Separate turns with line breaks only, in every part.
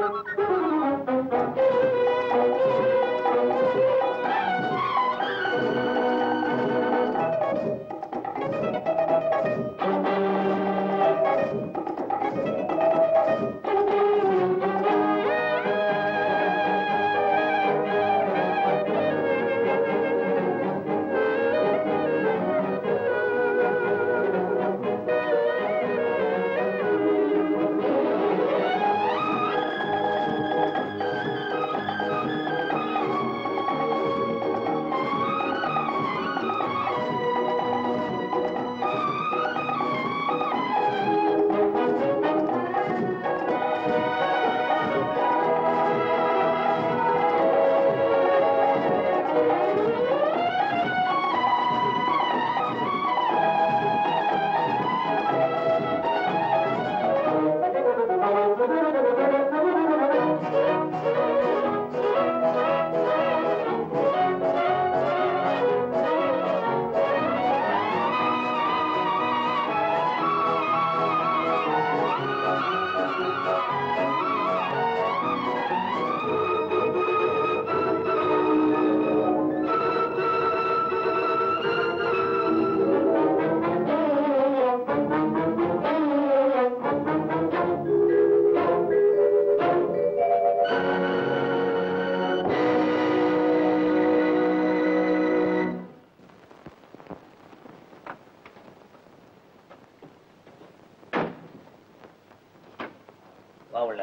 வா உள்ள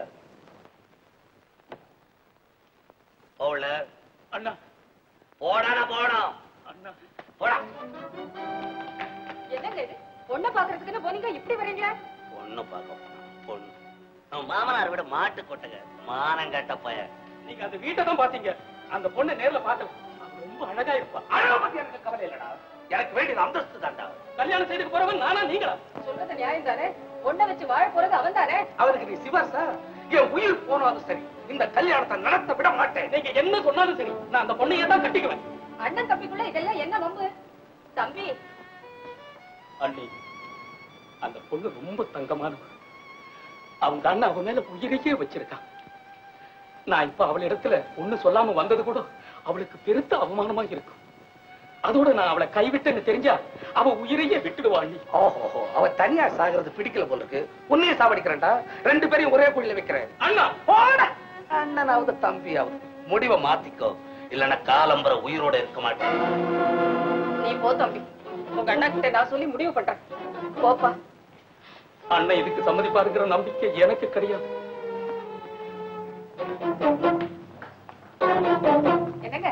போ உள்ள
அண்ணா
போடாடா போடும்
அண்ணா
போடா
என்னங்க இது பொண்ணை பாக்குறதுக்குன்னு போனீங்க இப்படி வரீங்க
பொண்ணு பார்க்க போனா பொண்ணு அவன் மாமனார் விட மாட்டு கொட்டக மானம் கட்ட பையன்
நீங்க அந்த வீட்டை தான் பாத்தீங்க அந்த பொண்ணை நேர்ல பார்க்கல அவ ரொம்ப அழகா இருப்பா
அழகா பத்தி எனக்கு கவலை இல்லடா எனக்கு வேண்டியது அந்தஸ்து தான்டா
கல்யாணம் செய்துக்கு போறவன் நானா நீங்களா
சொல்றது நியாயம் தானே பொண்ணை வச்சு வாழ போறது அவன் தானே
அவருக்கு நீ சிவாசா என் உயிர் போனாலும் சரி இந்த கல்யாணத்தை நடத்த விட மாட்டேன் நீங்க என்ன சொன்னாலும் சரி நான் அந்த பொண்ணையே தான் கட்டிக்குவேன்
அண்ணன் தம்பிக்குள்ள இதெல்லாம் என்ன வம்பு தம்பி
அண்ணி அந்த பொண்ணு ரொம்ப தங்கமானவ அவங்க அண்ணன் அவ மேல உயிரையே வச்சிருக்கான் நான் இப்ப அவள் இடத்துல ஒண்ணு சொல்லாம வந்தது கூட அவளுக்கு பெருத்த அவமானமா இருக்கும் அதோட நான் அவளை கைவிட்டேன்னு தெரிஞ்சா அவ உயிரையே விட்டுடுவா அண்ணி
ஓஹோ அவ தனியா சாகிறது பிடிக்கல போல இருக்கு உன்னையே சாவடிக்கிறேன்டா ரெண்டு பேரையும் ஒரே குழியில வைக்கிறேன்
அண்ணா
போட அண்ணனாவது தம்பியாவது
முடிவை மாத்திக்கோ இல்லன்னா காலம்பர உயிரோட இருக்க மாட்டேன்
நீ போ தம்பி உங்க அண்ணா கிட்ட நான் சொல்லி முடிவு பண்றேன் போப்பா
அண்ணன் இதுக்கு சம்மதிப்பாருங்கிற நம்பிக்கை எனக்கு கிடையாது
என்னங்க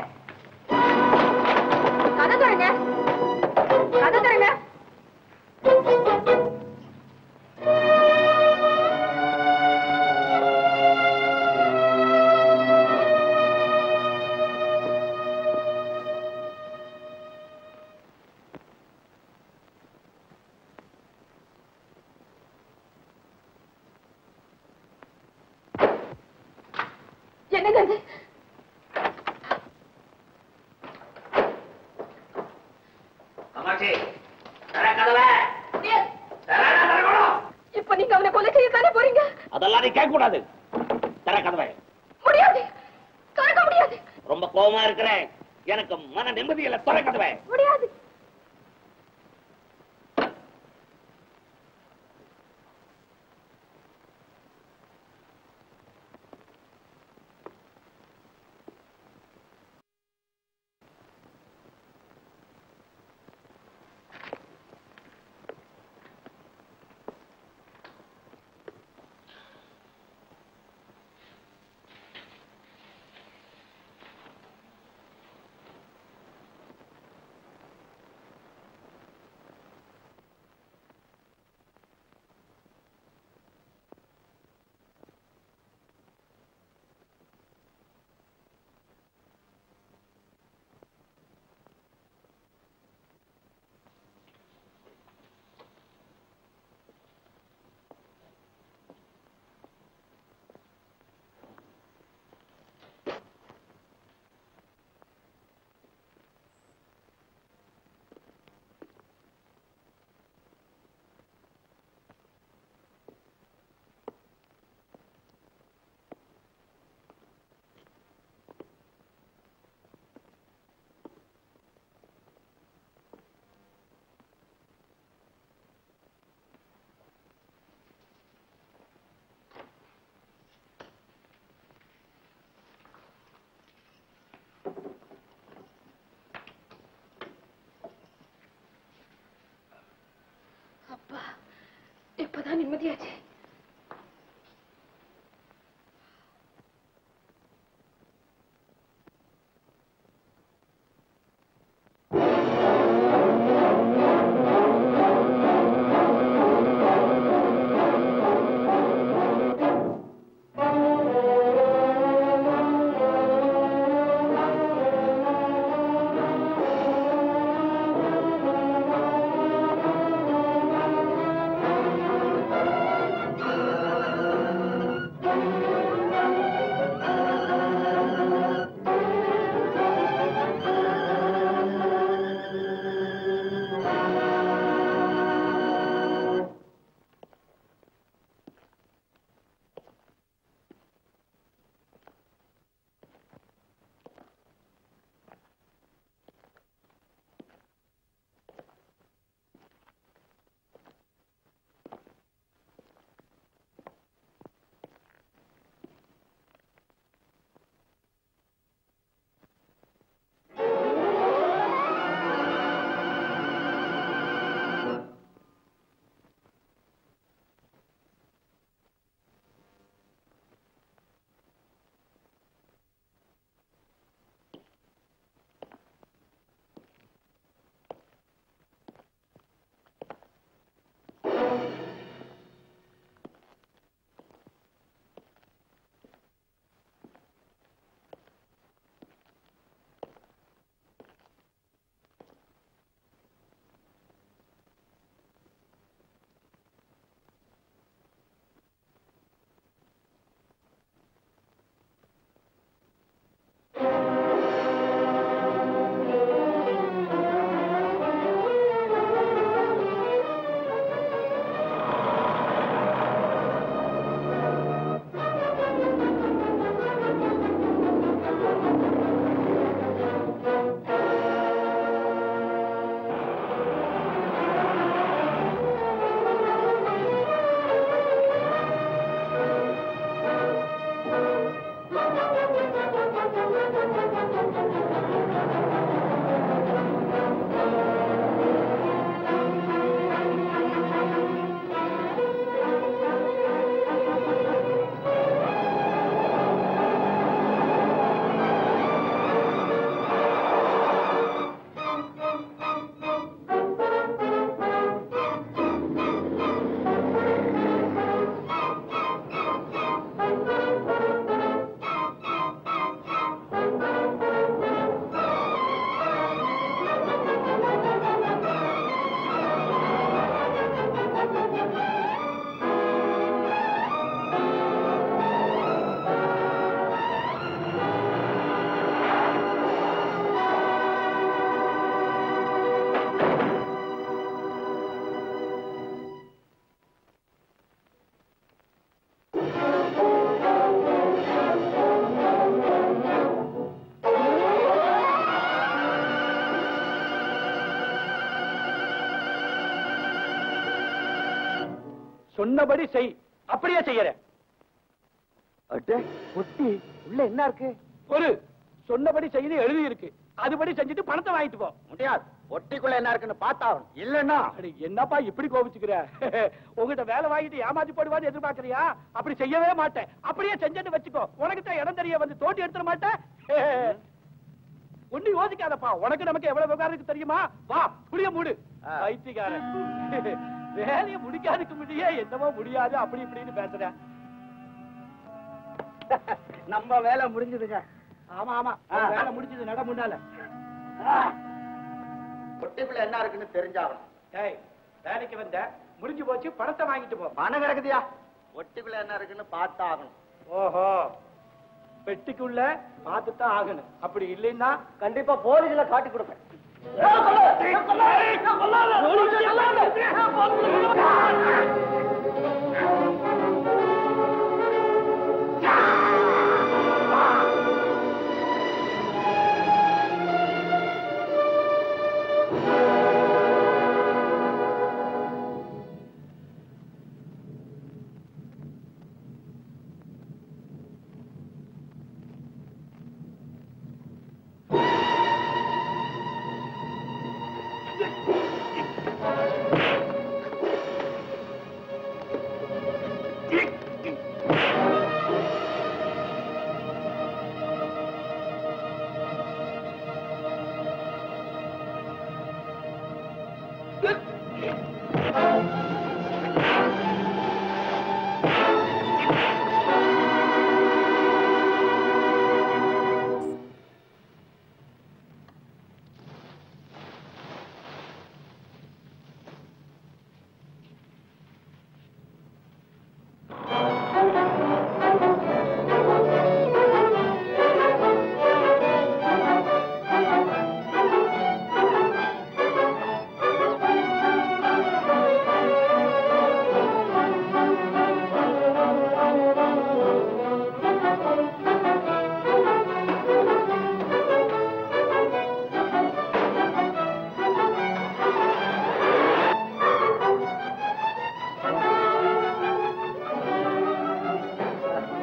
கதை தரங்க கதை தரங்க என்னங்க அது
காமாட்சி தர கதவை
ஏன்?
தரடா, திறக்கணும்.
இப்ப நீங்க அவனை கொலை செய்யத்தானே போறீங்க
அதெல்லாம் நீ கேட்க கூடாது தர கதவை
முடியாது திறக்க முடியாது
ரொம்ப கோவமா இருக்கிறேன் எனக்கு மன நிம்மதி இல்ல தர கதவை
முடியாது இப்பதான் நிம்மதியாச்சு
சொன்னபடி செய் அப்படியே செய்யறேன்
அட்டே பொட்டி உள்ள என்ன இருக்கு
ஒரு சொன்னபடி செய்து எழுதி இருக்கு அதுபடி செஞ்சுட்டு பணத்தை வாங்கிட்டு போ
முடியாது பொட்டிக்குள்ள என்ன இருக்குன்னு பார்த்தாகணும் இல்லன்னா
அட, என்னப்பா இப்படி கோபிச்சுக்கிற உங்ககிட்ட வேலை வாங்கிட்டு ஏமாத்தி போடுவான்னு எதிர்பார்க்கறியா அப்படி செய்யவே மாட்டேன் அப்படியே செஞ்சுட்டு வச்சுக்கோ உனக்கு தான் இடம் தெரிய வந்து தோட்டி எடுத்துட மாட்டேன் ஒண்ணு யோசிக்காதப்பா உனக்கு நமக்கு எவ்வளவு விவகாரம் இருக்கு தெரியுமா வா புளிய மூடு
ஆ.
பைத்தியக்காரன் வேலையை முடிக்காதுக்கு முடியே என்னவோ முடியாது அப்படி இப்படின்னு பேசுறேன்
நம்ம வேலை முடிஞ்சதுங்க
ஆமா ஆமா
ஆ.
வேலை முடிஞ்சது நட முன்னால
பொட்டிக்குள்ள என்ன இருக்குன்னு தெரிஞ்சாகணும்
டேய் வேலைக்கு வந்த முடிஞ்சு போச்சு பணத்தை வாங்கிட்டு போ
பணம் கிடக்குதியா பொட்டிக்குள்ள என்ன இருக்குன்னு பார்த்தாகணும்
ஓஹோ பெட்டிக்குள்ள பார்த்துதான் ஆகணும் அப்படி இல்லைன்னா
கண்டிப்பா போலீஸ்ல காட்டி கொடுப்பேன்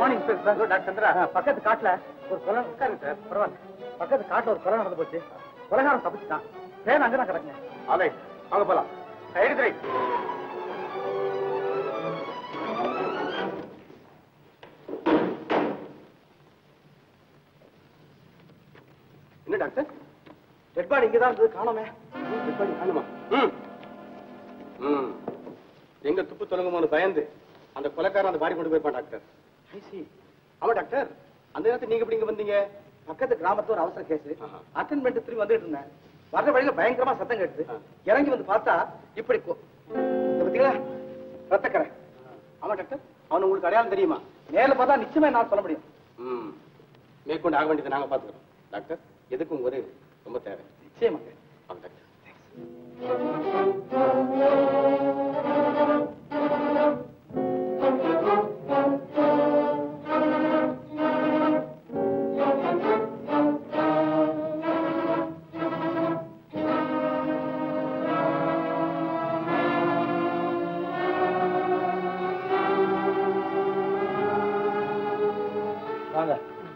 மார்னிங் சார் டாக்டர் சந்திரா பக்கத்து காட்டுல ஒரு கொலை உட்காருங்க சார் பரவாயில்ல பக்கத்து காட்டுல ஒரு கொலை நடந்து போச்சு கொலைகாரம் தப்பிச்சுட்டான் ட்ரெயின் அங்கதான் கிடக்குங்க
ஆலை வாங்க போலாம் எடுத்துரை என்ன டாக்டர்
டெட் பாடி இங்கதான் இருந்தது காணோமே
டெட் பாடி காணுமா ம் ம் எங்க துப்பு தொடங்குமோன்னு பயந்து அந்த கொலைக்காரன் அந்த பாடி கொண்டு போயிருப்பான் டாக்டர்
ஐசி
ஆமா டாக்டர் அந்த நேரத்துல நீங்க எப்படி இங்க வந்தீங்க
பக்கத்து கிராமத்துல ஒரு அவசர கேஸ்
ஆஹா.
அட்டன் பண்ணிட்டு திரும்பி வந்துட்டு இருந்தேன் வர்ற வழியில பயங்கரமா சத்தம் கேட்டுது
ஆ.
இறங்கி வந்து பார்த்தா இப்படி கொ- இத பாத்தீங்களா ரத்தக்கரை
ஆமா டாக்டர் அவன் உங்களுக்கு அடையாளம் தெரியுமா
நேர்ல பார்த்தா நிச்சயமா என்னால சொல்ல முடியும்
ம் மேற்கொண்டு ஆக வேண்டியதை நாங்க பாத்துக்கிறோம் டாக்டர் எதுக்கும் ஒரு ரொம்ப தேவை
நிச்சயமாங்க
வாங்க டாக்டர்
வாங்க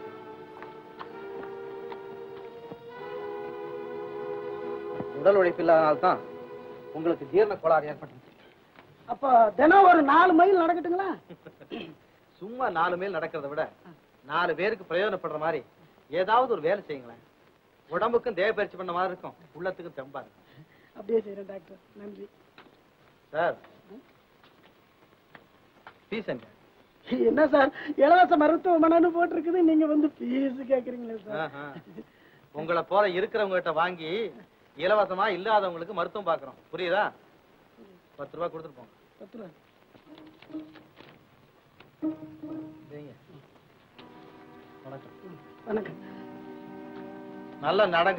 உடல் உழைப்பு இல்லாதனால்தான் உங்களுக்கு ஜீரண கோளாறு ஏற்பட்டுச்சு
அப்ப தினம் ஒரு நாலு மைல் நடக்கட்டுங்களா
சும்மா நாலு மைல் நடக்கிறத விட நாலு பேருக்கு பிரயோஜனப்படுற மாதிரி ஏதாவது ஒரு வேலை செய்யுங்களேன் உடம்புக்கும் தேவ பயிற்சி பண்ண மாதிரி இருக்கும் உள்ளத்துக்கும் தெம்பா இருக்கும்
அப்படியே செய்யறேன் டாக்டர் நன்றி
சார் ஃபீஸ் எங்க
என்ன சார் இலவச மருத்துவமனைன்னு போட்டிருக்குது நீங்க வந்து ஃபீஸ் கேக்குறீங்களே சார்
ஆஹா. உங்களை போல இருக்கிறவங்க கிட்ட வாங்கி இலவசமா இல்லாதவங்களுக்கு மருத்துவம் பார்க்கறோம் புரியுதா பத்து ரூபாய் கொடுத்துட்டு போங்க
பத்து ரூபா
சரிங்க. வணக்கம்
வணக்கம்
நல்லா நடங்க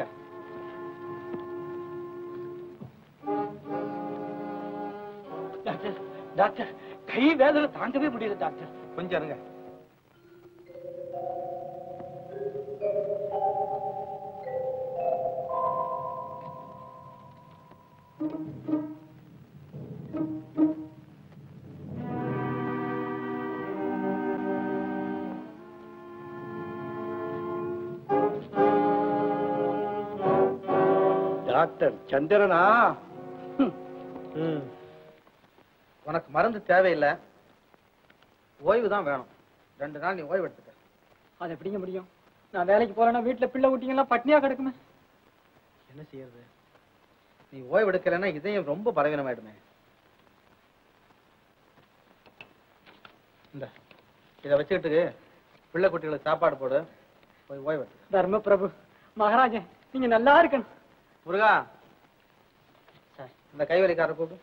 டாக்டர் டாக்டர் கை வேதனை தாங்கவே முடியல டாக்டர்
கொஞ்சம் இருங்க
டாக்டர் சந்திரனா
உனக்கு மருந்து தேவையில்லை ஓய்வு தான் வேணும் ரெண்டு நாள் நீ ஓய்வு எடுத்துக்க
அது எப்படிங்க முடியும் நான் வேலைக்கு போறேன்னா வீட்டுல பிள்ளை குட்டிங்கெல்லாம் பட்னியா கிடக்குமே
என்ன செய்யறது நீ ஓய்வு எடுக்கலைன்னா இதயம் ரொம்ப பலவீனமாயிடுமே இந்த இதை வச்சுக்கிட்டு பிள்ளை குட்டிகளுக்கு சாப்பாடு போடு போய் ஓய்வு எடுத்துக்க
தர்ம பிரபு மகாராஜன் நீங்க நல்லா இருக்கணும்
முருகா சார் இந்த கைவலிக்காரர் கூப்பிடு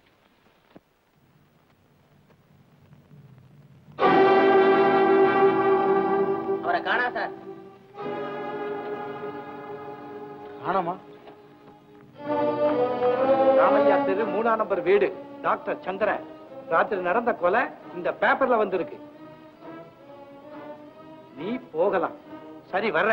அவரை காணா சார்
ஆனாமா
ராமையா தெரு மூணாம் நம்பர் வீடு டாக்டர் சந்திரன் ராத்திரி நடந்த கொலை இந்த பேப்பர்ல வந்திருக்கு நீ போகலாம் சரி வர்ற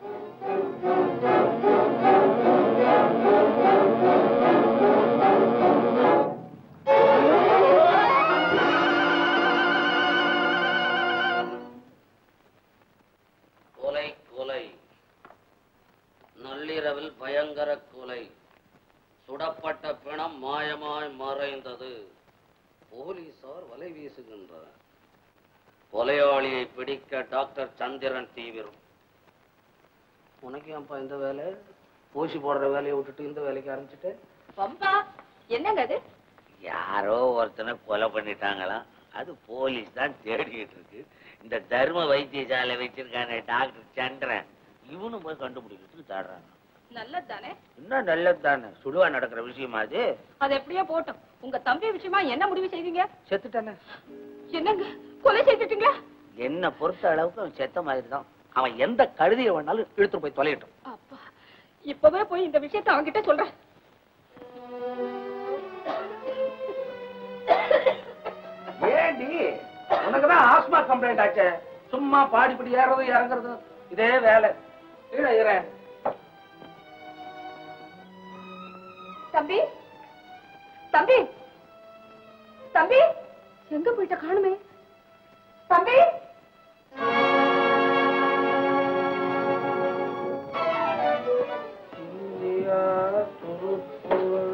கொலை கொலை நள்ளிரவில் பயங்கர கொலை சுடப்பட்ட பிணம் மாயமாய் மறைந்தது போலீசார் வலை வீசுகின்றனர் கொலையாளியை பிடிக்க டாக்டர் சந்திரன் தீவிரம் உனக்கு ஏன்ப்பா இந்த வேலை ஊசி போடுற வேலையை விட்டுட்டு இந்த வேலைக்கு ஆரம்பிச்சுட்டு
பம்பா என்னங்க அது
யாரோ ஒருத்தனை கொலை பண்ணிட்டாங்களாம் அது போலீஸ் தான் தேடிக்கிட்டு இருக்கு இந்த தர்ம வைத்தியசாலை வச்சிருக்கானே டாக்டர் சந்திரன் இவனும் போய் கண்டுபிடிக்கிறதுக்கு தேடுறாங்க
நல்லது தானே
இன்னும் நல்லது தானே சுடுவா நடக்கிற விஷயமா அது
அது எப்படியோ போட்டோம் உங்க தம்பி விஷயமா என்ன முடிவு செய்வீங்க
செத்துட்டானே
என்னங்க கொலை செய்துட்டீங்களா
என்ன பொறுத்த அளவுக்கு அவன் செத்த மாதிரி தான் அவன் எந்த கழுதியை வேணாலும் இழுத்துட்டு போய் தொலையட்டும்
அப்பா இப்பவே போய் இந்த விஷயத்தை அவன்கிட்ட சொல்றேன்
ஏண்டி உனக்குதான் ஆஸ்மா கம்ப்ளைண்ட் ஆச்சே சும்மா பாடிப்படி ஏறது இறங்குறது இதே வேலை கீழே இறேன்
தம்பி தம்பி தம்பி எங்க போயிட்ட காணுமே தம்பி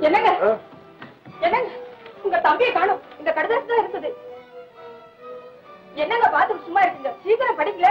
என்னங்க என்னங்க உங்க தம்பியை காணும் இந்த கடிதம் தான் இருக்குது என்னங்க பார்த்து சும்மா இருக்கீங்க சீக்கிரம் படிக்கல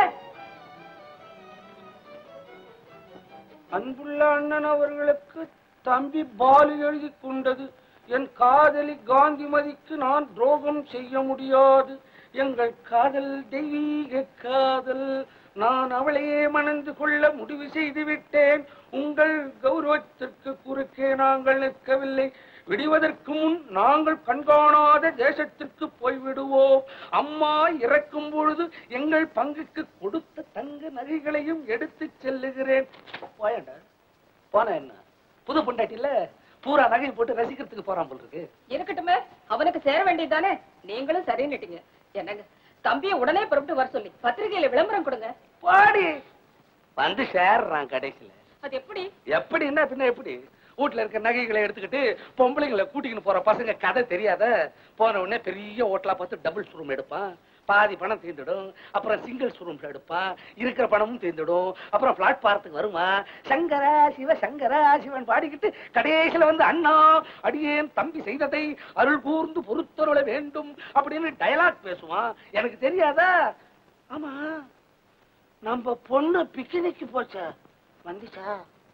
அன்புள்ள அண்ணன் அவர்களுக்கு தம்பி பாலு எழுதி கொண்டது என் காதலி காந்திமதிக்கு நான் துரோகம் செய்ய முடியாது எங்கள் காதல் தெய்வீக காதல் நான் அவளையே மணந்து கொள்ள முடிவு செய்து விட்டேன் உங்கள் கௌரவத்திற்கு குறுக்கே நாங்கள் நிற்கவில்லை விடுவதற்கு முன் நாங்கள் கண்காணாத தேசத்திற்கு போய்விடுவோம் அம்மா இறக்கும் பொழுது எங்கள் பங்குக்கு கொடுத்த தங்க நகைகளையும் எடுத்துச் செல்லுகிறேன் போயண்டா போன என்ன புது பொண்டாட்டில பூரா நகை போட்டு ரசிக்கிறதுக்கு போறான் போல் இருக்கு
இருக்கட்டுமே அவனுக்கு சேர வேண்டியதுதானே நீங்களும் சரின்னுட்டீங்க என்னங்க தம்பியை உடனே புறப்பட்டு வர சொல்லி பத்திரிகையில விளம்பரம் கொடுங்க
பாடி வந்து சேர்றான் கடைசியில
அது எப்படி
எப்படின்னா பின்ன எப்படி வீட்டுல இருக்க நகைகளை எடுத்துக்கிட்டு பொம்பளைங்களை கூட்டிக்கின்னு போற பசங்க கதை தெரியாத போன உடனே பெரிய ஹோட்டலா பார்த்து டபுள்ஸ் ரூம் எடுப்பான் பாதி பணம் தீர்ந்துடும் அப்புறம் சிங்கிள்ஸ் ரூம் எடுப்பான் இருக்கிற பணமும் தீர்ந்துடும் அப்புறம் பிளாட்பாரத்துக்கு வருமா சங்கரா சிவ சங்கரா சிவன் பாடிக்கிட்டு கடைசியில வந்து அண்ணா அடியேன் தம்பி செய்ததை அருள் கூர்ந்து பொறுத்தருள வேண்டும் அப்படின்னு டயலாக் பேசுவான் எனக்கு தெரியாதா ஆமா நம்ம பொண்ணு பிக்னிக்கு போச்சா வந்துச்சா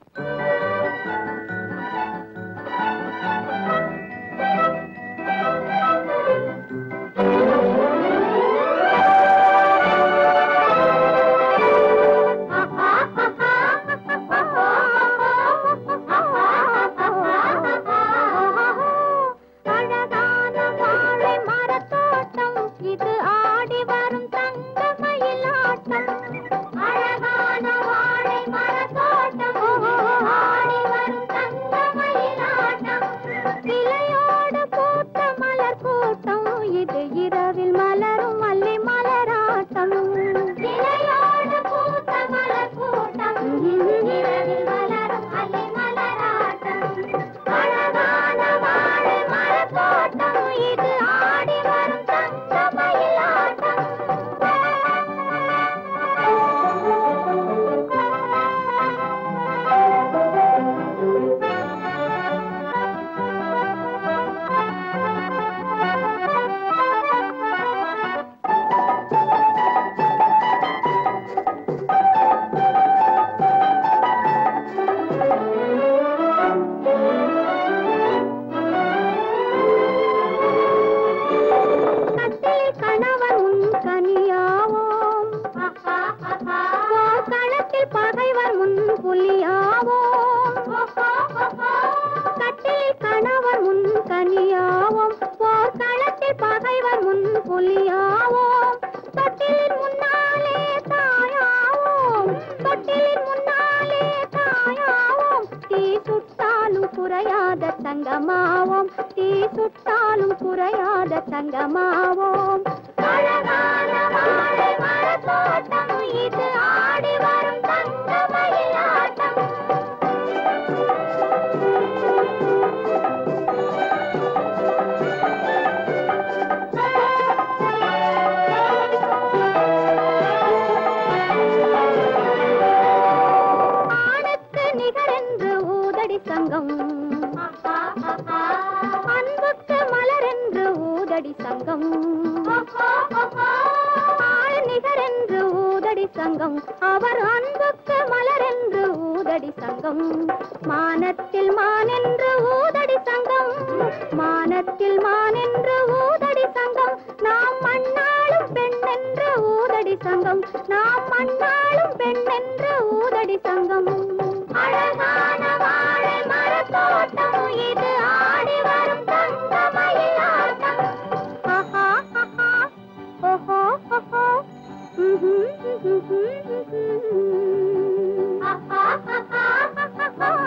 அழகான வாழை மரத்தோட்டம் இது ஆடி வரும் தங்க மயிலாட்டம் அழகான வாழை மரத்தோட்டம் ஆடி வரும் தங்க மயிலாட்டம் கிளையோடு பூத்த மலர் கூட்டம் இது இரவில் மலரும் மல்லி மலராட்டம் கிளையோடு பூத்த மலர் கூட்டம் இது இரவில் மலரும் மல்லி மலராட்டம் அழகான வாழை மரத்தோட்டம் இது ஆடி வரும் தங்க மயிலாட்டம் கட்டில் கணவன் உன் கனியாவோம் களத்தில் பகைவர் முன் புலியாவோம் கட்டில் கணவர் முன் கனியாவோம் போர் களத்தில் பகைவர் முன் புலியாவோம் தொட்டிலின் முன்னாலே தாயாவோம் தொட்டிலின் முன்னாலே தாயாவோம் தீ சுட்டாலும் குறையாத தங்கமாவோம் தீ சுட்டாலும் குறையாத தங்கமாவோம் அழகான வாழை மரத்தோட்டம் இது ஆடி வரும் தங்க மயிலாட்டம் ஆணுக்கு நிகரென்று ஊதடி சங்கம் அன்புக்கு மலரென்று ஊதடி சங்கம் ஆள் நிகரென்று ஊதடி சங்கம் அவர் அன்புக்கு மலரென்று ஊதடி சங்கம் மானத்தில் மானென்று ஊதடி சங்கம் மானத்தில் மானென்று ஊதடி சங்கம் நாம் மண்ணாளும் பெண்ணென்று ஊதடி சங்கம் நாம் மண்ணாளும் பெண்ணென்று ஊதடி சங்கம் அழகான வாழை மரத்தோட்டம் இது ஆடி வரும் தங்க மயிலாட்டம் ஆஹா, ஆஹா, ஓஹோ, ஓஹோ. ம்ஹும், ம்ஹும், ம்ஹும். ஆஹா, ஆஹா,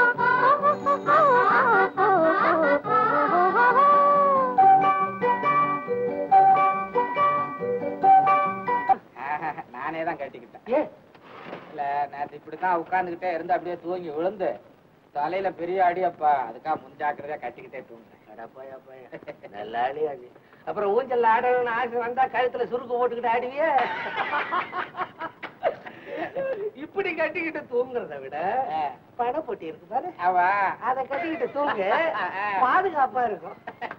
நானே தான் கட்டிக்கிட்டேன் இல்ல நேத்து இப்படித்தான் உட்கார்ந்துகிட்டே இருந்து அப்படியே தூங்கி விழுந்து தலையில பெரிய அடியப்பா அதுக்காக முன்ஜாக்கிரதையா கட்டிக்கிட்டே தூங்குறேன்
அடப்பாயா பாயா நல்ல ஆளி அது அப்புறம் ஊஞ்சல்ல ஆடணும்னு ஆசை வந்தா கழுத்துல சுருக்கு போட்டுக்கிட்டு ஆடுவியே
இப்படிங்க கட்டிக்கிட்டு தூங்குறத விட பண பொட்டி இருக்கு பாரு
அவா
அத கட்டிக்கிட்டு தூங்க பாதுகாப்பா இருக்கும்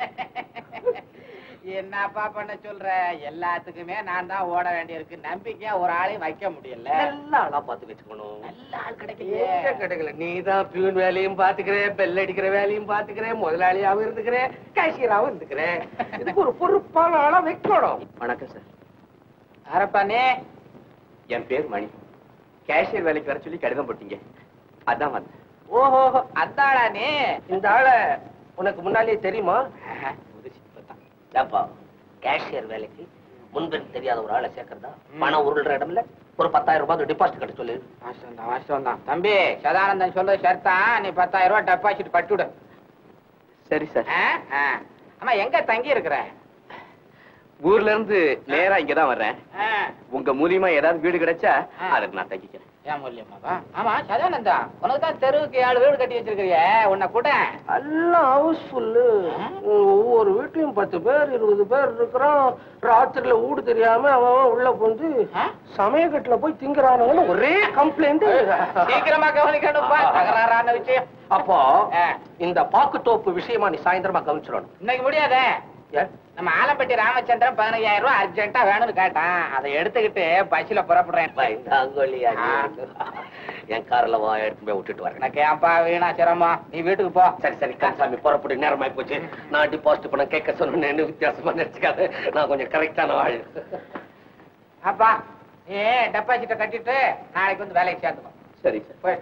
என்னப்பா பண்ண சொல்ற எல்லாத்துக்குமே நான் தான் ஓட வேண்டியிருக்கு நம்பிக்கையா ஒரு ஆளையும் வைக்க முடியல
நல்ல ஆளா பாத்து வச்சுக்கணும்
நல்ல ஆள் கிடைக்கலையே
எங்க கிடைக்கல நீ தான் பியூன் வேலையும் பாத்துக்கிற பெல் அடிக்கிற வேலையும் பாத்துக்கிற முதலாளியாவும் இருந்துக்கிற கேஷியராவும் இருந்துக்கிற இதுக்கு ஒரு பொறுப்பான ஆளா வைக்கணும்
வணக்கம் சார்
யாரப்பா நீ
என் பேர் மணி கேஷியர் வேலைக்கு வர சொல்லி கடிதம் போட்டீங்க அதான் வந்தேன்
ஓஹோ அத்தாளா நீ
இந்த ஆள உனக்கு முன்னாலே தெரியுமா
ஏப்பா கேஷியர் வேலைக்கு முன்பின் தெரியாத ஒரு ஆளை சேர்க்கறதா பணம் உருள்ற இடம்ல ஒரு பத்தாயிரம் ரூபாய் டெபாசிட் கட்ட சொல்லு
வாஸ்தவம் தான் வாஸ்தவம் தான் தம்பி சதானந்தன் சொல்றது சரிதான் நீ பத்தாயிரம் ரூபாய் டெபாசிட் கட்டிவிடு
சரி சார்
ஆ? ஆ. ஆமா எங்க தங்கி இருக்கிற
ஊர்ல இருந்து நேரா இங்கதான் வர்றேன்
ஆ.
உங்க மூலியமா ஏதாவது வீடு கிடைச்சா
ஆ.
அதுக்கு நான் தங்கிக்கிறேன்
ஏன் மூலியமாவா ஆமா சதானந்தா உனக்கு தான் தெருவுக்கு ஏழு வீடு கட்டி வச்சிருக்கிறியே உன்னை கூட
எல்லாம் ஹவுஸ்ஃபுல்லு ஒவ்வொரு வீட்லயும் பத்து பேர் இருபது பேர் இருக்கிறோம் ராத்திரில ஊடு தெரியாம அவன் அவன் உள்ள புந்து
ஆ?
சமயக்கட்டுல போய் திங்குறானுங்கன்னு ஒரே கம்ப்ளைண்ட்
சீக்கிரமா கவனிக்கணும்ப்பா தகராறான விஷயம்
அப்போ
ஆ.
இந்த பாக்குத்தோப்பு விஷயமா நீ சாயந்தரமா கவனிச்சிடணும்
இன்னைக்கு முடியாதே
ஏன்?
நம்ம ஆலம்பட்டி ராமச்சந்திரன் பதினஞ்சாயிரம் ரூபாய் அர்ஜென்ட்டா வேணும்னு கேட்டான் அதை எடுத்துக்கிட்டு பஸ்ல புறப்படுறேன்
பயந்தாங்கொல்லியா என் கார்ல வா எடுத்து போய் விட்டுட்டு வரேன்
எனக்கு ஏன்பா வீணா சிரமம் நீ வீட்டுக்கு போ
சரி சரி கன்சாமி புறப்பட்டு நேரமாய் போச்சு நான் டிபாசிட் பண்ண கேட்க சொன்னேன்னு வித்தியாசமா நினைச்சுக்காத நான் கொஞ்சம் கரெக்டான வாழ்
அப்பா நீ டெபாசிட்ட கட்டிட்டு நாளைக்கு வந்து வேலைக்கு சேர்த்துக்கோ
சரி சார்
போய்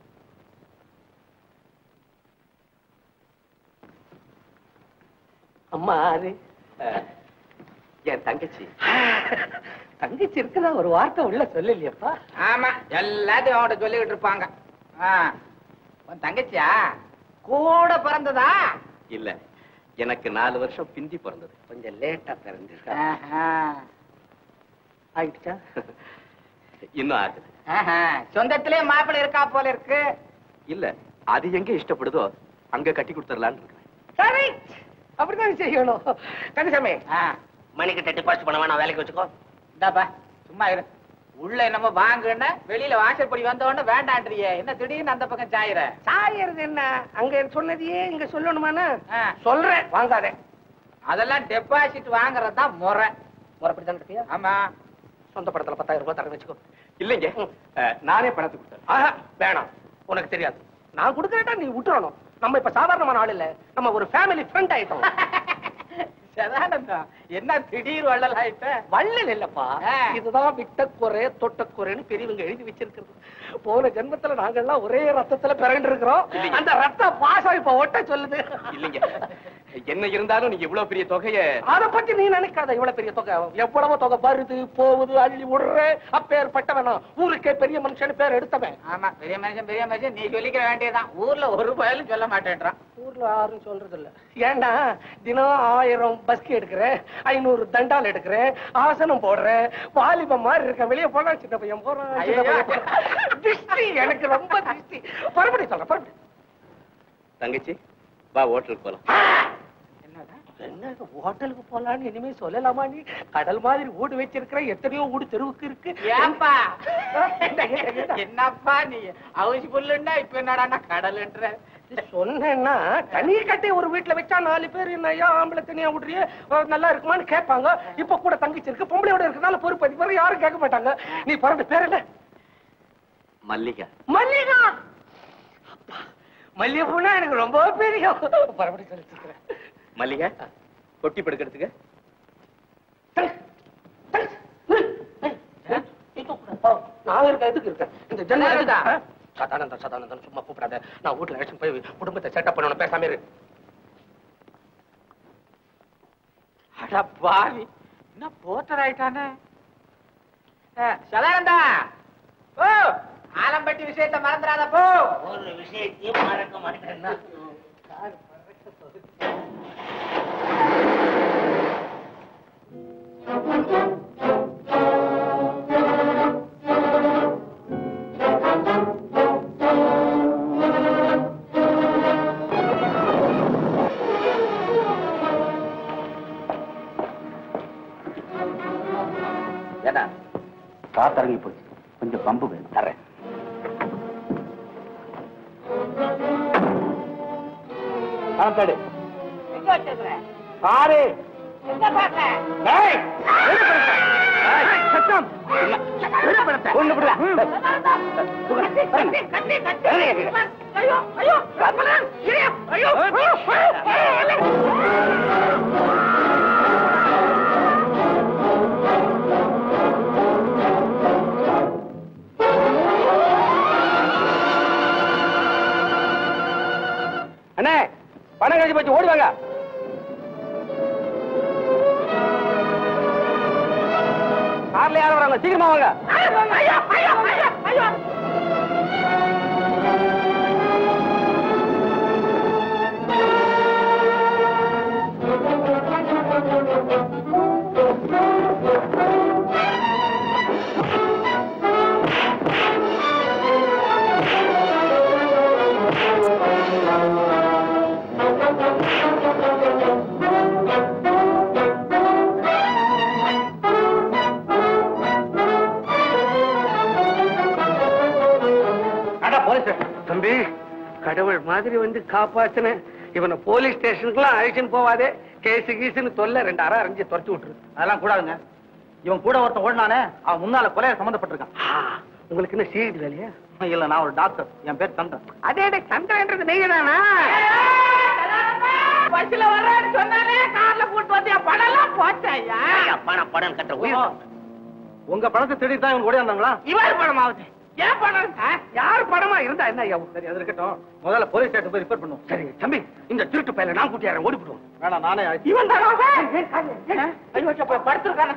அம்மா அது
என் தங்கச்சி
தங்கச்சி இருக்குதா ஒரு வார்த்தை உள்ள சொல்லலையப்பா
ஆமா எல்லாத்தையும் அவன்கிட்ட சொல்லிக்கிட்டு இருப்பாங்க ஆ. உன் தங்கச்சியா கூட பிறந்ததா
இல்ல எனக்கு நாலு வருஷம் பிந்தி பிறந்தது
கொஞ்சம் லேட்டா பிறந்திருக்கா
ஆஹா.
ஆயிடுச்சா
இன்னும் ஆகுது
ஆஹா. சொந்தத்திலே மாப்பிள்ளை இருக்கா போல இருக்கு
இல்ல அது எங்க இஷ்டப்படுதோ அங்க கட்டி கொடுத்துடலான்னு இருக்கிறேன்
சரி அப்படிதான் செய்யணும் கந்தசாமி
ஆ.
மணிக்கிட்ட டிபாசிட் பண்ண வேணாம் வேலைக்கு வச்சுக்கோ
இந்தாப்பா சும்மா இரு உள்ள என்னமோ வாங்குன்னா வெளியில வாசற்படி வந்த உடனே வேண்டான்றியே என்ன திடீர்னு அந்த பக்கம் சாயிர
சாயறது என்ன அங்க சொன்னதையே இங்க சொல்லணுமாண்ணா
ஆ.
சொல்றேன் வாங்காதே
அதெல்லாம் டெபாசிட் வாங்குறது தான் முறை
முறைப்படி தான் இருக்கியா
ஆமா
சொந்த படத்துல பத்தாயிரம் ரூபாய் தரேன் வச்சுக்கோ
இல்லைங்க அஹ், நானே பணத்தை கொடுத்தேன்
ஆஹா வேணாம் உனக்கு தெரியாது நான் கொடுக்கறேட்டா நீ விட்டுறணும் நம்ம இப்ப சாதாரணமான ஆள் இல்ல நம்ம ஒரு ஃபேமிலி ஃப்ரெண்ட் ஆயிட்டோம்
சதானந்தம் என்ன திடீர் வள்ளல் ஆயிட்ட
வள்ளல் இல்லப்பா
ஆ.
இதுதான் விட்ட குறை தொட்ட குறைன்னு பெரியவங்க எழுதி வச்சிருக்கிறது போன ஜென்மத்துல நாங்கெல்லாம் ஒரே ரத்தத்துல பிறண்டு இருக்கிறோம்
இல்லைங்க.
அந்த ரத்த பாசம் இப்ப ஒட்ட சொல்லுது
இல்லைங்க என்ன இருந்தாலும் நீங்க இவ்வளவு பெரிய தொகையை
அத பத்தி நீ நினைக்காத இவ்வளவு பெரிய தொகை எவ்வளவோ தொகை வருது போகுது அள்ளி விடுற அப்பேற்பட்டவன் நான். ஊருக்கே பெரிய மனுஷன் பேர் எடுத்தவன்
ஆமா பெரிய மனுஷன் பெரிய மனுஷன் நீ சொல்லிக்க வேண்டியதுதான் ஊர்ல ஒரு பயலும் சொல்ல மாட்டேன்றான்
ஊர்ல யாரும் சொல்றது இல்ல ஏண்டா தினம் ஆயிரம் பஸ்கி எடுக்கிறேன் ஐநூறு தண்டால் எடுக்கிறேன் ஆசனம் போடுறேன் வாலிபம் மாதிரி இருக்கேன் வெளியே போனா சின்ன பையன் போறான் சின்ன
ஐயையோ.
பையன் போறான். திருஷ்டி எனக்கு ரொம்ப திருஷ்டி மறுபடியும் சொல்றேன் மறுபடியும்
தங்கச்சி வா ஹோட்டலுக்கு போலாம்
என்னதான்
என்ன ஹோட்டலுக்கு போலான்னு இனிமே சொல்லலாமா நீ கடல் மாதிரி வீடு வச்சிருக்கிற எத்தனையோ வீடு தெருவுக்கு இருக்கு
ஏன்பா
என்ன, என்ன, என்ன?
என்னப்பா நீ ஹவுஸ் புல்லுன்னா இப்ப என்னடா கடல்ன்ற
சொன்னேன்னா தனி கட்டி ஒரு வீட்டுல வச்சா நாலு பேர் என்ன ஐயா ஆம்பளை தனியா விடுறியே அஹ் நல்லா இருக்குமான்னு கேட்பாங்க இப்ப கூட தங்கச்சி இருக்கு பொம்பளையோட இருக்கனால பொறுப்பு அதிகம் யாரும் கேட்க மாட்டாங்க நீ பிறந்த பேர் என்ன
மல்லிகா
மல்லிகா அப்பா, மல்லிகை பூனா எனக்கு ரொம்ப பிரியம் மறுபடியும் சொல்லிட்டு
மல்லிகா கொட்டி படுக்கிறதுக்கு
நான் இருக்க எதுக்கு இருக்கேன் இந்த
சதானந்தா.
ஜென்மம் சதானந்தன் சதானந்தன் சும்மா கூப்பிடாத நான் வீட்டுல அழைச்சு போய் குடும்பத்தை செட்டப் பண்ணணும் பேசாம இரு
அட பாவி என்ன போட்டர் ஆயிட்டானே ஆ, சதானந்தா ஓ ஆலம்பட்டி விஷயத்தை மறந்துடாத போ
ஒரு விஷயத்தையும் மறக்க மாட்டேன்னா
ஏடா காத்தரங்கி போச்சு கொஞ்சம் பம்பு வேணும் தரேன் பணம் தேடு
எங்க வச்சிருக்கிற
பாரு
எங்க பாக்க
டேய், எடு பணத்தை. டேய், சத்தம். எடு பணத்தை. ஒண்ணு விடுடா. டேய்,
கட்டி கட்டி கட்டி கட்டி ஐயோ ஐயோ ஐயோ ஐயோ
அண்ணே பணம் கழிச்சு போச்சு ஓடி வாங்க கார்ல யாரும் வராங்க சீக்கிரமா வாங்க
ஐயோ ஐயோ ஐயோ ஐயோ
அடா போலீஸ்
தம்பி கடவுள் மாதிரி வந்து காப்பாத்தின இவனை போலீஸ் ஸ்டேஷனுக்குலாம் அழைச்சின்னு போவாதே கேசு கீசுன்னு தொல்லை ரெண்டு அரை அரைஞ்சு துரத்தி விட்டுரு
அதெல்லாம் கூடாதுங்க இவன் கூட ஒருத்தன் ஓடினானே அவன் முன்னால கொலைய சம்பந்தப்பட்டிருக்கான்
ஆ, உங்களுக்கு என்ன சீடு வேலையா
இல்ல நான் ஒரு டாக்டர் என் பேர் தந்தன்
அதே சந்திரன்றது நீங்க தானா
பஸ்ல வர்றேன்னு சொன்னாலே கார்ல கூட்டு வந்து என் படம் எல்லாம் போச்சாயா
பணம் பணம் கட்டுற உயிர்
உங்க பணத்தை திருடி தான் இவங்க ஓடியாந்தாங்களா
இவர் படமாவது ஏன் படம் சார்? யார் படமா இருந்தா என்ன ஐயா
சரி அது இருக்கட்டும் முதல்ல போலீஸ் ஸ்டேஷன் போய் ரிப்போர்ட் பண்ணுவோம்
சரி தம்பி இந்த திருட்டு பையல நான் கூட்டியாரன் ஓடி விடுவோம்
வேணாம் நானே அழைச்சு
இவன் தானா ஐயோ அப்ப படுத்துருக்கான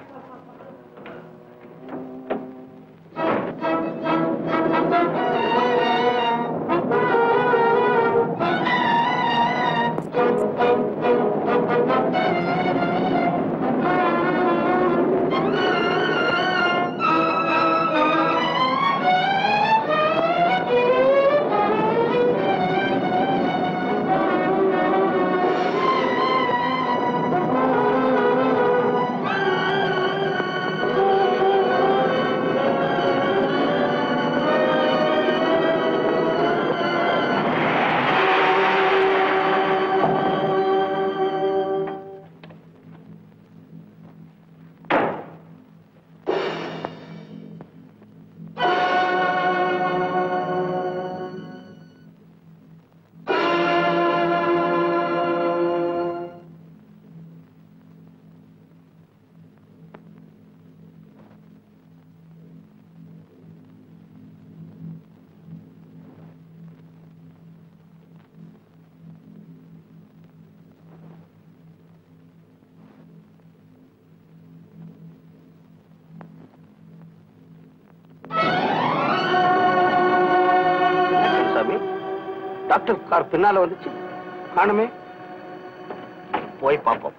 சாமி டாக்டர் கார் பின்னால வந்துச்சு காணுமே
போய் பார்ப்போம்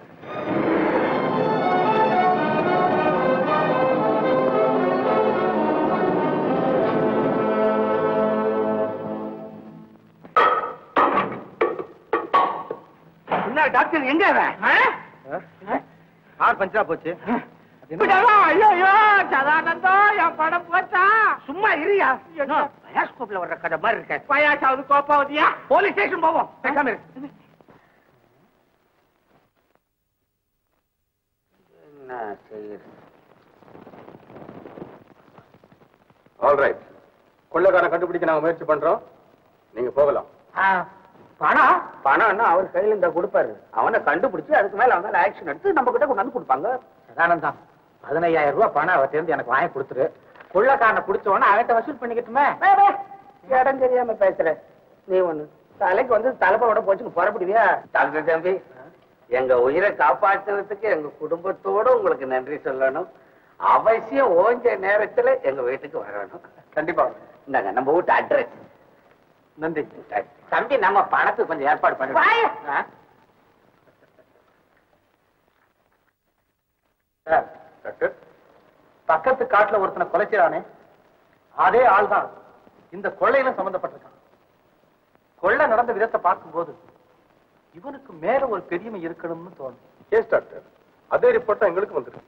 என்ன டாக்டர் எங்க அவன்? ஆ?
கார் பஞ்சரா போச்சு
இப்படியெல்லாம் ஐயோ ஐயோ சதானந்தம் என் படம் போச்சா
சும்மா இருயா பயாஸ்கோப்ல வர்ற கதை மாதிரி இருக்க
பயாசாவது கோப்பாவதியா
போலீஸ் ஸ்டேஷன் போவோம் பேசாம இரு. என்ன செய்யுது
ஆல்ரைட் கொள்ளைக்காரன் கண்டுபிடிக்க நாங்க முயற்சி பண்றோம் நீங்க போகலாம்
பணம் பணம்னா அவர் கையில இந்த கொடுப்பாரு அவனை கண்டுபிடிச்சு அதுக்கு மேல அவங்க ஆக்ஷன் எடுத்து நம்ம கிட்ட கொண்டாந்து கொடுப்பாங்க
சதானந்தா பதினையாயிரம் ரூபாய் பணம் அவர்ட்ட இருந்து எனக்கு வாங்கி கொடுத்துரு கொள்ளக்காரனை பிடிச்சவன அவன்கிட்ட வசூல் பண்ணிக்கட்டுமே
இடம் தெரியாம பேசுற நீ ஒண்ணு தலைக்கு வந்து தலைப்போட போச்சுன்னு புறப்படுவியா டாக்டர் தம்பி எங்க உயிரை காப்பாத்துறதுக்கு எங்க குடும்பத்தோட உங்களுக்கு நன்றி சொல்லணும் அவசியம் ஓஞ்ச நேரத்துல எங்க வீட்டுக்கு வரணும்
கண்டிப்பா
இந்தாங்க நம்ம வீட்டு அட்ரஸ்
நன்றி
தம்பி நம்ம பணத்துக்கு கொஞ்சம் ஏற்பாடு பண்ணுங்க
சார்
டாக்டர்
பக்கத்து காட்டுல ஒருத்தனை கொலை செய்றானே அதே ஆள் தான் இந்த கொள்ளையில சம்பந்தப்பட்டிருக்கான் கொள்ளை நடந்த விதத்தை பார்க்கும்போது இவனுக்கு மேல ஒரு பெரியமை இருக்கணும்னு தோணும்
எஸ் டாக்டர் அதே ரிப்போர்ட் தான் எங்களுக்கு வந்துருக்கு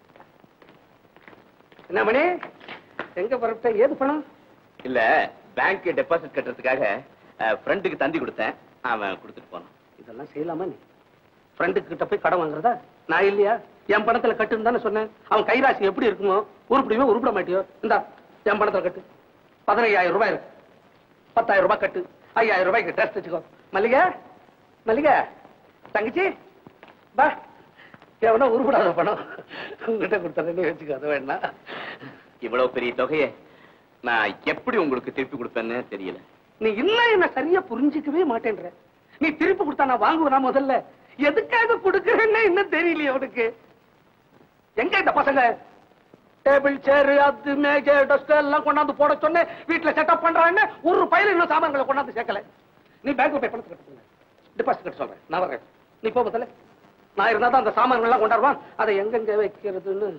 என்ன மணி எங்க புறப்பட்ட ஏது பணம்
இல்ல பேங்க் டெபாசிட் கட்டுறதுக்காக
ஃப்ரெண்டுக்கு தந்தி கொடுத்தேன் அவன் கொடுத்துட்டு போனான்
இதெல்லாம் செய்யலாமா நீ ஃப்ரெண்டு கிட்ட போய் கடன் வாங்குறதா நான் இல்லையா என் பணத்துல கட்டுன்னு தானே சொன்னேன் அவன் கைராசி எப்படி இருக்குமோ உருப்பிடுவே உருப்பிட மாட்டியோ இந்தா என் பணத்துல கட்டு பதினையாயிரம் ரூபாய் இருக்கு பத்தாயிரம் ரூபாய் கட்டு ஐயாயிரம் ரூபாய்க்கு ட்ரெஸ் வச்சுக்கோ மல்லிகை மல்லிகை தங்கச்சி பா எவனோ உருப்படாத பணம் உங்ககிட்ட கொடுத்தேன்னு வச்சுக்கோ அதை வேணா
இவ்வளவு பெரிய தொகையை நான் எப்படி உங்களுக்கு திருப்பி கொடுப்பேன்னு தெரியல
நீ இல்ல என்ன சரியா புரிஞ்சுக்கவே மாட்டேன்ற நீ திருப்பி கொடுத்தா நான் வாங்குவேனா முதல்ல எதுக்காக கொடுக்கறேன்னு இன்னும் தெரியலையே உனக்கு எங்க இந்த பசங்க டேபிள் சேர் அது மேஜ டஸ்ட் எல்லாம் கொண்டாந்து போட சொன்னேன் வீட்டுல செட்டப் பண்றான்னு ஒரு பையில இன்னும் சாமான்களை கொண்டாந்து சேர்க்கல நீ பேங்க் போய் பணத்தை கட்டு டிபாசிட் கட்ட சொல்றேன் நான் வரேன் நீ போ முதல்ல நான் இருந்தா தான் அந்த சாமான்கள் எல்லாம் கொண்டாடுவான் அதை எங்கெங்க வைக்கிறதுன்னு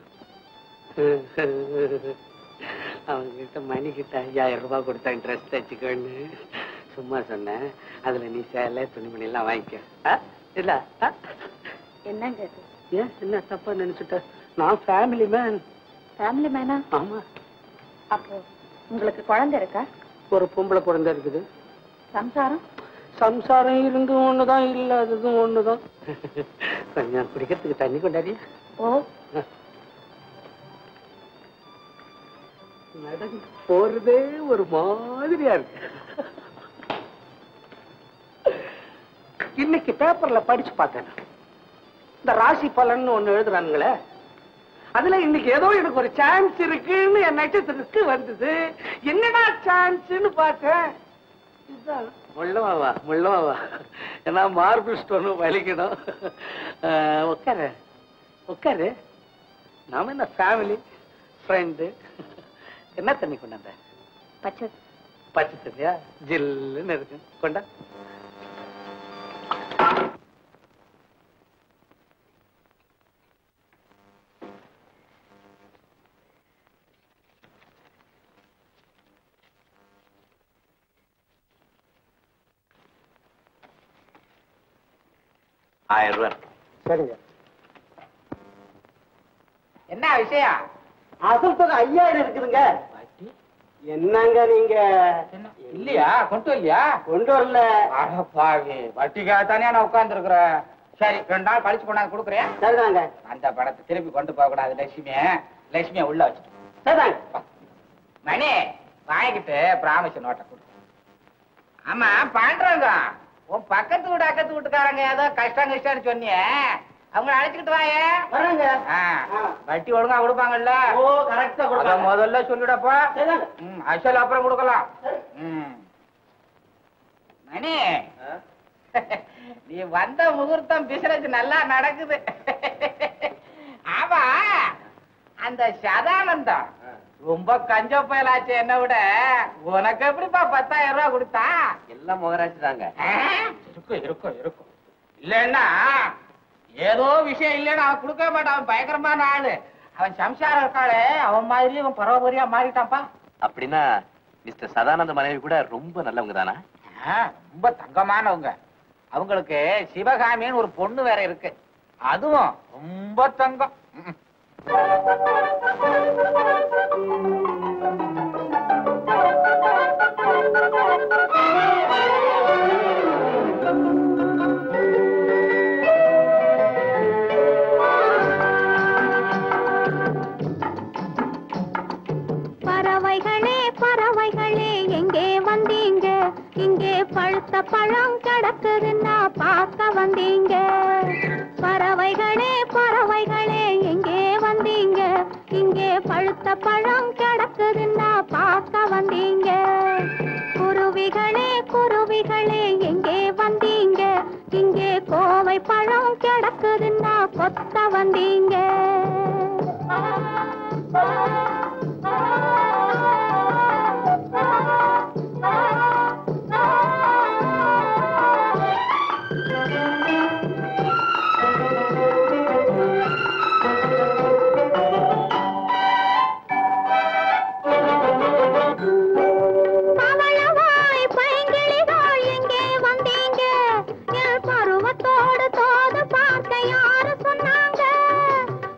அவங்க கிட்ட மணி கிட்ட ஐயாயிரம் ரூபாய் கொடுத்தாங்க ட்ரெஸ் தச்சுக்கோன்னு சும்மா சொன்னேன் அதுல நீ சேலை துணிமணி எல்லாம் வாங்கிக்க ஆ? இல்ல ஆ?
என்னங்க இது
ஏன் என்ன தப்பா நினைச்சுட்ட நான் ஃபேமிலி மேன்
ஃபேமிலி மேனா
ஆமா
அப்போ உங்களுக்கு குழந்தை இருக்கா
ஒரு பொம்பளை குழந்தை இருக்குது
சம்சாரம்
சம்சாரம் இருந்தும் ஒண்ணுதான் இல்லாததும் ஒண்ணுதான் கொஞ்சம் குடிக்கிறதுக்கு தண்ணி கொண்டாடியா
ஓ
நடந்து போறதே ஒரு மாதிரியா இருக்கு இன்னைக்கு பேப்பர்ல படிச்சு பார்த்தேன் இந்த ராசி பலன் ஒண்ணு எழுதுறானுங்களே அதுல இன்னைக்கு ஏதோ எனக்கு ஒரு சான்ஸ் இருக்குன்னு என் நட்சத்திரத்துக்கு வந்தது என்னடா சான்ஸ்னு பார்த்தேன் இதுதான் முள்ளவாவா முள்ளவாவா ஏன்னா மார்பிள் ஸ்டோனும் வலிக்கணும் அஹ், உட்காரு உட்காரு நாம என்ன ஃபேமிலி ஃப்ரெண்டு என்ன தண்ணி கொண்டாந்த
பச்சை
பச்சை தண்ணியா ஜில்லுன்னு இருக்கு கொண்டா
ஆயிரம் ரூபாய்
சரிங்க
என்ன விஷயம்
அசல் தொகை ஐயாயிரம் இருக்குதுங்க என்னங்க நீங்க
இல்லையா கொண்டு இல்லையா
கொண்டு வரல
அட பாவி வட்டிக்காக தானே நான் உட்கார்ந்து சரி ரெண்டு நாள் கழிச்சு கொண்டாந்து கொடுக்குறேன்
சரிதாங்க
அந்த பணத்தை திருப்பி கொண்டு போக கூடாது லட்சுமிய லட்சுமிய உள்ள வச்சுட்டு
சரிதாங்க
மணி வாங்கிட்டு பிராமிஷ நோட்டை கொடு ஆமா பண்றாங்க உன் பக்கத்து வீடு அக்கத்து வீட்டுக்காரங்க ஏதோ கஷ்டம் கஷ்டம்னு சொன்னியே அவங்கள அழைச்சுக்கிட்டு வாயே
வரேங்க
ஆ, வட்டி ஒழுங்கா கொடுப்பாங்கல்ல
ஓ கரெக்டா
அத
கொடுத்தாங்க
முதல்ல சொல்லிடப்பா
சரிதாங்க
ம் அசல் அப்புறம் கொடுக்கலாம் ம் மணி நீ வந்த முகூர்த்தம் பிசினஸ் நல்லா நடக்குது ஆமா அந்த சதானந்தம் ரொம்ப கஞ்ச பயலாச்சு என்ன விட உனக்கு எப்படிப்பா பத்தாயிரம் ரூபாய் கொடுத்தா
எல்லாம் முகராட்சி தாங்க
ஆ? இருக்கும் இருக்கும் இருக்கும் இல்லன்னா ஏதோ விஷயம் இல்லைன்னா அவன் கொடுக்க மாட்டான் அவன் பயங்கரமான ஆளு அவன் சம்சாரம் இருக்காளே அவன் மாதிரி அவன் பரவபரியா மாறிட்டான்ப்பா
அப்படின்னா மிஸ்டர் சதானந்த மனைவி கூட ரொம்ப நல்லவங்க தானா
ஆ, ரொம்ப தங்கமானவங்க அவங்களுக்கு சிவகாமின்னு ஒரு பொண்ணு வேற இருக்கு அதுவும் ரொம்ப தங்கம் ம்.
பறவைகளே பறவைகளே எங்கே வந்தீங்க இங்கே பழுத்த பழம் கிடக்குதுன்னா பார்க்க வந்தீங்க பறவைகளே பறவைகளே எங்கே வந்தீங்க இங்கே பழுத்த பழம் கிடக்குதுன்னா பார்க்க வந்தீங்க குருவிகளே குருவிகளே எங்கே வந்தீங்க இங்கே கோவை பழம் கிடக்குதுன்னா கொத்த வந்தீங்க பவளவாய் பைங்கிளிகள் எங்கே வந்தீங்க என் பருவத்தோடு தோது பார்க்க யாரு சொன்னாங்க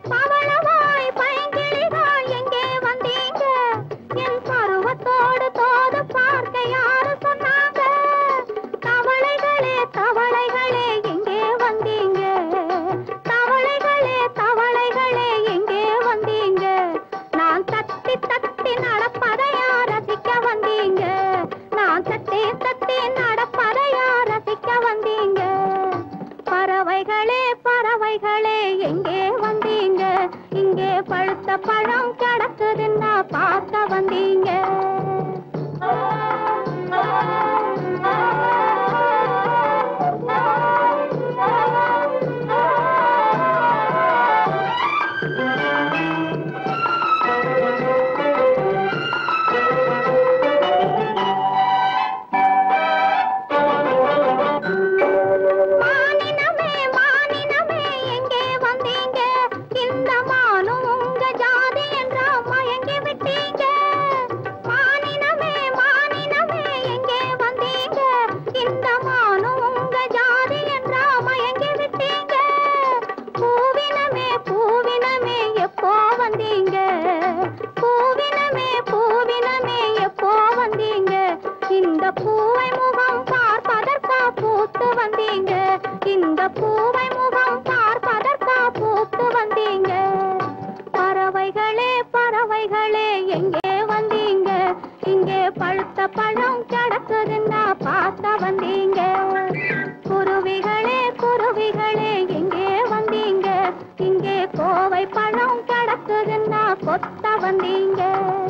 பூவை முகம் பார்ப்பதற்கா பூத்து வந்தீங்க இந்த பூவை முகம் பார்ப்பதற்கா பூத்து வந்தீங்க பறவைகளே பறவைகளே எங்கே வந்தீங்க இங்கே பழுத்த பழம் கிடக்குதுன்னா பார்த்த வந்தீங்க குருவிகளே குருவிகளே எங்கே வந்தீங்க இங்கே கோவை பழம் கிடக்குதுன்னா கொத்த வந்தீங்க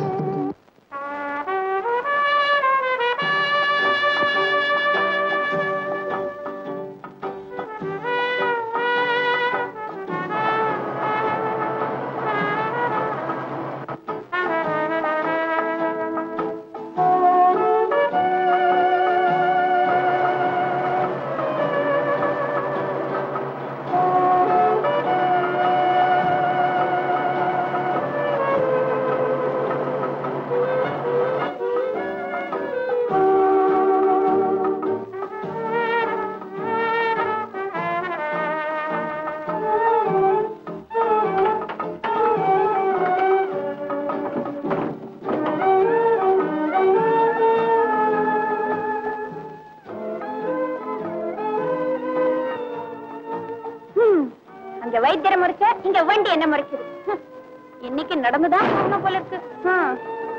ஹம், அங்க வைத்தியரை முறைச்ச இங்க வண்டி என்ன முறைக்குது ஹம், இன்னைக்கு நடந்துதான் போகணும் போல இருக்கு ஹம்.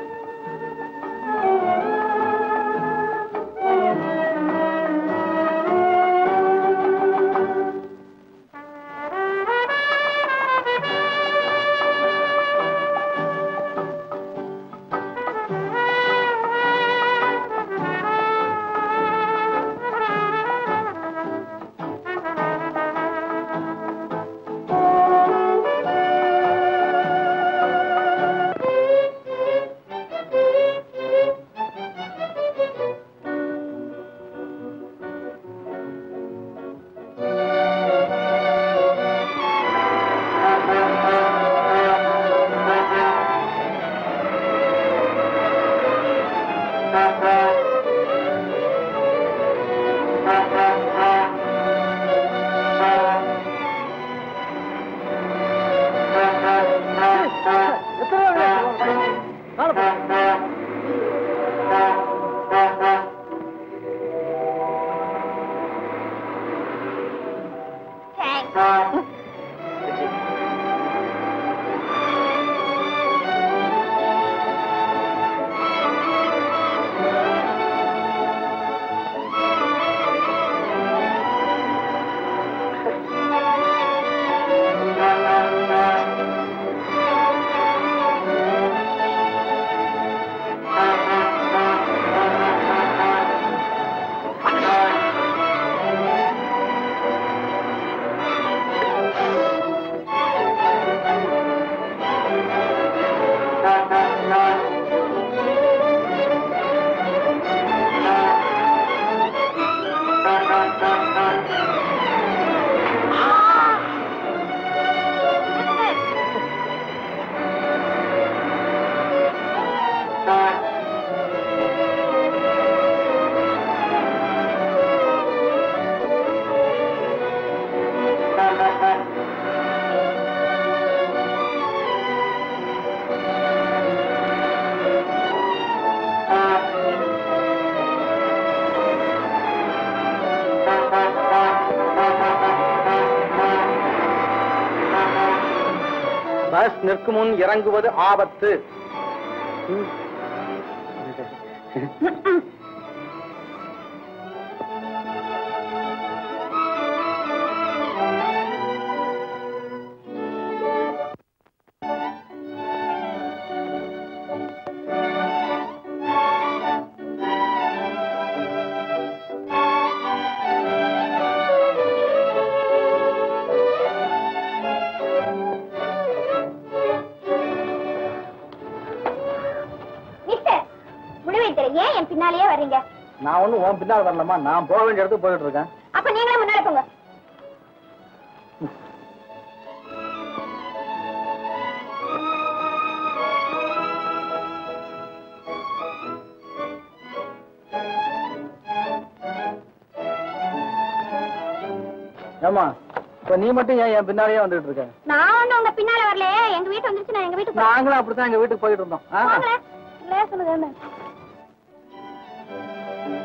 பஸ் நிற்கும் முன் இறங்குவது ஆபத்து
மிஸ்டர் முடிவைத்தர் ஏன் என் பின்னாலேயே வர்றீங்க
நான் ஒண்ணும் உன் பின்னால் வரலமா நான் போக வேண்டிய இடத்துக்கு போயிட்டு இருக்கேன்
அப்ப நீங்களே முன்னால போங்க
ஏமா இப்ப நீ மட்டும் ஏன் என் பின்னாலேயே வந்துட்டு இருக்க
நான் ஒண்ணு உங்க பின்னால வரல எங்க வீட்டு வந்துருச்சு நான் எங்க வீட்டுக்கு போறேன்.
நாங்களும் அப்படித்தான் எங்க வீட்டுக்கு போயிட்டு இருந்தோம் ஆ?
போங்களேன். நீங்களே சொல்லுங்க என்ன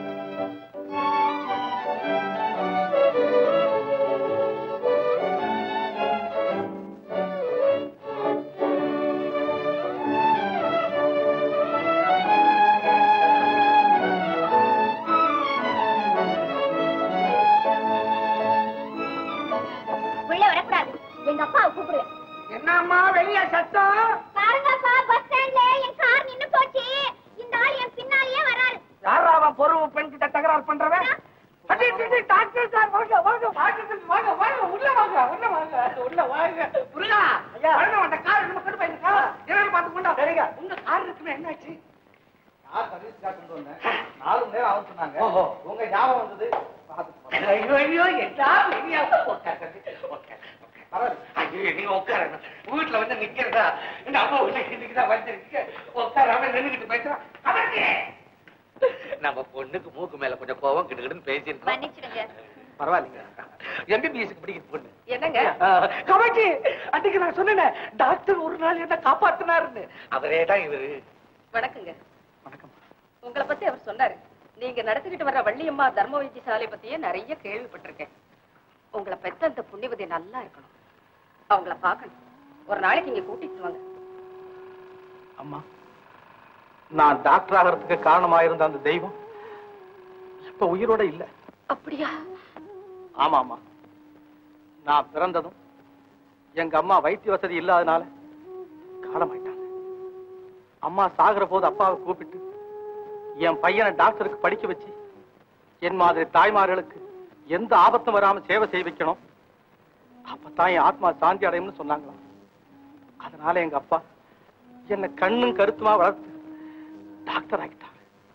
சார் பண்றவன் அடே, அடே, அடே, டாக்டர் சார் வாங்க வாங்க வாங்க வாங்க வாங்க உள்ள வாங்க உள்ள வாங்க உள்ள வாங்க புரியா ஐயா அந்த கார் நம்ம கொண்டு போய் கார் என்னன்னு பார்த்து கொண்டா சரிங்க உங்க கார் இருக்குமே என்னாச்சு
நான் சர்வீஸ் கொண்டு வந்தேன் நாலு மணி நேரம் ஆகும் சொன்னாங்க உங்க ஞாபகம் வந்தது பார்த்துட்டு
ஐயோ ஐயோ என்ன பெரிய உட்காரு உட்காரு ஐயோ நீங்க உட்காரணும் வீட்டுல வந்து நிக்கிறதா இந்த அம்மா வீட்டுக்கு இன்னைக்கு தான் வந்திருக்கு உட்காராம நின்னுக்கிட்டு பேசுறா அவருக்கு நம்ம பொண்ணுக்கு மூக்கு மேல கொஞ்சம் கோவம் கிட்டுக்கிட்டு பேசியிருக்கோம்
மன்னிச்சிடுங்க
பரவாயில்லைங்க எம்பிபிஎஸ்க்கு படிக்கிற பொண்ணு
என்னங்க
கமாச்சி அன்னைக்கு நான் சொன்னேன் டாக்டர் ஒரு நாள் என்ன காப்பாத்தினாருன்னு அவரே தான் இவரு
வணக்கங்க உங்களை பத்தி அவர் சொன்னாரு நீங்க நடத்திக்கிட்டு வர்ற வள்ளியம்மா தர்ம வைத்தியசாலை பத்தியே நிறைய கேள்விப்பட்டிருக்கேன் உங்களை பெத்த அந்த புண்ணியவதி நல்லா இருக்கணும் அவங்கள பார்க்கணும் ஒரு நாளைக்கு இங்க கூட்டிட்டு வாங்க
அம்மா நான் டாக்டர் ஆகிறதுக்கு காரணமா இருந்த அந்த தெய்வம் இப்ப உயிரோட இல்ல
அப்படியா
ஆமா ஆமா நான் பிறந்ததும் எங்க அம்மா வைத்திய வசதி இல்லாதனால காலமாயிட்டாங்க அம்மா சாகுற போது அப்பாவை கூப்பிட்டு என் பையனை டாக்டருக்கு படிக்க வச்சு என் மாதிரி தாய்மார்களுக்கு எந்த ஆபத்தும் வராம சேவை செய்ய வைக்கணும் அப்பதான் என் ஆத்மா சாந்தி அடையும்னு சொன்னாங்களாம் அதனால எங்க அப்பா என்னை கண்ணும் கருத்துமா வளர்த்து டாக்டர் ஆகிட்டாங்க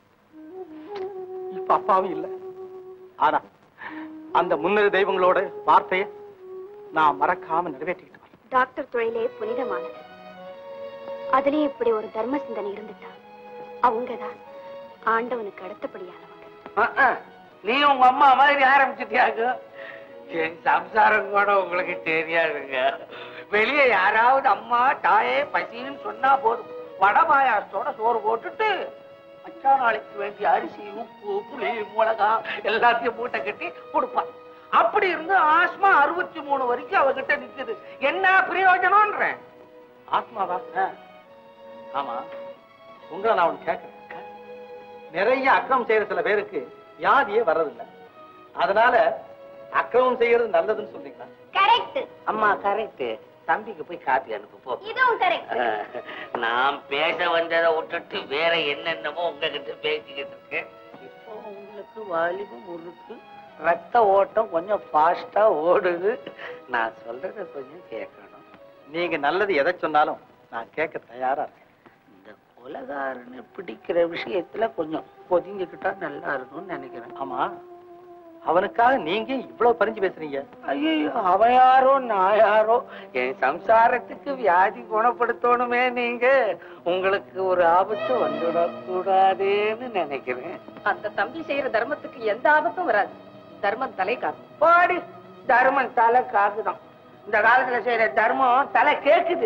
இப்ப அப்பாவும் இல்ல ஆனா அந்த முன்னறி தெய்வங்களோட வார்த்தையை நான் மறக்காம நிறைவேற்றிக்கிட்டு வரேன்.
டாக்டர் தொழிலே புனிதமானது அதுலயும் இப்படி ஒரு தர்ம சிந்தனை இருந்துட்டா அவங்கதான் ஆண்டவனுக்கு அடுத்தபடியானவங்க
நீ உங்க அம்மா மாதிரி ஆரம்பிச்சிட்டியாங்க என் சம்சாரம் கூட உங்களுக்கு தெரியாதுங்க வெளியே யாராவது அம்மா தாயே பசின்னு சொன்னா போதும் வட பாயாசத்தோட சோறு போட்டுட்டு மச்சா நாளைக்கு வேண்டிய அரிசி உப்பு புளி மிளகா எல்லாத்தையும் மூட்டை கட்டி கொடுப்பான் அப்படி இருந்து ஆஸ்மா அறுபத்தி மூணு வரைக்கும் அவகிட்ட நிக்குது என்ன பிரயோஜனம்ன்றேன்
ஆத்மாவா ஆமா உங்களை நான் ஒண்ணு கேட்கிறேன் நிறைய அக்கிரமம் செய்யற சில பேருக்கு வியாதியே வர்றதில்லை அதனால அக்கிரமம் செய்யறது நல்லதுன்னு சொல்றீங்களா
கரெக்ட்
அம்மா கரெக்ட் தம்பிக்கு போய் காப்பி அனுப்பு போ
இதுவும் கரெக்ட்
நான் பேச வந்ததை விட்டுட்டு வேற என்னென்னமோ உங்ககிட்ட பேசிக்கிட்டு இருக்கேன் இப்போ உங்களுக்கு வாலிபம் முறுக்கு ரத்த ஓட்டம் கொஞ்சம் ஃபாஸ்டா ஓடுது நான் சொல்றத கொஞ்சம் கேட்கணும்
நீங்க நல்லது எதை சொன்னாலும் நான் கேட்க தயாரா இருக்கேன்
இந்த கொலகாரனை பிடிக்கிற விஷயத்துல கொஞ்சம் ஒதுங்கிக்கிட்டா நல்லா இருக்கும்னு நினைக்கிறேன்
ஆமா அவனுக்காக நீங்க இவ்வளவு பறிஞ்சு பேசுறீங்க
ஐயோ அவன் யாரோ நான் யாரோ என் சம்சாரத்துக்கு வியாதி குணப்படுத்தணுமே நீங்க உங்களுக்கு ஒரு ஆபத்து வந்துடக்கூடாதேன்னு நினைக்கிறேன்
அந்த தம்பி செய்யற தர்மத்துக்கு எந்த ஆபத்தும் வராது தர்மம் தலை காக்கும்
பாடி தர்மம் தலை காக்குதான் இந்த காலத்துல செய்யற தர்மம் தலை கேக்குது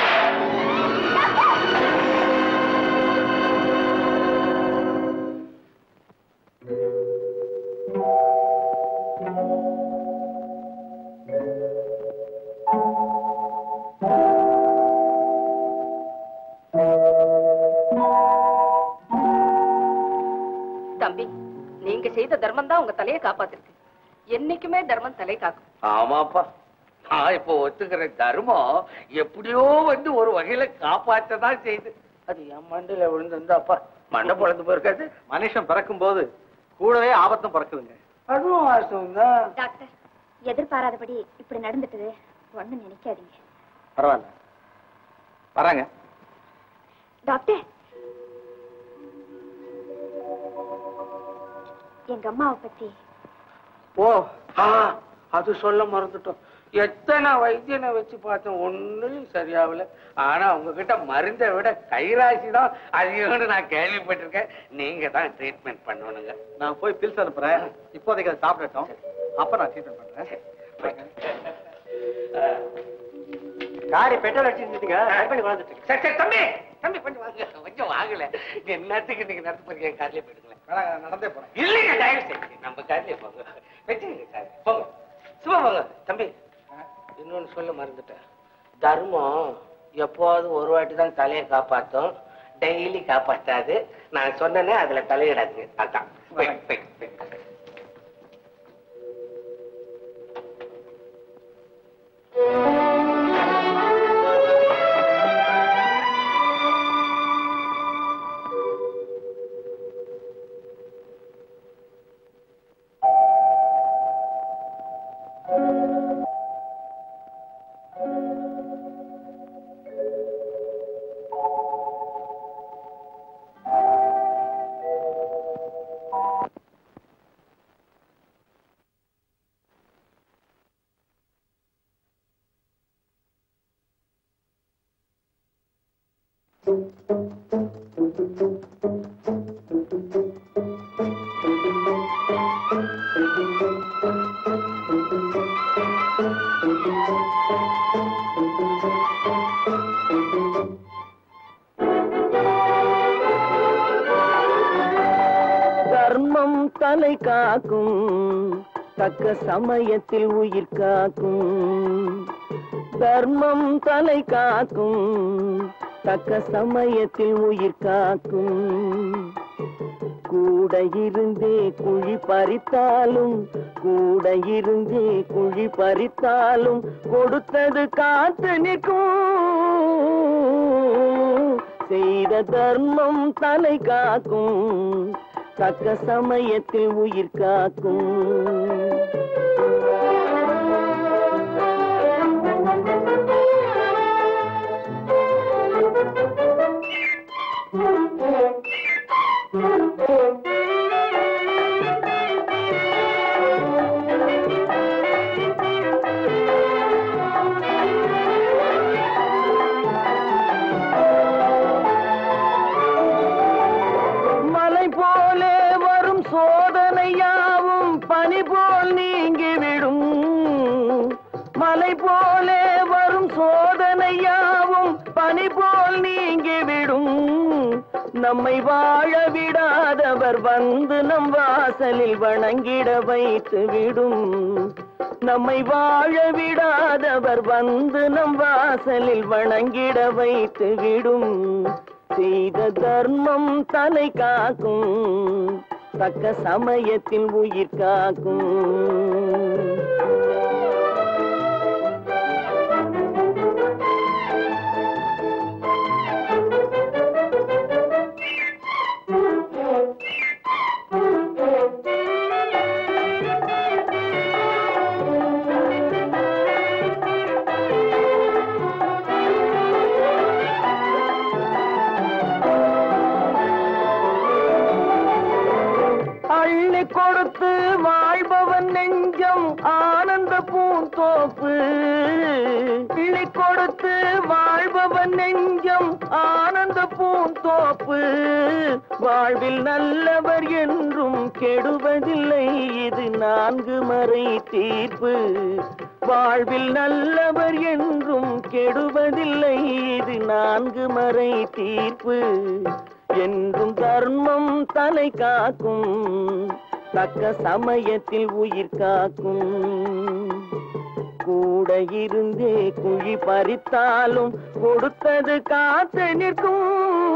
தம்பி நீங்க செய்த தர்மம் தான் உங்க தலையை காப்பாத்திருக்கு என்னைக்குமே தர்மம் தலை காக்கும்
ஆமாப்பா நான் இப்போ ஒத்துக்கிற தர்மம் எப்படியோ வந்து ஒரு வகையில காப்பாற்றதான் செய்யுது அது என் மண்டையில விழுந்திருந்தாப்பா மண்டை பொழந்து போயிருக்காது
மனுஷன் பிறக்கும் போது கூடவே ஆபத்தும் பிறக்குதுங்க
அதுவும் வாஸ்தவம் தான்
டாக்டர் எதிர்பாராதபடி இப்படி நடந்துட்டது ஒண்ணும் நினைக்காதீங்க
பரவாயில்ல வராங்க
டாக்டர் எங்க அம்மாவை பத்தி
ஓ ஆ அது சொல்ல மறந்துட்டோம் எத்தனை வைத்தியனை வச்சு பார்த்தோம் ஒண்ணும் சரியாகல ஆனா உங்ககிட்ட மருந்தை விட கைராசி தான் அதிகம்னு நான் கேள்விப்பட்டிருக்கேன் நீங்க தான் ட்ரீட்மெண்ட் பண்ணணுங்க
நான் போய் பில்ஸ் அனுப்புறேன் இப்போதைக்கு அதை சாப்பிடட்டும் அப்ப நான் ட்ரீட்மெண்ட் பண்றேன் காரி பெட்ரோல் அடிச்சிருந்தீங்க பண்ணி வளர்ந்துட்டு
சரி சரி தம்பி தம்பி கொஞ்சம் வாங்க கொஞ்சம் வாங்கல என்னத்துக்கு நீங்க நடத்து போறீங்க கார்லயே போயிடுங்களேன்
நடந்தே போறேன்
இல்லைங்க தயவு செய்து நம்ம கார்லயே போங்க வச்சுங்க கார் போங்க சும்மா போங்க தம்பி இன்னொன்னு சொல்ல மறந்துட்டேன் தர்மம் எப்போது ஒரு வாட்டி தான் தலையை காப்பாத்தும் டெய்லி காப்பாத்தாது நான் சொன்னேனே அதுல தலையிடாதுங்க அதான் போய், போய், போய்.
தர்மம் தலை காக்கும் தக்க சமயத்தில் உயிர் காக்கும் தர்மம் தலை காக்கும் தக்க சமயத்தில் உயிர் காக்கும் கூட இருந்தே குழி பறித்தாலும் கூட இருந்தே குழி பறித்தாலும் கொடுத்தது காத்து நிற்கும் செய்த தர்மம் தலை காக்கும் தக்க சமயத்தில் உயிர் காக்கும் மலை போலே வரும் சோதனையாவும் பனி போல் நீங்கிவிடும் மலை போலே வரும் சோதனையாவும் பனி போல் நீங்கிவிடும் நம்மை வாழ விடாதவர் வந்து நம் வாசலில் வணங்கிட வைத்து விடும் நம்மை வாழ விடாதவர் வந்து நம் வாசலில் வணங்கிட வைத்து விடும் செய்த தர்மம் தலை காக்கும் தக்க சமயத்தில் உயிர் காக்கும் அள்ளி கொடுத்து வாழ்பவன் நெஞ்சம் ஆனந்த பூந்தோப்பு அள்ளி கொடுத்து வாழ்பவன் நெஞ்சம் ஆனந்த பூந்தோப்பு வாழ்வில் நல்லவர் என்றும் கெடுவதில்லை இது நான்கு மறை தீர்ப்பு வாழ்வில் நல்லவர் என்றும் கெடுவதில்லை இது நான்கு மறை தீர்ப்பு என்றும் தர்மம் தலை காக்கும் தக்க சமயத்தில் உயிர் காக்கும் கூட இருந்தே குழி பறித்தாலும் கொடுத்தது காத்து நிற்கும்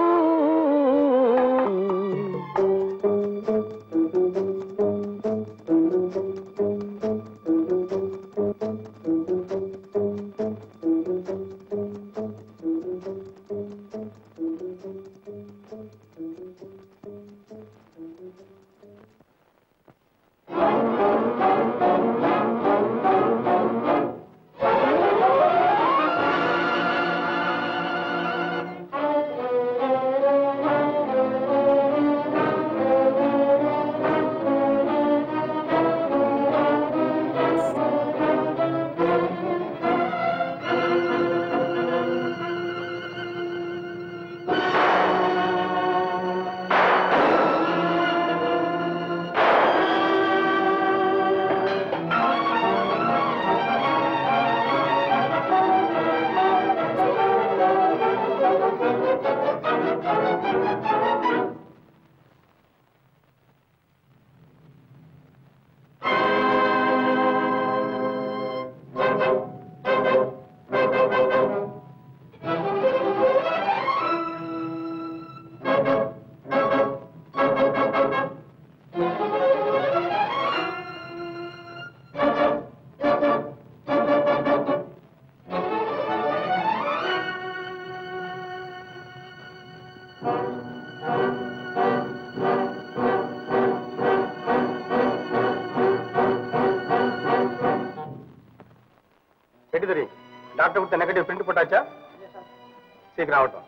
செடிதுரி டாக்டர் கொடுத்த நெகட்டிவ் பிரிண்ட் போட்டாச்சா சீக்கிரம் ஆகட்டும்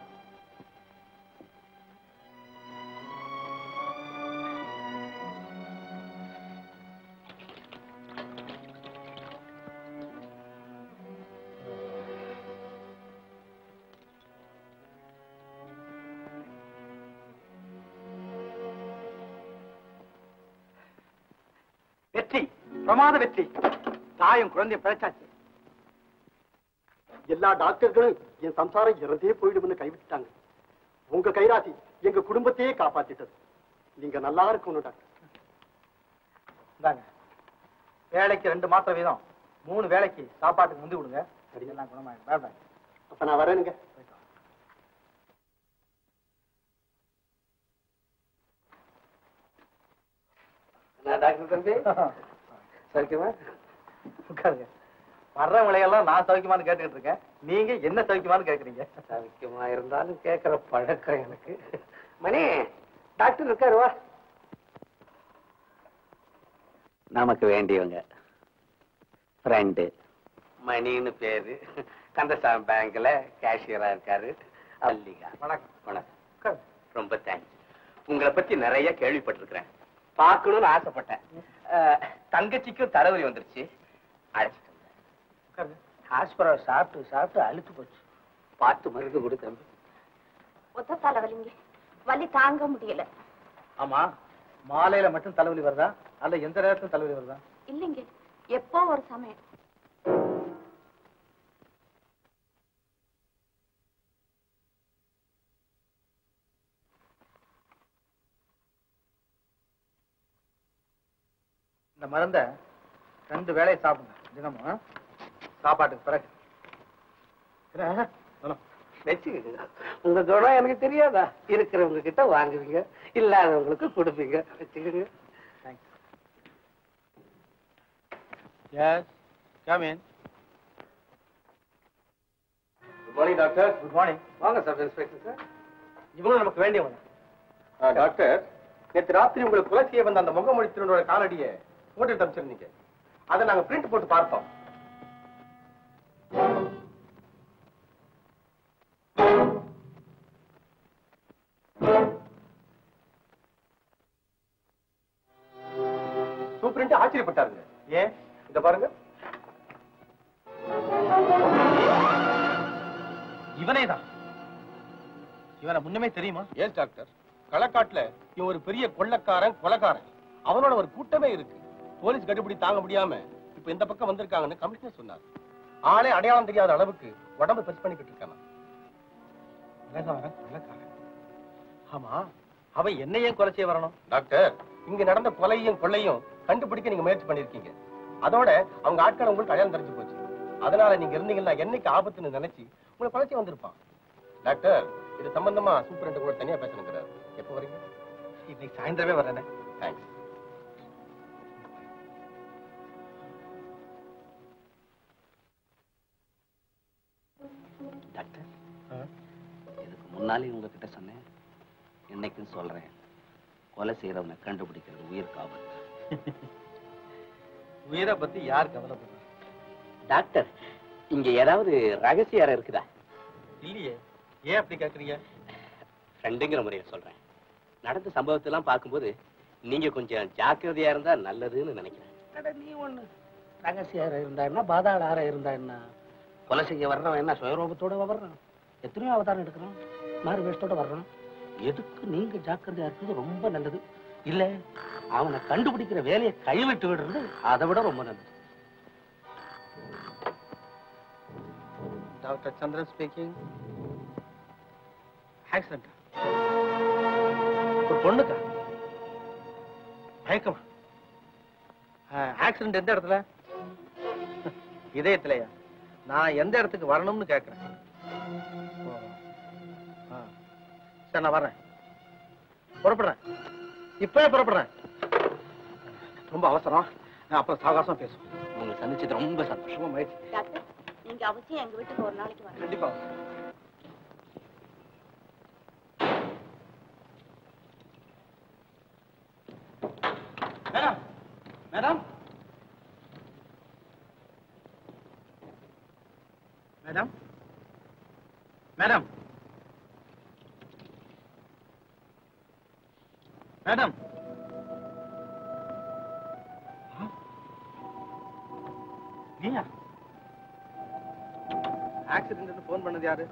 வெற்றி பிரமாத வெற்றி தாயும் குழந்தை பிழைச்சாச்சு
எல்லா டாக்டர்களும் என் சம்சாரம் இறந்தே போயிடும்னு கைவிட்டுட்டாங்க உங்க கைராசி எங்க குடும்பத்தையே காப்பாத்திட்டது நீங்க நல்லா இருக்கணும் டாக்டர்
இந்தாங்க வேலைக்கு ரெண்டு மாத்திரை வீதம் மூணு வேலைக்கு சாப்பாட்டுக்கு முந்தி விடுங்க எல்லாம் குணமாயிடும் பாய் பாய்
அப்ப நான் வரேனுங்க
டாக்டர் தம்பி சௌக்கியமா
உட்காருங்க வர்றவங்களையெல்லாம் நான் சௌக்கியமான்னு கேட்டுக்கிட்டு இருக்கேன் நீங்க என்ன சௌக்கியமான்னு கேக்குறீங்க
சௌக்கியமா இருந்தாலும் கேட்கிற பழக்கம் எனக்கு மணி டாக்டர் இருக்காரு வா நமக்கு வேண்டியவங்க ஃப்ரெண்டு மணின்னு பேரு கந்தசாமி பேங்க்ல கேஷியரா இருக்காரு அல்லிகா
வணக்கம்
வணக்கம் ரொம்ப தேங்க்ஸ் உங்களை பத்தி நிறைய கேள்விப்பட்டிருக்கிறேன்
பார்க்கணும்னு ஆசைப்பட்டேன் அஹ், தங்கச்சிக்கும் தலைவலி வந்துருச்சு அழைச்சிட்டு வந்தேன்.
ஆஸ்பரம் சாப்பிட்டு சாப்பிட்டு அழுத்து போச்சு பார்த்து மருந்து கொடு தம்பி
ஒத்த தலைவலிங்க வலி தாங்க முடியல
ஆமா மாலையில மட்டும் தலைவலி வருதா அல்ல எந்த நேரத்திலும் தலைவலி வருதா
இல்லைங்க எப்போ ஒரு சமயம்
இந்த மருந்த ரெண்டு வேளையை சாப்பிடுங்க தினமும் ஆ? சாப்பாட்டுக்கு பிறகு என்ன? தினம்.
வச்சுக்கோங்க உங்க குணம் எனக்கு தெரியாதா இருக்கிறவங்க கிட்ட வாங்குவீங்க இல்லாதவங்களுக்கு கொடுப்பீங்க வச்சுக்கோங்க
yes come in
good morning doctor
good morning
வாங்க சப் இன்ஸ்பெக்டர் சார்
இவங்களும் நமக்கு வேண்டியவங்க
ஆ, டாக்டர் நேற்று ராத்திரி உங்களுக்கு கொலை செய்ய வந்த அந்த முகமொழி திருடோட காலடியை போட்டுட்டு அமைச்சிருந்தீங்க அதை நாங்க பிரிண்ட் போட்டு பார்த்தோம் சூப்பரிண்ட் ஆச்சரியப்பட்டாருங்க ஏன் இத பாருங்க
இவனே தான் இவனை முன்னமே தெரியுமா
ஏன் டாக்டர் களக்காட்டுல இவன் ஒரு பெரிய கொள்ளக்காரன் கொலைக்காரன் அவனோட ஒரு கூட்டமே இருக்கு போலீஸ் கண்டுபிடி தாங்க முடியாம இப்ப இந்த பக்கம் வந்திருக்காங்கன்னு கமிஷனர் சொன்னார் ஆளே அடையாளம் தெரியாத அளவுக்கு உடம்பு பெருசு பண்ணிக்கிட்டு இருக்கானா
கொலைகாரன், கொலைகாரன். ஆமா அவன் என்ன ஏன் கொலை செய்ய வரணும்
டாக்டர் இங்க நடந்த கொலையும் கொள்ளையும் கண்டுபிடிக்க நீங்க முயற்சி பண்ணிருக்கீங்க அதோட அவங்க ஆட்கள் உங்களுக்கு அடையாளம் தெரிஞ்சு போச்சு அதனால நீங்க இருந்தீங்கன்னா என்னைக்கு ஆபத்துன்னு நினைச்சு உங்களை கொலை செய்ய வந்திருப்பான் டாக்டர் இது சம்பந்தமா சூப்பரண்ட் கூட தனியா பேசணுங்கிறார் எப்போ வரீங்க
இன்னைக்கு சாயந்தரமே வரேனே
தேங்க்ஸ்
டாக்டர் இதுக்கு முன்னாலே உங்ககிட்ட சொன்னேன் என்னைக்கும் சொல்றேன் கொலை செய்யறவனை கண்டுபிடிக்கிறது உயிர் ஆபத்து
உயிரை பத்தி யார் கவலைப்படுறா
டாக்டர் இங்க ஏதாவது ரகசிய அறை இருக்குதா
இல்லையே ஏன் அப்படி கேக்குறீங்க
ஃப்ரெண்டுங்கிற முறையில் சொல்றேன் நடந்த சம்பவத்தெல்லாம் பார்க்கும்போது நீங்க கொஞ்சம் ஜாக்கிரதையா இருந்தா நல்லதுன்னு நினைக்கிறேன்
அட, நீ ஒண்ணு ரகசிய அறை இருந்தா என்ன பாதாள அறை இருந்தா என்ன கொலை செய்ய வர்றவன் என்ன சுயரூபத்தோட வர்றான் எத்தனையோ அவதாரம் எடுக்கிறான் மாறு வேஷத்தோட வர்றான் எதுக்கு நீங்க ஜாக்கிரதையா இருக்கிறது ரொம்ப நல்லது இல்ல அவனை கண்டுபிடிக்கிற வேலையை கைவிட்டு விடுறது அதை விட ரொம்ப நல்லது
டாக்டர் சந்திரன் ஸ்பீக்கிங் ஆக்சிடென்ட் ஒரு பொண்ணுக்கா மயக்கமா ஆக்சிடென்ட் எந்த இடத்துல இதயத்திலயா நான் எந்த இடத்துக்கு வரணும்னு கேட்கிறேன் ஓ. ஆ. சரி நான் வர்றேன் புறப்படுறேன் இப்பவே புறப்படுறேன் ரொம்ப அவசரம் நான் அப்புறம் சாகாசம் பேசுவோம்
உங்களை சந்திச்சது ரொம்ப சந்தோஷம்
ரொம்ப மகிழ்ச்சி
டாக்டர் நீங்க அவசியம் எங்க வீட்டுக்கு ஒரு நாளைக்கு வரணும்
கண்டிப்பா madam madam madam madam madam நீயா ஆக்சிடென்ட் போன் பண்ணது யாரு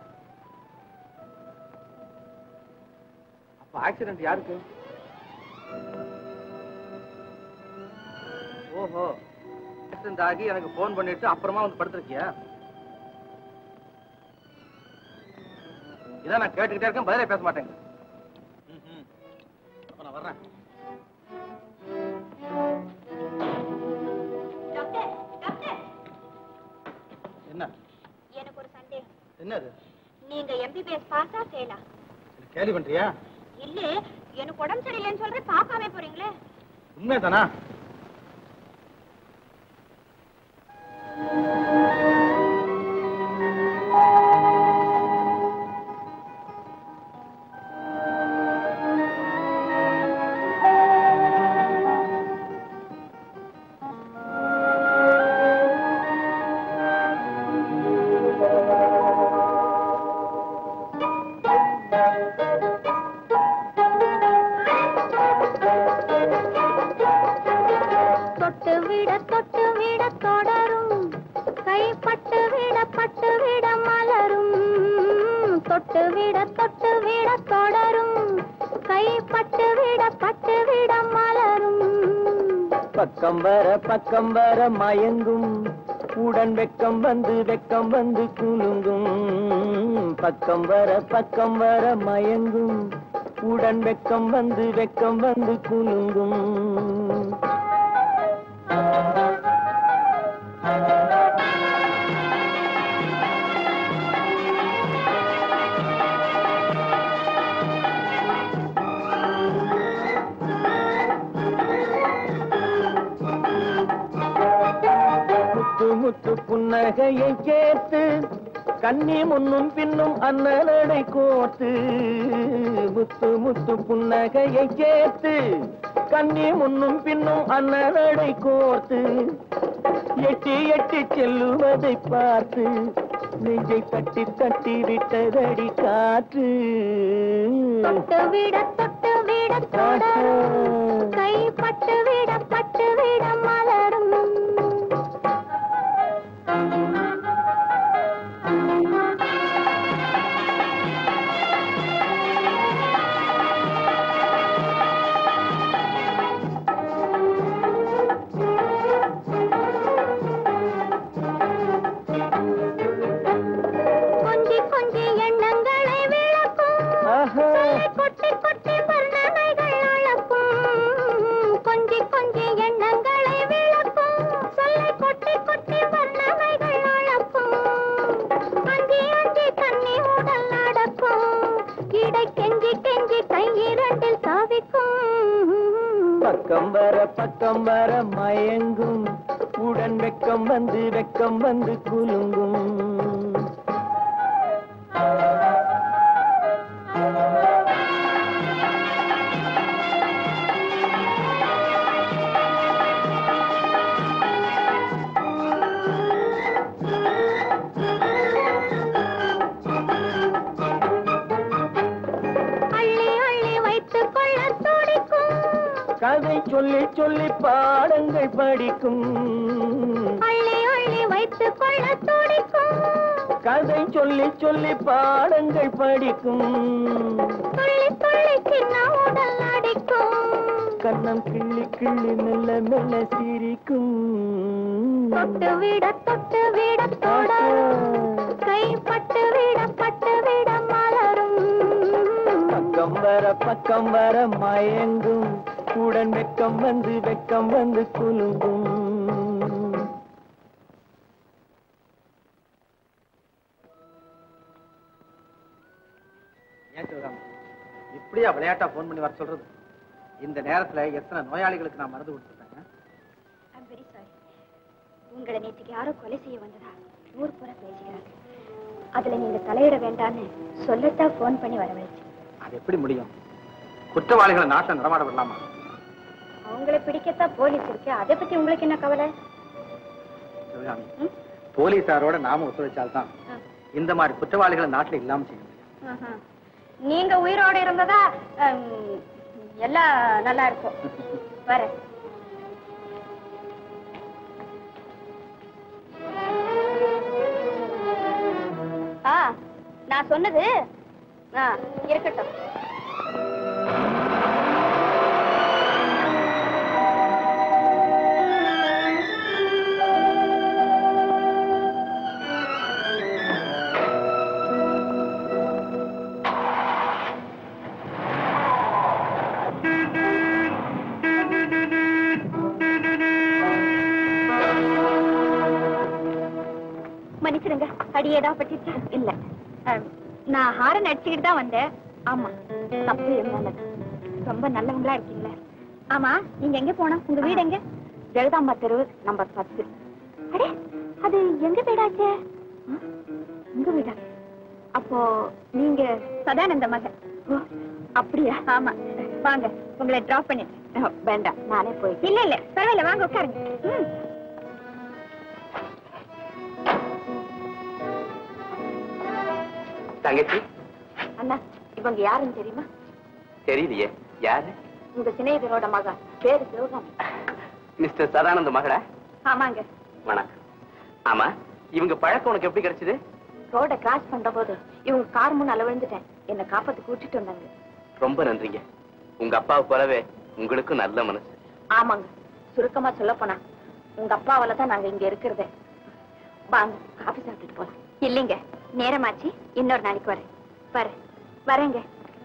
அப்ப ஆக்சிடென்ட் யாருக்கு ஓ ஓஹோ ஆக்சிடென்ட் ஆகி எனக்கு ஃபோன் பண்ணிட்டு அப்புறமா வந்து படுத்திருக்கியா இதான் நான் கேட்டுக்கிட்டே இருக்கேன் பதிலே பேச மாட்டேங்க ம்ஹும். அப்ப நான் வர்றேன்
டாக்டர் டாக்டர்
என்ன
எனக்கு ஒரு சந்தேகம்
என்னது
நீங்க எம்பிபிஎஸ் பாஸா ஃபெயிலா
கேள்வி பண்றியா
இல்ல எனக்கு உடம்பு சரியில்லைன்னு சொல்றேன் பார்க்காம போறீங்களே
உண்மைதானா
தொட்டு விட தொட்டு விட தொடரும் கைப்பட்டு விட பட்டு விட மலரும் தொட்டு விட தொட்டு விட தொடரும் கைப்பட்டு விட பட்டு விட மலரும்
பக்கம் வர பக்கம் வர மயங்கும் உடன் வெக்கம் வந்து வெக்கம் வந்து குலுங்கும் பக்கம் வர பக்கம் வர மயங்கும் உடன் வெக்கம் வந்து வெக்கம் வந்து குலுங்கும் முத்து முத்து புன்னகையை கேட்டு கண்ணி முன்னும் பின்னும் அண்ணலடை கோத்து முத்து முத்து புன்னகையை கேட்டு கண்ணி முன்னும் பின்னும் அண்ணலடை கோர்த்து எட்டி எட்டி செல்லுவதை பார்த்து நெஞ்சை தட்டி தட்டி விட்டதடி காற்று
தொட்டு விட தொட்டு விட தொடரும் கைப்பட்டு விட பட்டு விட மலரும் கொஞ்சி கொஞ்சி எண்ணங்களை விளக்கும் சொல்லை கொட்டி கொட்டி வர்ணனைகள் அளக்கும் கொஞ்சி கொஞ்சி எண்ணங்களை விளக்கும் சொல்லை கொட்டி கொட்டி வர்ணனைகள் அளக்கும் அஞ்சி அஞ்சி கண்ணி உடல் நடக்கும் இடை கெஞ்சி கெஞ்சி கை இரண்டில் சாவிக்கும்
பக்கம் வர பக்கம் வர மயங்கும் உடன் வெக்கம் வந்து வெக்கம் வந்து குலுங்கும்
அள்ளி அள்ளி வைத்துக் கொள்ள துடிக்கும்
கதை சொல்லி சொல்லி பாடங்கள் படிக்கும்
அள்ளி அள்ளி வைத்துக் கொள்ள துடிக்கும்
கதை சொல்லி சொல்லி பாடங்கள் படிக்கும்
துள்ளி துள்ளி சின்ன உடல் அடிக்கும்
கண்ணம் கிள்ளி கிள்ளி மெல்ல மெல்ல சிரிக்கும்
தொட்டு விட தொட்டு விட தொடரும் கைப்பட்டு விட பட்டு விட மலரும்
பக்கம் வர பக்கம் வர மயங்கும் உடன் வெக்கம் வந்து வெக்கம் வந்து குலுங்கும்
ஏன் சிவராம் இப்படியா விளையாட்டா ஃபோன் பண்ணி வர சொல்றது இந்த நேரத்துல எத்தனை நோயாளிகளுக்கு நான் மருந்து கொடுத்துருக்கேன்
I'm very sorry. உங்களை நேற்றுக்கு யாரோ கொலை செய்ய வந்ததா ஊர் பூரா பேசிக்கிறாங்க அதுல நீங்க தலையிட வேண்டாம்னு சொல்லத்தான் ஃபோன் பண்ணி வரவழைச்சு
அது எப்படி முடியும் குற்றவாளிகளை நாட்டில் நடமாட விடலாமா
அவங்கள பிடிக்கத்தான் போலீஸ் இருக்கு அதை பத்தி உங்களுக்கு என்ன கவலை
சிவகாமி போலீசாரோட நாம ஒத்துழைச்சால்தான் இந்த மாதிரி குற்றவாளிகளை நாட்டுல இல்லாம செய்ய முடியும்
ஆஹா. நீங்க உயிரோட இருந்ததா ஹம், எல்லாம் நல்லா இருக்கும் வரேன் ஆ நான் சொன்னது ஆ இருக்கட்டும் மன்னிச்சிடுங்க அடி ஏதாவது பட்டுச்சு இல்ல அஹ், நான் ஹாரன் அடிச்சுக்கிட்டு தான் வந்தேன் ஆமா தப்பு இருந்தாலும் ரொம்ப நல்லவங்களா இருக்கீங்களே ஆமா நீங்க எங்க போனா உங்க வீடு எங்க ஜெகதாம்பா தெரு நம்பர் பத்து அடே அது எங்க வீடாச்சே ஆ, உங்க வீடா அப்போ நீங்க சதானந்த மகன் ஓ, அப்படியா ஆமா வாங்க உங்களை டிராப் பண்ணிட்டு வேண்டாம் நானே போய் இல்ல இல்ல பரவாயில்ல வாங்க உட்காருங்க ம்.
தங்கச்சி
அண்ணா இவங்க யாருன்னு தெரியுமா
தெரியலையே யாரு
உங்க சிநேகிதரோட மகன் பேரு சிவகாமி
மிஸ்டர் சதானந்த மகளா
ஆமாங்க
வணக்கம் ஆமா இவங்க பழக்கம் உனக்கு எப்படி கிடைச்சது
ரோட கிராஸ் பண்ற போது இவங்க கார் முன்னால விழுந்துட்டேன் என்ன காப்பாத்து கூட்டிட்டு வந்தாங்க
ரொம்ப நன்றிங்க உங்க அப்பாவை போலவே உங்களுக்கும் நல்ல மனசு
ஆமாங்க சுருக்கமா சொல்ல போனா உங்க அப்பாவால தான் நாங்க இங்க இருக்கிறதே வாங்க காபி சாப்பிட்டுட்டு போலாம்
இல்லைங்க நேரமாச்சு இன்னொரு நாளைக்கு வரேன் வரேன் வரேங்க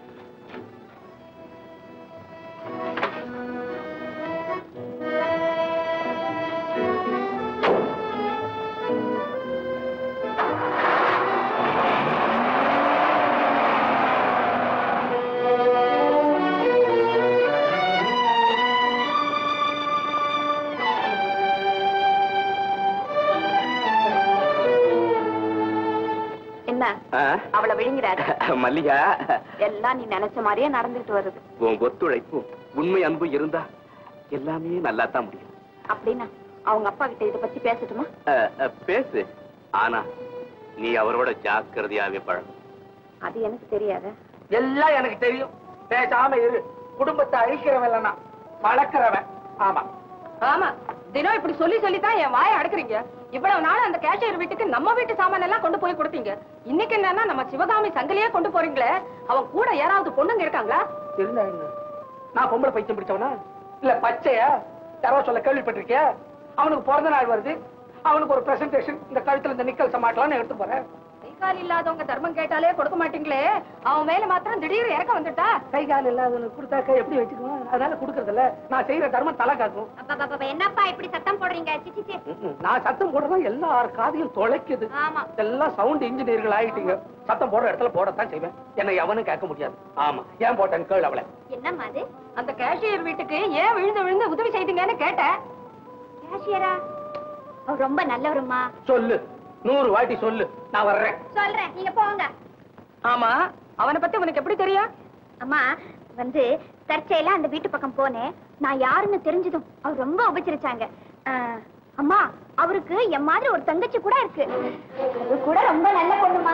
என்ன
ஆ?
அவளை விழுங்கிடாது
மல்லிகா
எல்லாம் நீ நினைச்ச மாதிரியே நடந்துட்டு வருது
உன் ஒத்துழைப்பும் உண்மை அன்பு இருந்தா எல்லாமே நல்லா தான் முடியும்
அப்படின்னா அவங்க அப்பா கிட்ட இத பத்தி பேசட்டுமா
அஹ், அஹ், பேசு ஆனா நீ அவரோட ஜாக்கிரதையாவே பழகும்
அது எனக்கு தெரியாத
எல்லாம் எனக்கு தெரியும் பேசாம இரு குடும்பத்தை அழிக்கிறவன் இல்லைன்னா வளர்க்கிறவன் ஆமா
ஆமா தினம் இப்படி சொல்லி சொல்லி தான் என் வாயை அடக்குறீங்க இவ்வளவு நாள் அந்த கேஷியர் வீட்டுக்கு நம்ம வீட்டு சாமான் எல்லாம் கொண்டு போய் கொடுத்தீங்க இன்னைக்கு என்னன்னா நம்ம சிவகாமி சங்கிலியே கொண்டு போறீங்களே அவன் கூட யாராவது பொண்ணுங்க இருக்காங்களா
இருந்தா என்ன நான் பொம்பளை பைத்தியம் பிடிச்சவனா இல்ல பச்சையா யாரோ சொல்ல கேள்விப்பட்டிருக்கியா அவனுக்கு பிறந்த நாள் வருது அவனுக்கு ஒரு பிரசன்டேஷன் இந்த கழுத்துல இந்த நிக்கல் சமாட்டலாம் எடுத்து போறேன்
கை கால் இல்லாதவங்க தர்மம் கேட்டாலே கொடுக்க மாட்டீங்களே அவன் மேல மாத்திரம் திடீர் இறக்க வந்துட்டா
கை கால் இல்லாதவனுக்கு கொடுத்தாக்க எப்படி வச்சுக்குவான் அதனால கொடுக்கறது இல்ல நான் செய்யற தர்மம் தலை காக்கும்
அப்பா என்னப்பா இப்படி சத்தம் போடுறீங்க சிச்சி சி.
நான் சத்தம் போடுறதா எல்லார் காதையும் தொலைக்குது
ஆமா
எல்லாம் சவுண்ட் இன்ஜினியர்கள் ஆயிட்டீங்க சத்தம் போடுற இடத்துல போடத்தான் செய்வேன் என்னை எவனும் கேட்க முடியாது ஆமா ஏன் போட்டேன் கேள் அவளை
என்னம்மா அது
அந்த கேஷியர் வீட்டுக்கு ஏன் விழுந்து விழுந்து உதவி செய்தீங்கன்னு கேட்டேன்
கேஷியரா அவர் ரொம்ப நல்லவருமா
சொல்லு நூறு வாட்டி சொல்லு நான் வர்றேன்
சொல்றேன் நீங்க போங்க
ஆமா அவனை பத்தி உனக்கு எப்படி தெரியும்
அம்மா வந்து தற்செயலா அந்த வீட்டு பக்கம் போனேன் நான் யாருன்னு தெரிஞ்சதும் அவர் ரொம்ப உபச்சரிச்சாங்க அஹ், அம்மா அவருக்கு என் மாதிரி ஒரு தங்கச்சி கூட இருக்கு அது கூட ரொம்ப நல்ல பொண்ணுமா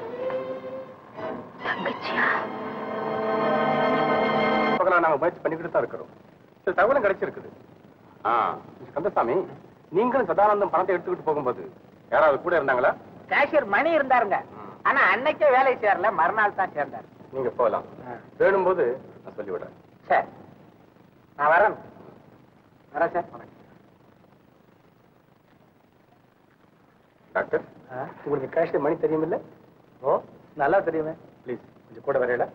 பகலா நாங்க முயற்சி பண்ணிக்கிட்டு தான் இருக்கிறோம் சில தகவலும் கிடைச்சிருக்குது ஆ மிஸ்டர் கந்தசாமி நீங்களும் சதானந்தம் பணத்தை எடுத்துக்கிட்டு போகும்போது யாராவது கூட இருந்தாங்களா
கேஷியர் மணி இருந்தாருங்க ஆனா அன்னைக்கே வேலை சேரல மறுநாள் தான் சேர்ந்தார்
நீங்க போகலாம் வேணும்போது நான் சொல்லிவிடுறேன்
சார் நான் வரேன் வரேன் சார்
டாக்டர் உங்களுக்கு கேஷியர் மணி தெரியுமில்ல ஓ நல்லா தெரியுமே ப்ளீஸ் கொஞ்சம் கூட வரையில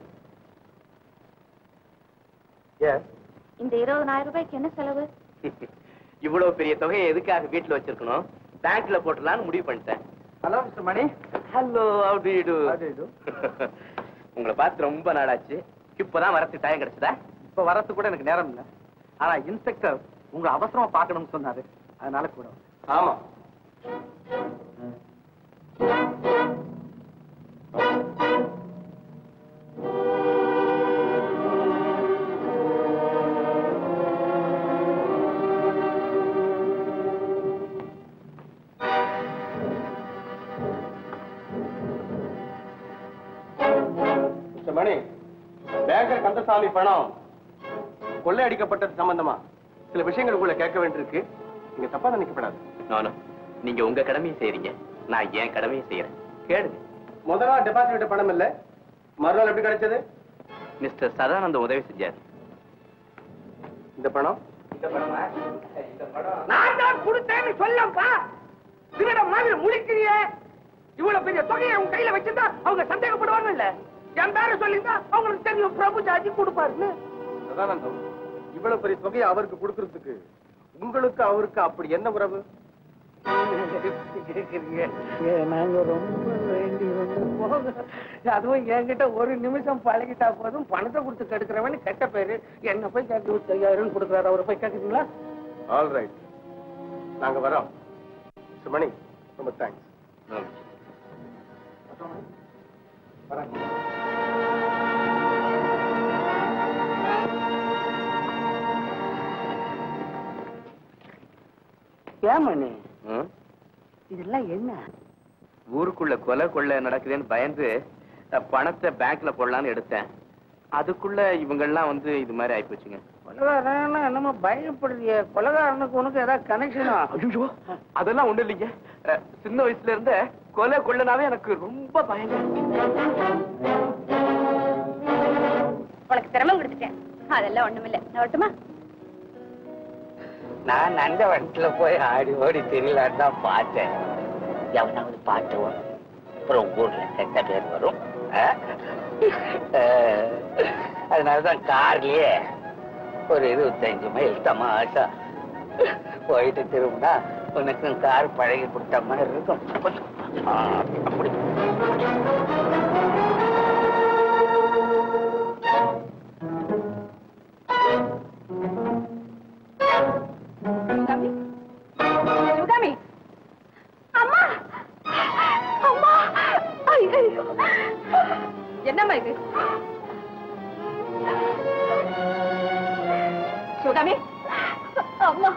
ஏன்
இந்த இருபதாயிரம் ரூபாய்க்கு என்ன செலவு
இவ்வளவு பெரிய தொகையை எதுக்காக வீட்டுல வச்சிருக்கணும் பேங்க்ல போட்டலாம்னு முடிவு பண்ணிட்டேன்
hello mister Mani
hello how do you do உங்களை பார்த்து ரொம்ப நாளாச்சு இப்பதான் வரத்து டைம் கிடைச்சதா
இப்ப வரது கூட எனக்கு நேரம் இல்ல ஆனா இன்ஸ்பெக்டர் உங்களை அவசரமா பார்க்கணும்னு சொன்னாரு அதனால கூட வந்தேன்.
ஆமா மிஸ்டர் மணி பேங்கர் கந்தசாமி பணம் கொள்ளையடிக்கப்பட்டது சம்பந்தமா சில விஷயங்கள் உங்களை கேட்க வேண்டியிருக்கு நீங்க தப்பா நினைக்கப்படாது
நானும் நீங்க உங்க கடமையை செய்யறீங்க நான் என் கடமையை செய்யறேன் கேளுங்க
முதல் நாள் டெபாசிட் விட்ட பணம் இல்ல மறுநாள் எப்படி கிடைச்சது
மிஸ்டர் சதானந்த உதவி செஞ்சார்
இந்த பணம்
நான் தான் கொடுத்தேன்னு சொல்லப்பா திருட மாதிரி முழிக்கிறிய இவ்வளவு பெரிய தொகையை உங்க கையில வச்சிருந்தா அவங்க சந்தேகப்படுவாங்க இல்ல என் பேர சொல்லிருந்தா அவங்களுக்கு தெரியும் பிரபு ஜாஜி கொடுப்பாருன்னு
சதானந்தம் இவ்வளவு பெரிய தொகையை அவருக்கு கொடுக்கறதுக்கு உங்களுக்கு அவருக்கு அப்படி என்ன உறவு
கேக்குறீங்க ஏ, நாங்க ரொம்ப வேண்டி வந்து போங்க அதுவும் என்கிட்ட ஒரு நிமிஷம் பழகிட்டா போதும் பணத்தை கொடுத்து கெடுக்கிறவன் கெட்ட பேரு என்ன போய் கேட்க இருபத்தி ஐயாயிரம் கொடுக்குறாரு அவரை போய் கேட்குறீங்களா
ஆல் ரைட் நாங்க வரோம் சுமணி ரொம்ப தேங்க்ஸ்
ஏமணி இதெல்லாம் என்ன
ஊருக்குள்ள கொலை கொள்ளை நடக்குதுன்னு பயந்து அஹ், பணத்தை பேங்க்ல போடலாம்னு எடுத்தேன் அதுக்குள்ள இவங்கெல்லாம் வந்து இது மாதிரி ஆயிப்போச்சுங்க
கொலகாரன் என்னமோ பயப்படுறிய கொலகாரனுக்கு உனக்கு ஏதாவது கனெக்ஷனா
ஐயோ அதெல்லாம் ஒண்ணு இல்லைங்க அஹ், சின்ன வயசுல இருந்த கொலை கொள்ளனாவே எனக்கு ரொம்ப பயங்க
உனக்கு திறமை கொடுத்துட்டேன் அதெல்லாம் ஒண்ணுமில்ல நான் வரட்டுமா
நான் அந்த வண்டியில போய் ஆடி ஓடி தெரியலான்னு தான் பார்த்தேன் எவனாவது பாட்டு வரும் அப்புறம் ஊர்ல கெட்ட பேர் வரும் ஆ? அஹ், அதனாலதான் கார்லயே ஒரு இருபத்தஞ்சு மைல் தமாஷா போயிட்டு திரும்பினா உனக்கும் கார் பழகி கொடுத்த மாதிரி இருக்கும் ஆ, அப்படி
சிவகாமி அம்மா அம்மா ஐயோ
என்னம்மா இது
சிவகாமி அம்மா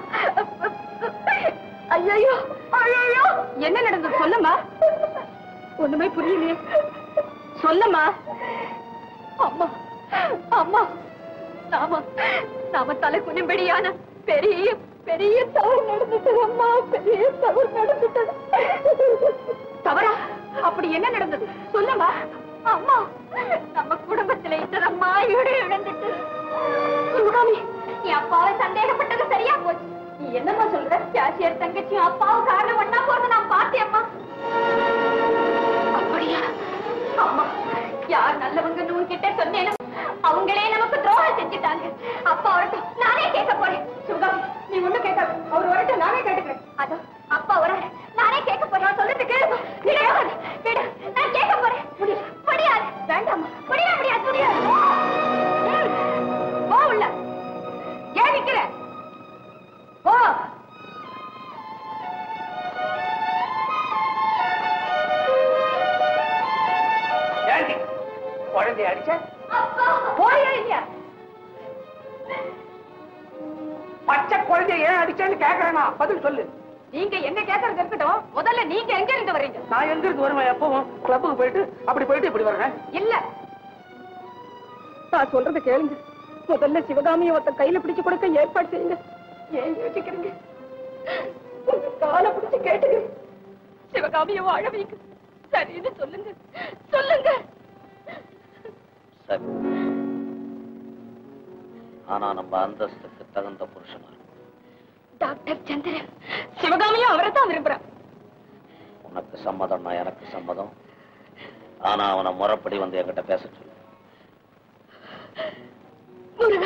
ஐயோ ஐயோ
என்ன நடந்தது சொல்லுமா ஒண்ணுமே புரியலையே சொல்லம்மா
அம்மா அம்மா நாம நாம தலை குனிம்படியான பெரிய பெரிய தவறு நடந்துட்டது அம்மா பெரிய தவறு நடந்துட்டது
தவறா அப்படி என்ன நடந்தது சொல்லுமா
அம்மா நம்ம குடும்பத்துல இட்டதம்மா ஈடு இழந்துட்டு சிவகாமி நீ அப்பாவை சந்தேகப்பட்டது சரியா போச்சு நீ என்னம்மா சொல்ற கேஷியர் தங்கச்சியும் அப்பாவும் காரணம் ஒண்ணா போறது நான் பார்த்தேம்மா அப்படியா அம்மா யார் நல்லவங்கன்னு உன்கிட்ட சொன்னேனோ அவங்களே நமக்கு துரோகம் செஞ்சுட்டாங்க அப்பா வரட்டும் நானே கேட்க போறேன் சிவகாமி நீ ஒண்ணும் கேட்காத அவர் வரட்டும் நானே கேட்டுக்கிறேன் அதோ அப்பா வர நானே கேட்க போறேன் நான் சொல்றது கேளு விடு விடு நான் கேட்க போறேன் முடியாது முடியாது வேண்டாம் முடியாது முடியாது முடியாது
ம், போ உள்ள ஏன் நிக்கிற போ
ஏண்டி, குழந்தைய அடிச்ச
போயா இல்லையா
பச்சை குழந்தைய ஏன் அடிச்சேன்னு கேக்குறேனா பதில் சொல்லு
நீங்க என்ன கேக்குறது இருக்கட்டும் முதல்ல நீங்க எங்க இருந்து வர்றீங்க
நான் எங்க இருந்து வருவேன் எப்பவும் கிளப்புக்கு போயிட்டு அப்படி போயிட்டு இப்படி வர்றேன்
இல்ல நான் சொல்றத கேளுங்க முதல்ல சிவகாமியை ஒருத்த கையில பிடிச்சு கொடுக்க ஏற்பாடு செய்யுங்க ஏன் யோசிக்கிறீங்க உங்க காலை பிடிச்சு கேட்டுக்கிறேன் சிவகாமியை வாழ வைக்க சரின்னு சொல்லுங்க சொல்லுங்க
சரி ஆனா நம்ம அந்தஸ்துக்கு தகுந்த புருஷனா இருக்கணும்.
டாக்டர் சந்திரன்
சிவகாமியும் அவரை தான் விரும்புறான்
உனக்கு சம்மதம்னா எனக்கு சம்மதம் ஆனா அவனை முறைப்படி வந்து என்கிட்ட பேச சொல்லு
முருகா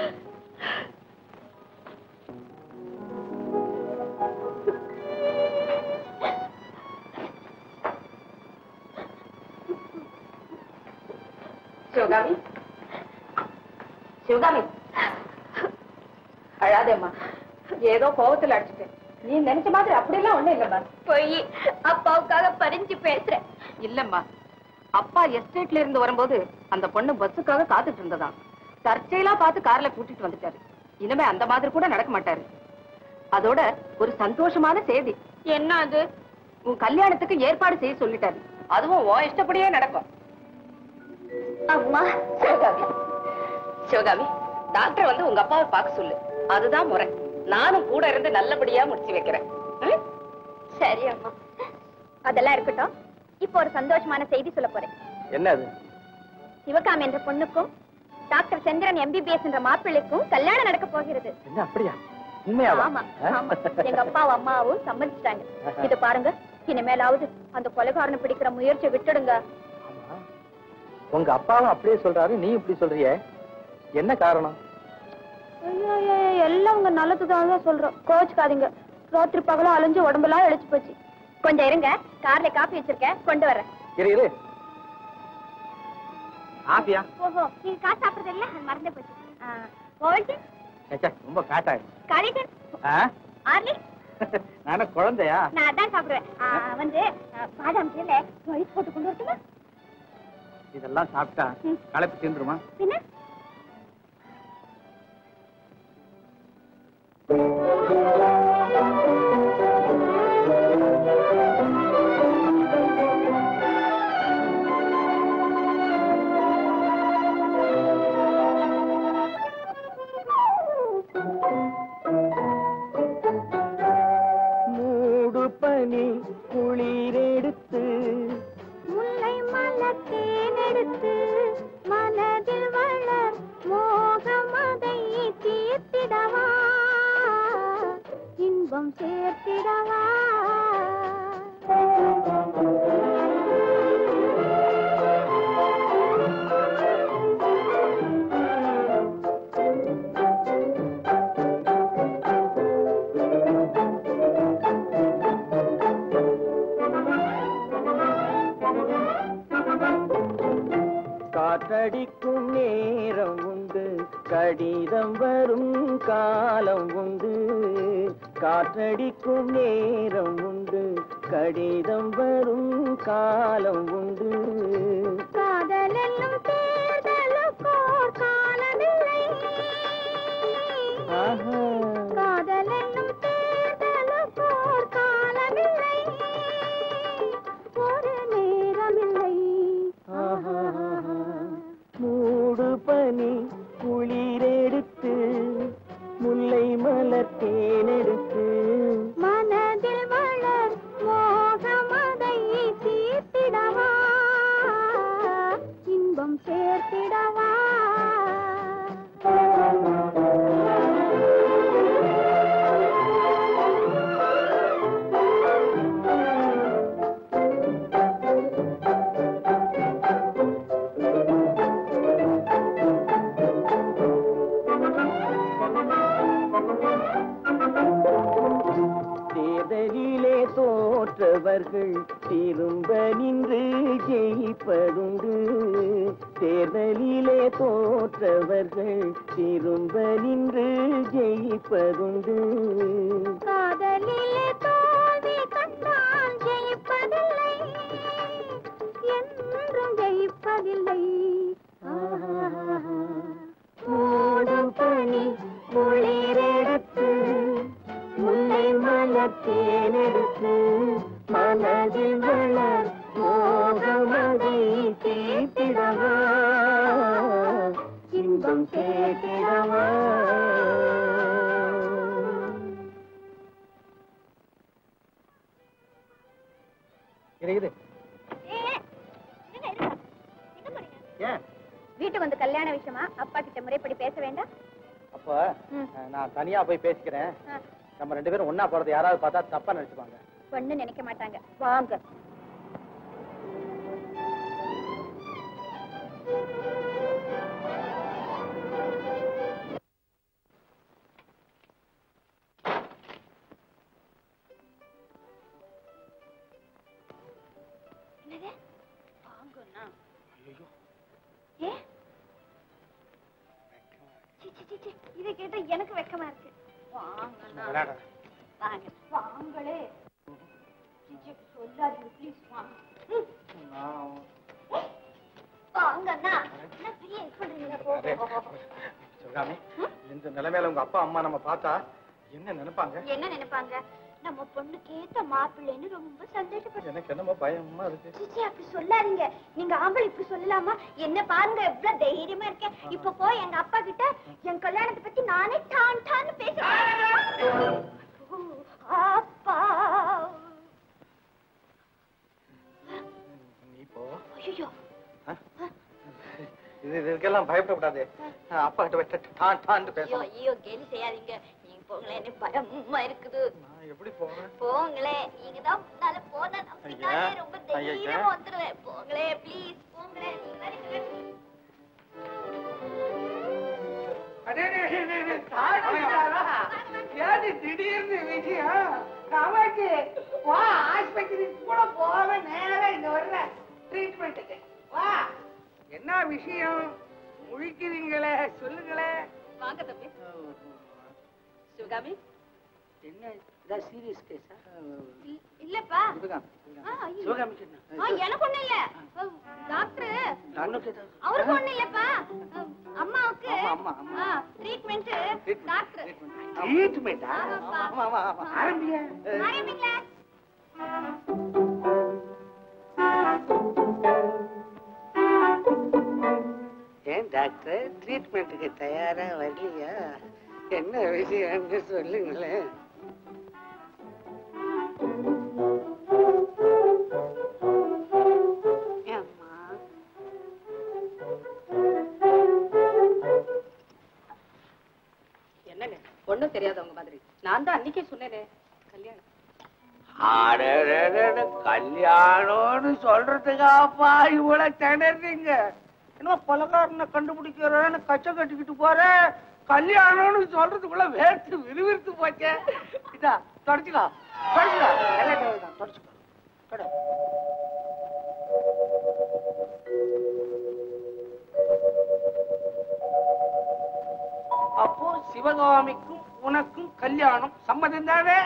சிவகாமி சிவகாமி அழாதேம்மா ஏதோ கோவத்துல அடிச்சுட்டேன் நீ நினைச்ச மாதிரி அப்படியெல்லாம் ஒண்ணும் இல்லம்மா
போய் அப்பாவுக்காக பறிஞ்சு பேசுறேன்
இல்லம்மா அப்பா எஸ்டேட்ல இருந்து வரும்போது அந்த பொண்ணு பஸ்ஸுக்காக காத்துட்டு இருந்ததாம் தற்செயலா பார்த்து கார்ல கூட்டிட்டு வந்துட்டாரு இனிமே அந்த மாதிரி கூட நடக்க மாட்டாரு அதோட ஒரு சந்தோஷமான செய்தி
என்ன அது
உன் கல்யாணத்துக்கு ஏற்பாடு செய்ய சொல்லிட்டாரு அதுவும் ஓ இஷ்டப்படியே நடக்கும்
அம்மா
சிவகாமி சிவகாமி டாக்டர் வந்து உங்க அப்பாவை பார்க்க சொல்லு அதுதான் முறை நானும் கூட இருந்து நல்லபடியா முடிச்சு வைக்கிறேன் ம்?
சரி அம்மா அதெல்லாம் இருக்கட்டும் இப்போ ஒரு சந்தோஷமான செய்தி சொல்ல போறேன்
என்ன அது
சிவகாமி என்ற பொண்ணுக்கும் டாக்டர் சந்திரன் எம்பிபிஎஸ் என்ற மாப்பிள்ளைக்கும் கல்யாணம் நடக்க போகிறது
என்ன அப்படியா உண்மையாவா
ஆமா ஆமா எங்க அப்பாவும் அம்மாவும் சம்மதிச்சிட்டாங்க இது பாருங்க இனிமேலாவது அந்த கொலைகாரனை பிடிக்கிற முயற்சியை விட்டுடுங்க
உங்க அப்பாவும் அப்படியே சொல்றாரு நீ இப்படி சொல்றியே என்ன காரணம்
ஐயோ, ஐயோ, ஐயோ, எல்லாம் உங்க நல்லதுக்காக தான் சொல்றோம் கோச்சுக்காதீங்க ராத்திரி பகலும் அலைஞ்சு உடம்பெல்லாம் இழைச்சு போச்சு கொஞ்சம் இருங்க கார்ல காப்பி வச்சிருக்கேன் கொண்டு வரேன்
இரு இரு ஆப்பியா
ஓஹோ நீங்க காசு சாப்பிடுறது இல்ல அது மறந்தே போச்சு ஓல்டு
ஏச்சே, ரொம்ப ஃபேட் ஆயிடும்
காலிடன்
ஆ?
ஆர்லி
நானே குழந்தையா
நான் அதான் சாப்பிடுவேன் ஆ, வந்து ஆ, பாதாம் கீழே ரைஸ் போட்டு கொண்டு வரட்டுமா
இதெல்லாம் சாப்பிட்டா களைப்பு தீந்துருமா
பின்ன
மூடு பனி குளிரெடுத்து
முல்லை மலர் தேனெடுத்து மனதில் வளர் மோகமதை தீர்த்திடவா இன்பம் சேர்த்திடவா
காற்றடிக்கும் நேரம் உண்டு கடிதம் வரும் காலம் உண்டு காற்றடிக்கும் நேரம் உண்டு கடிதம் வரும் காலம் உண்டு
காதலென்னும் தேர்தலுக்கோர் காலமில்லை
ஆஹா
காதலென்னும் தேர்தலுக்கோர் காலமில்லை ஒரு நேரமில்லை
மூடு பனி குளிரெடுத்து முல்லை மலர் தேனெடுத்து
மனதில் வளர் மோகமதை தீர்த்திடவா இன்பம் சேர்த்திடவா
தேர்தலிலே தோற்றவர்கள் திரும்ப நின்று ஜெயிப்பதுண்டு தேர்தலிலே தோற்றவர்கள் திரும்ப நின்று ஜெயிப்பதுண்டு
காதலிலே தோல்வி கண்டால் ஜெயிப்பதில்லை என்றும் ஜெயிப்பதில்லை
மூடு பனி குளிரெடுத்து முல்லை மலர் தேனெடுத்து மனதில் வளர் மோகமதை தீர்த்திடவா இன்பம் சேர்த்திடவா
இரு இரு ஏன்
வீட்டுக்கு வந்து கல்யாண விஷயமா அப்பா கிட்ட முறைப்படி பேச வேண்டாம்
அப்ப அஹ், நான் தனியா போய் பேசிக்கிறேன் நம்ம ரெண்டு பேரும் ஒண்ணா போறது யாராவது பார்த்தா தப்பா நினைச்சுப்பாங்க
பொண்ணு நினைக்க மாட்டாங்க வாங்க என்னது? வாங்கண்ணா. ஏ? சி, சி, சி, சி. இதை கேட்டா எனக்கு வெக்கமா இருக்கு வாங்கண்ணா.
விளையாடாத.
வாங்க வாங்களே சி, சி, சொல்லாதீங்க ப்ளீஸ் வாங்க ம்.
நான்
வாங்கண்ணா என்ன பெரிய இது பண்றீங்களா போ,
அரே,
போ, போ, போ.
சிவகாமி இந்த நிலைமையில உங்க அப்பா அம்மா நம்ம பார்த்தா என்ன நினைப்பாங்க
என்ன நினைப்பாங்க நம்ம பொண்ணுக்கு ஏத்த மாப்பிள்ளைன்னு ரொம்ப சந்தோஷப்பட்டு
எனக்கு என்னமோ பயமா இருக்கு
சிச்சி அப்படி சொல்லாதீங்க நீங்க ஆம்பளை இப்படி சொல்லலாமா என்ன பாருங்க எவ்வளவு தைரியமா இருக்கேன் இப்ப போய் எங்க அப்பா கிட்ட என் கல்யாணத்தை பத்தி நானே டான் டான்னு பேசுறேன் அப்பா
நீ போ
ஐயோ
இது இதுக்கெல்லாம் பயப்படக்கூடாது அப்பா கிட்ட போய் டட் டான் டான்னு
ஐயோ
பேசணும்
ஐயோ கேலி செய்யாதீங்க நீங்க போங்களேன் எனக்கு பயமா இருக்குது
நான் எப்படி போவேன்
போங்களேன் நீங்க தான் முன்னால போனா நான் பின்னாலே
ஐயா,
ரொம்ப
ஐயா,
தைரியமா
ஐயா.
வந்துருவேன் போங்களேன் ப்ளீஸ் போங்களேன் நீங்க தான் எனக்கு வேணும்.
அடே, டே, டே, டே, டே, தாய் வந்துட்டாரா? ஏன் என்னடி திடீர்னு விஷயம் காமாட்சி வா ஆஸ்பத்திரிக்கு கூட போக நேரா இங்க வர்ற ட்ரீட்மெண்ட்டுக்கு வா என்ன விஷயம் முழிக்கிறீங்களே சொல்லுங்களே
வாங்க தம்பி சிவகாமி
என்ன இதான் சீரியஸ் கேஸா
இ- இல்லப்பா
சிவகாமி
ஆ, ஐயோ.
சிவகாமிக்கு என்ன
ஆ, எனக்கு ஒண்ணு இல்ல டாக்டர்
அண்ணுக்கு ஏதாவது
அவருக்கு ஒண்ணு இல்லப்பா அம்மாவுக்கு
ஆமா, ஆமா,
ட்ரீட்மெண்ட் டாக்டர்
ட்ரீட்மெண்டா
ஆமாப்பா.
ஆமா ஆமா ஆமா ஆரம்பியா
ஆரம்பிங்களா
ஏன் டாக்டர் ட்ரீட்மெண்ட்டுக்கு தயாரா வரலையா என்ன விஷயம்னு சொல்லுங்களேன் ஏம்மா?
என்னங்க ஒண்ணும் தெரியாதவங்க மாதிரி நான் தான் அன்னைக்கே சொன்னேனே கல்யாணம்
அடடடட, கல்யாணம்னு சொல்றதுக்காப்பா இவ்வளவு திணறீங்க என்ன பலகாரனை கண்டுபிடிக்கிறேன்னு கச்சை கட்டிக்கிட்டு போற கல்யாணம்னு சொல்றதுக்குள்ள வேர்த்து விறுவிறுத்து போச்சே இதா தொடச்சுக்கோ தொடச்சுக்கோ எல்லாம் தேவைதான் தொடச்சுக்கோ தொட. அப்போ சிவகாமிக்கும் உனக்கும் கல்யாணம் சம்மதம் தானே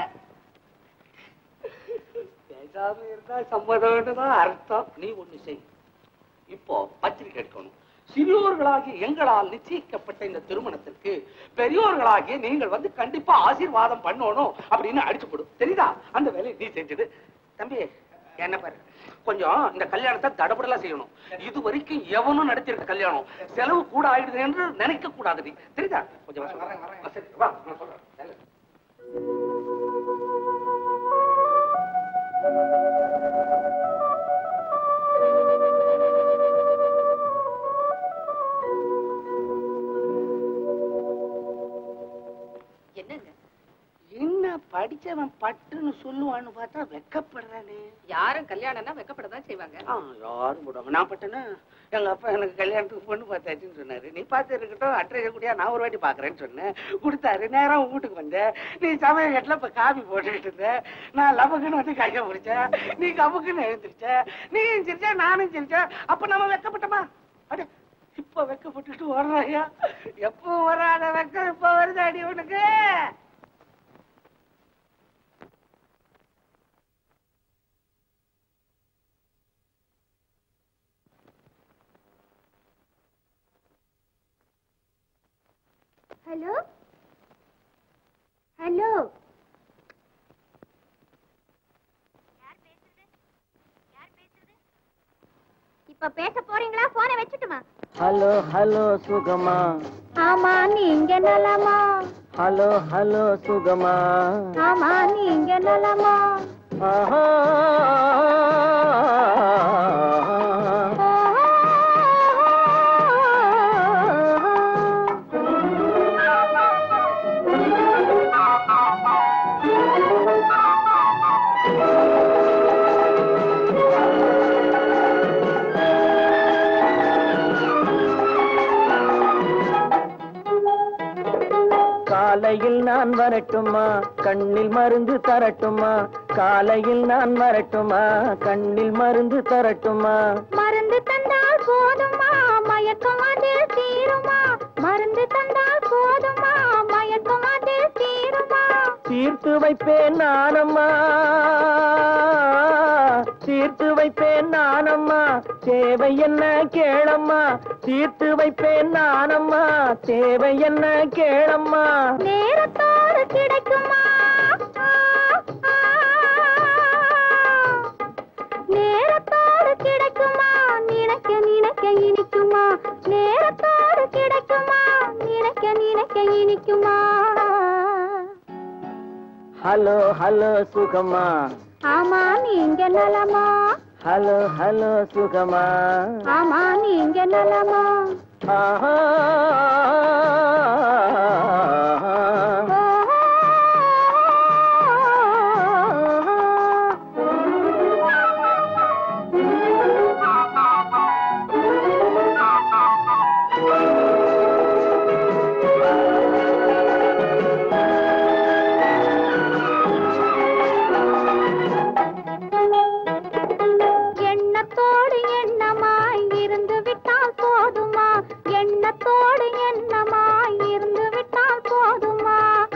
பேசாம இருந்தா சம்மதம்னு தான் அர்த்தம் நீ ஒண்ணு செய் இப்போ பத்திரிக்கை எடுக்கணும் சிறியோர்களாகிய எங்களால் நிச்சயிக்கப்பட்ட இந்த திருமணத்திற்கு பெரியோர்களாகிய நீங்கள் வந்து கண்டிப்பா ஆசீர்வாதம் பண்ணணும் அப்படின்னு அடிச்சு போடு தெரியுதா அந்த வேலையை நீ செஞ்சுடு தம்பி என்ன பாரு கொஞ்சம் இந்த கல்யாணத்தை தடபடலாம் செய்யணும் இது வரைக்கும் எவனும் நடத்திருக்க கல்யாணம் செலவு கூட ஆயிடுது என்று நினைக்க கூடாது நீ தெரியுதா கொஞ்சம் வா, வா, சரி, வா, நான் சொல்றேன். வேலை.
என்னங்க
என்ன படிச்சவன் பட்டுன்னு சொல்லுவான்னு பார்த்தா வெக்கப்படுறானே
யாரும் கல்யாணம்னா வெக்கப்படதான் செய்வாங்க
ஆ, யாரும் போடுவாங்க நான் பட்டேன்னா எங்க அப்பா எனக்கு கல்யாணத்துக்கு பொண்ணு பார்த்தாச்சுன்னு சொன்னாரு நீ பார்த்து இருக்கட்டும் அட்ரஸ் கூடியா நான் ஒரு வாட்டி பாக்குறேன்னு சொன்னேன் கொடுத்தாரு நேரம் வீட்டுக்கு வந்தேன் நீ சமய கட்டில இப்ப காபி போட்டுக்கிட்டு இருந்த நான் லபக்குன்னு வந்து கையை பிடிச்சேன் நீ கபக்குன்னு எழுந்திருச்ச நீ சிரிச்ச நானும் சிரிச்சேன் அப்ப நம்ம வெக்கப்பட்டோமா அட இப்ப வெக்கப்பட்டுட்டு வர்றாயா எப்போ வராத வெக்கம் இப்ப வருது அடி உனக்கு
ஹலோ ஹலோ இப்ப பேச போறீங்களா போனை வச்சுட்டுமா
ஹலோ ஹலோ சுகமா
ஆமா நீங்க நலமா
ஹலோ ஹலோ சுகமா
ஆமா நீங்க நலமா
ஆஹா காலையில் நான் வரட்டுமா கண்ணில் மருந்து தரட்டுமா காலையில் நான் வரட்டுமா கண்ணில் மருந்து தரட்டுமா
மருந்து தந்தால் போதுமா மயக்கம் அதில் தீருமா மருந்து தந்தால் போதுமா மயக்கம் அதில் தீருமா
தீர்த்து வைப்பேன் நானம்மா தீர்த்து வைப்பேன் நானம்மா தேவை என்ன கேளம்மா தீர்த்து வைப்பேன் நானம்மா தேவை என்ன கேளம்மா
நேரத்தோடு கிடைக்குமா நேரத்தோடு கிடைக்குமா நினைக்க நினைக்க இனிக்குமா நேரத்தோடு கிடைக்குமா நினைக்க நினைக்க இனிக்குமா
ஹலோ ஹலோ சுகமா
ஆமா நீங்க நலமா
ஹலோ ஹலோ சுகமா
ஆமா நீங்க நலமா
ஆஹா
ஆ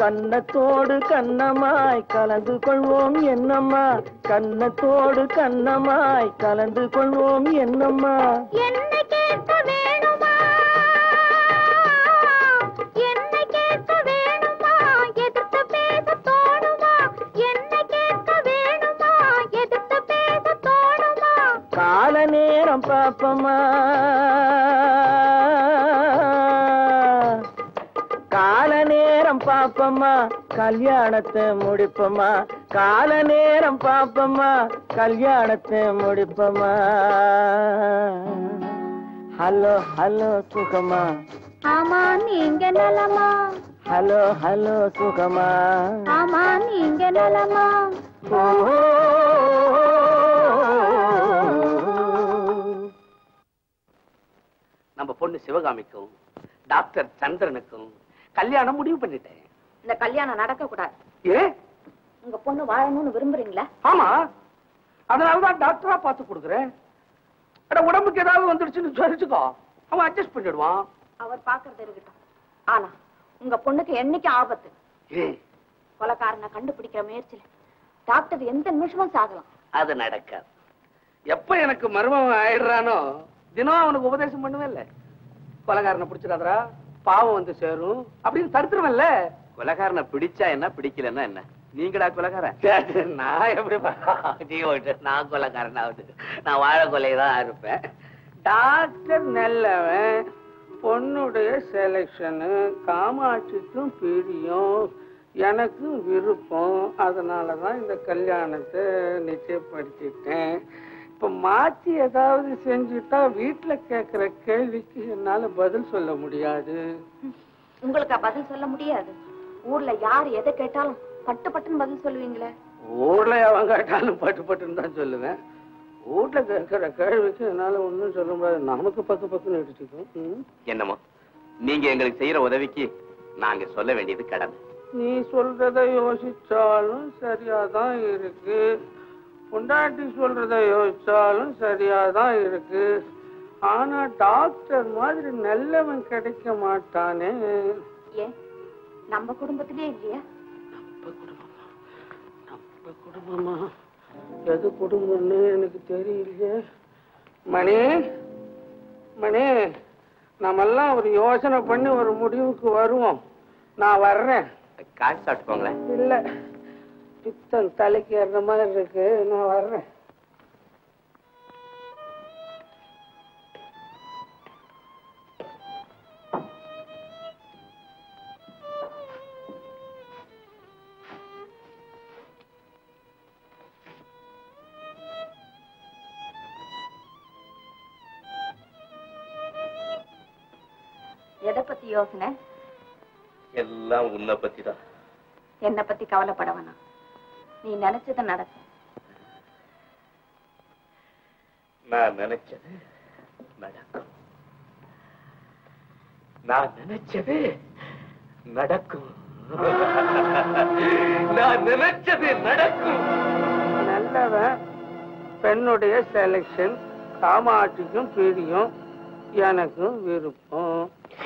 கன்னத்தோடு கண்ணமாய் கலந்து கொள்வோம் என்னம்மா கன்னத்தோடு கண்ணமாய் கலந்து கொள்வோம் என்னம்மா
என்னை கேட்க வேணுமா என்னை கேட்க வேணுமா எதிர்த்து பேச தோணுமா என்னை கேட்க வேணுமா எதிர்த்து பேச தோணுமா
கால நேரம் பாப்பமா கால நேரம் பாப்பம்மா கல்யாணத்தை முடிப்பம்மா கால நேரம் பாப்பம்மா கல்யாணத்தை முடிப்பம்மா ஹலோ ஹலோ சுகமா
ஆமா நீங்க நலமா
ஹலோ ஹலோ சுகமா
ஆமா நீங்க நலமா
நம்ம பொண்ணு சிவகாமிக்கும் டாக்டர் சந்திரனுக்கும் கல்யாணம் முடிவு பண்ணிட்டேன்
இந்த கல்யாணம் நடக்க கூடாது
ஏ
உங்க பொண்ணு வாழணும்னு விரும்புறீங்களா
ஆமா அதனாலதான் டாக்டரா பார்த்து கொடுக்குறேன் அட உடம்புக்கு ஏதாவது வந்துடுச்சுன்னு சொல்லிச்சுக்கோ அவன் அட்ஜஸ்ட் பண்ணிடுவான்
அவர் பாக்குறது இருக்கட்டும் ஆனா உங்க பொண்ணுக்கு என்னைக்கு ஆபத்து
ஏ
கொலைக்காரனை கண்டுபிடிக்கிற முயற்சியில டாக்டர் எந்த நிமிஷமும் சாகலாம்
அது நடக்காது எப்ப எனக்கு மர்மம் ஆயிடுறானோ தினம் அவனுக்கு உபதேசம் பண்ணுவேன் இல்ல கொலைகாரனை பிடிச்சிடாதரா பாவம் வந்து சேரும் அப்படின்னு தடுத்துருவேன்ல
கொலகாரனை பிடிச்சா என்ன பிடிக்கலன்னா என்ன நீங்களா கொலகாரன்
நான் எப்படி ஜீவோட்டு நான் கொலைக்காரனாவது நான் வாழ கொலைதான் இருப்பேன் டாக்டர் நல்லவன் பொண்ணுடைய செலெக்ஷனு காமாட்சிக்கும் பிரியம் எனக்கும் விருப்பம் அதனாலதான் இந்த கல்யாணத்தை நிச்சயப்படுத்திட்டேன் இப்ப மாத்தி ஏதாவது செஞ்சுட்டா வீட்டுல கேக்குற கேள்விக்கு என்னால பதில் சொல்ல முடியாது
உங்களுக்கு பதில் சொல்ல முடியாது ஊர்ல யார் எதை கேட்டாலும் பட்டு பட்டுன்னு பதில் சொல்லுவீங்களே
ஊர்ல அவன் கேட்டாலும் பட்டு பட்டுன்னு தான் சொல்லுவேன் வீட்டுல கேட்கிற கேள்விக்கு என்னால ஒண்ணும் சொல்ல முடியாது நமக்கு பக்கு பக்குன்னு அடிச்சுக்கும் ம்.
என்னமோ நீங்க எங்களுக்கு செய்யற உதவிக்கு நாங்க சொல்ல வேண்டியது கடமை
நீ சொல்றத யோசிச்சாலும் சரியாதான் இருக்கு பொண்டாட்டி சொல்றத யோசிச்சாலும் சரியாதான் இருக்கு ஆனா டாக்டர் மாதிரி நல்லவன் கிடைக்க மாட்டானே
ஏன் நம்ம குடும்பத்திலே இல்லையா
நம்ம குடும்பமா எது குடும்பம்னு எனக்கு தெரியலையே மணி மணி நாமெல்லாம் ஒரு யோசனை பண்ணி ஒரு முடிவுக்கு வருவோம் நான் வர்றேன்
காசு சாப்பிட்டு போங்களேன்
இல்ல பித்தம் தலைக்கு ஏறுற மாதிரி இருக்கு நான் வர்றேன்
எதை பத்தி யோசனை
எல்லாம் உன்னை பத்தி தான்
என்னை பத்தி கவலைப்பட வேணாம் நீ நினைச்சது நடக்கும்
நான் நினைச்சது நடக்கும் நான் நினைச்சது நடக்கும் நான் நினைச்சது நடக்கும்
நல்லவன் பெண்ணுடைய செலெக்ஷன் காமாட்சிக்கும் பிரியம் எனக்கும் விருப்பம்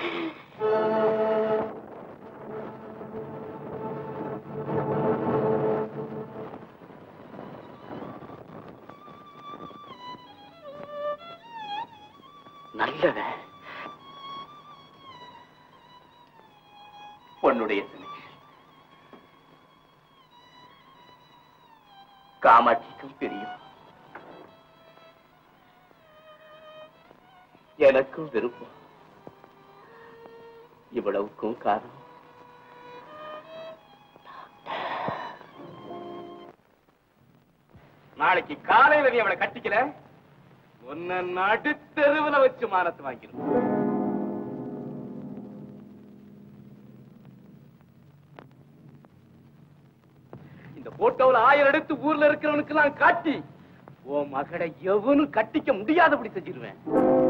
நல்லவன் பொண்ணுடைய selection. காமாட்சிக்கும் பிரியும் எனக்கும் விருப்பம் இவ்வளவுக்கும் காரணம் நாளைக்கு காலையில நீ அவளை கட்டிக்கல உன்னை நடுத்தெருவுல வச்சு மானத்தை வாங்கிடும் இந்த போட்டோவில் ஆயிரம் எடுத்து ஊர்ல இருக்கிறவனுக்கு எல்லாம் காட்டி உன் மகளை எவனும் கட்டிக்க முடியாதபடி செஞ்சிருவேன்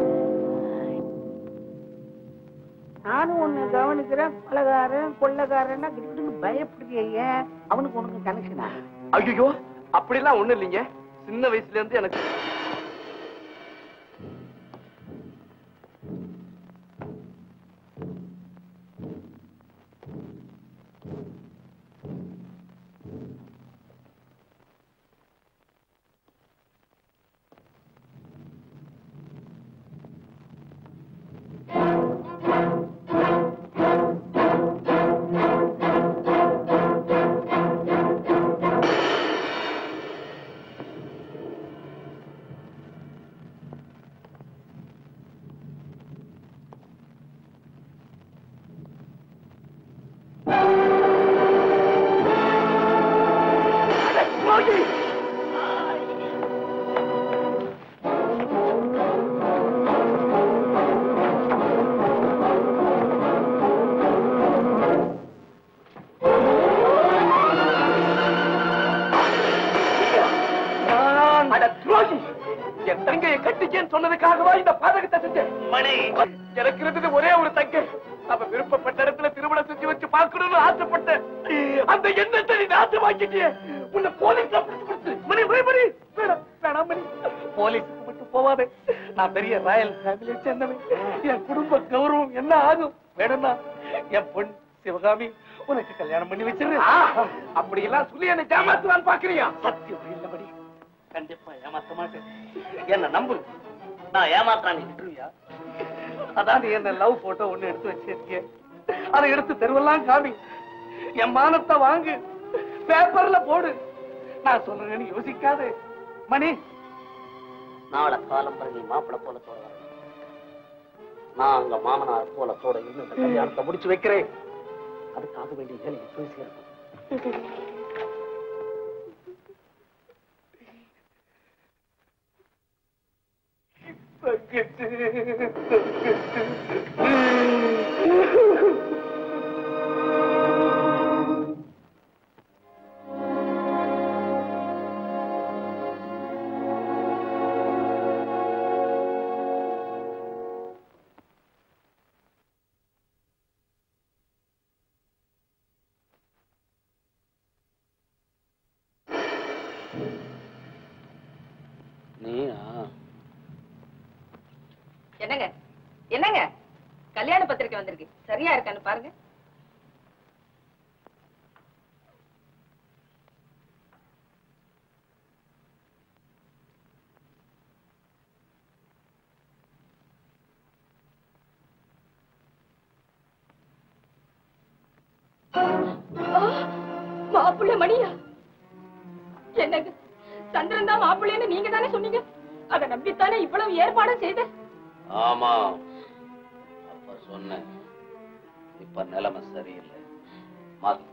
நானும் ஒண்ணு கவனிக்கிறேன் கொலகாரன் கொள்ளக்காரன்னா கிட்ட பயப்படுறிய அவனுக்கு உனக்கு கனெக்ஷனா
ஐயோ அப்படிலாம் ஒண்ணும் இல்லைங்க சின்ன வயசுல இருந்து எனக்கு
சொன்னதுக்காகவா இந்த பாதகத்தை செஞ்சேன்
மணி
எனக்கு இருந்தது ஒரே ஒரு தங்க அவ விருப்பப்பட்ட இடத்துல திருமணம் செஞ்சு வச்சு பார்க்கணும்னு ஆசைப்பட்டேன் அந்த எண்ணத்தை நீ நாசமாக்கிட்டியே உன்னை போலீஸ் கொடுத்து மணி மணி மணி வேணாம் வேணாம் மணி போலீஸுக்கு மட்டும் போவாதே நான் பெரிய ராயல் ஃபேமிலியை சேர்ந்தவன் என் குடும்ப கௌரவம் என்ன ஆகும் வேணும்னா என் பொன் சிவகாமி உனக்கு கல்யாணம் பண்ணி வச்சிரு அப்படி எல்லாம் சொல்லி என்ன ஏமாத்துவான்னு பாக்குறியா சத்தியம் இல்லபடி கண்டிப்பா ஏமாத்த மாட்டேன் என்ன நம்பு
நான் ஏமாத்தான் நீ விட்டுருவியா
அதான் நீ என்ன லவ் போட்டோ ஒண்ணு எடுத்து வச்சிருக்கிய அதை எடுத்து தெருவெல்லாம் காமி என் மானத்தை வாங்கு பேப்பர்ல போடு நான் சொல்றேன்னு யோசிக்காதே மணி
நாளை காலம் நீ மாப்பிளை போல தோட வர நான் அங்க மாமனார் போல தோட இருந்து இந்த கல்யாணத்தை முடிச்சு வைக்கிறேன் அதுக்காக வேண்டிய வேலையை போய் சேர்க்கும் நீயா
என்னங்க என்னங்க கல்யாண பத்திரிக்கை வந்திருக்கு சரியா இருக்கான்னு பாருங்க மாப்பிள்ளை மணியா என்னங்க சந்திரன் தான் மாப்பிள்ளைன்னு நீங்க தானே சொன்னீங்க அதை நம்பித்தானே இவ்வளவு ஏற்பாடும் செய்த
ஆமா அப்ப சொன்னேன் இப்ப நிலைமை சரியில்லை மாத்து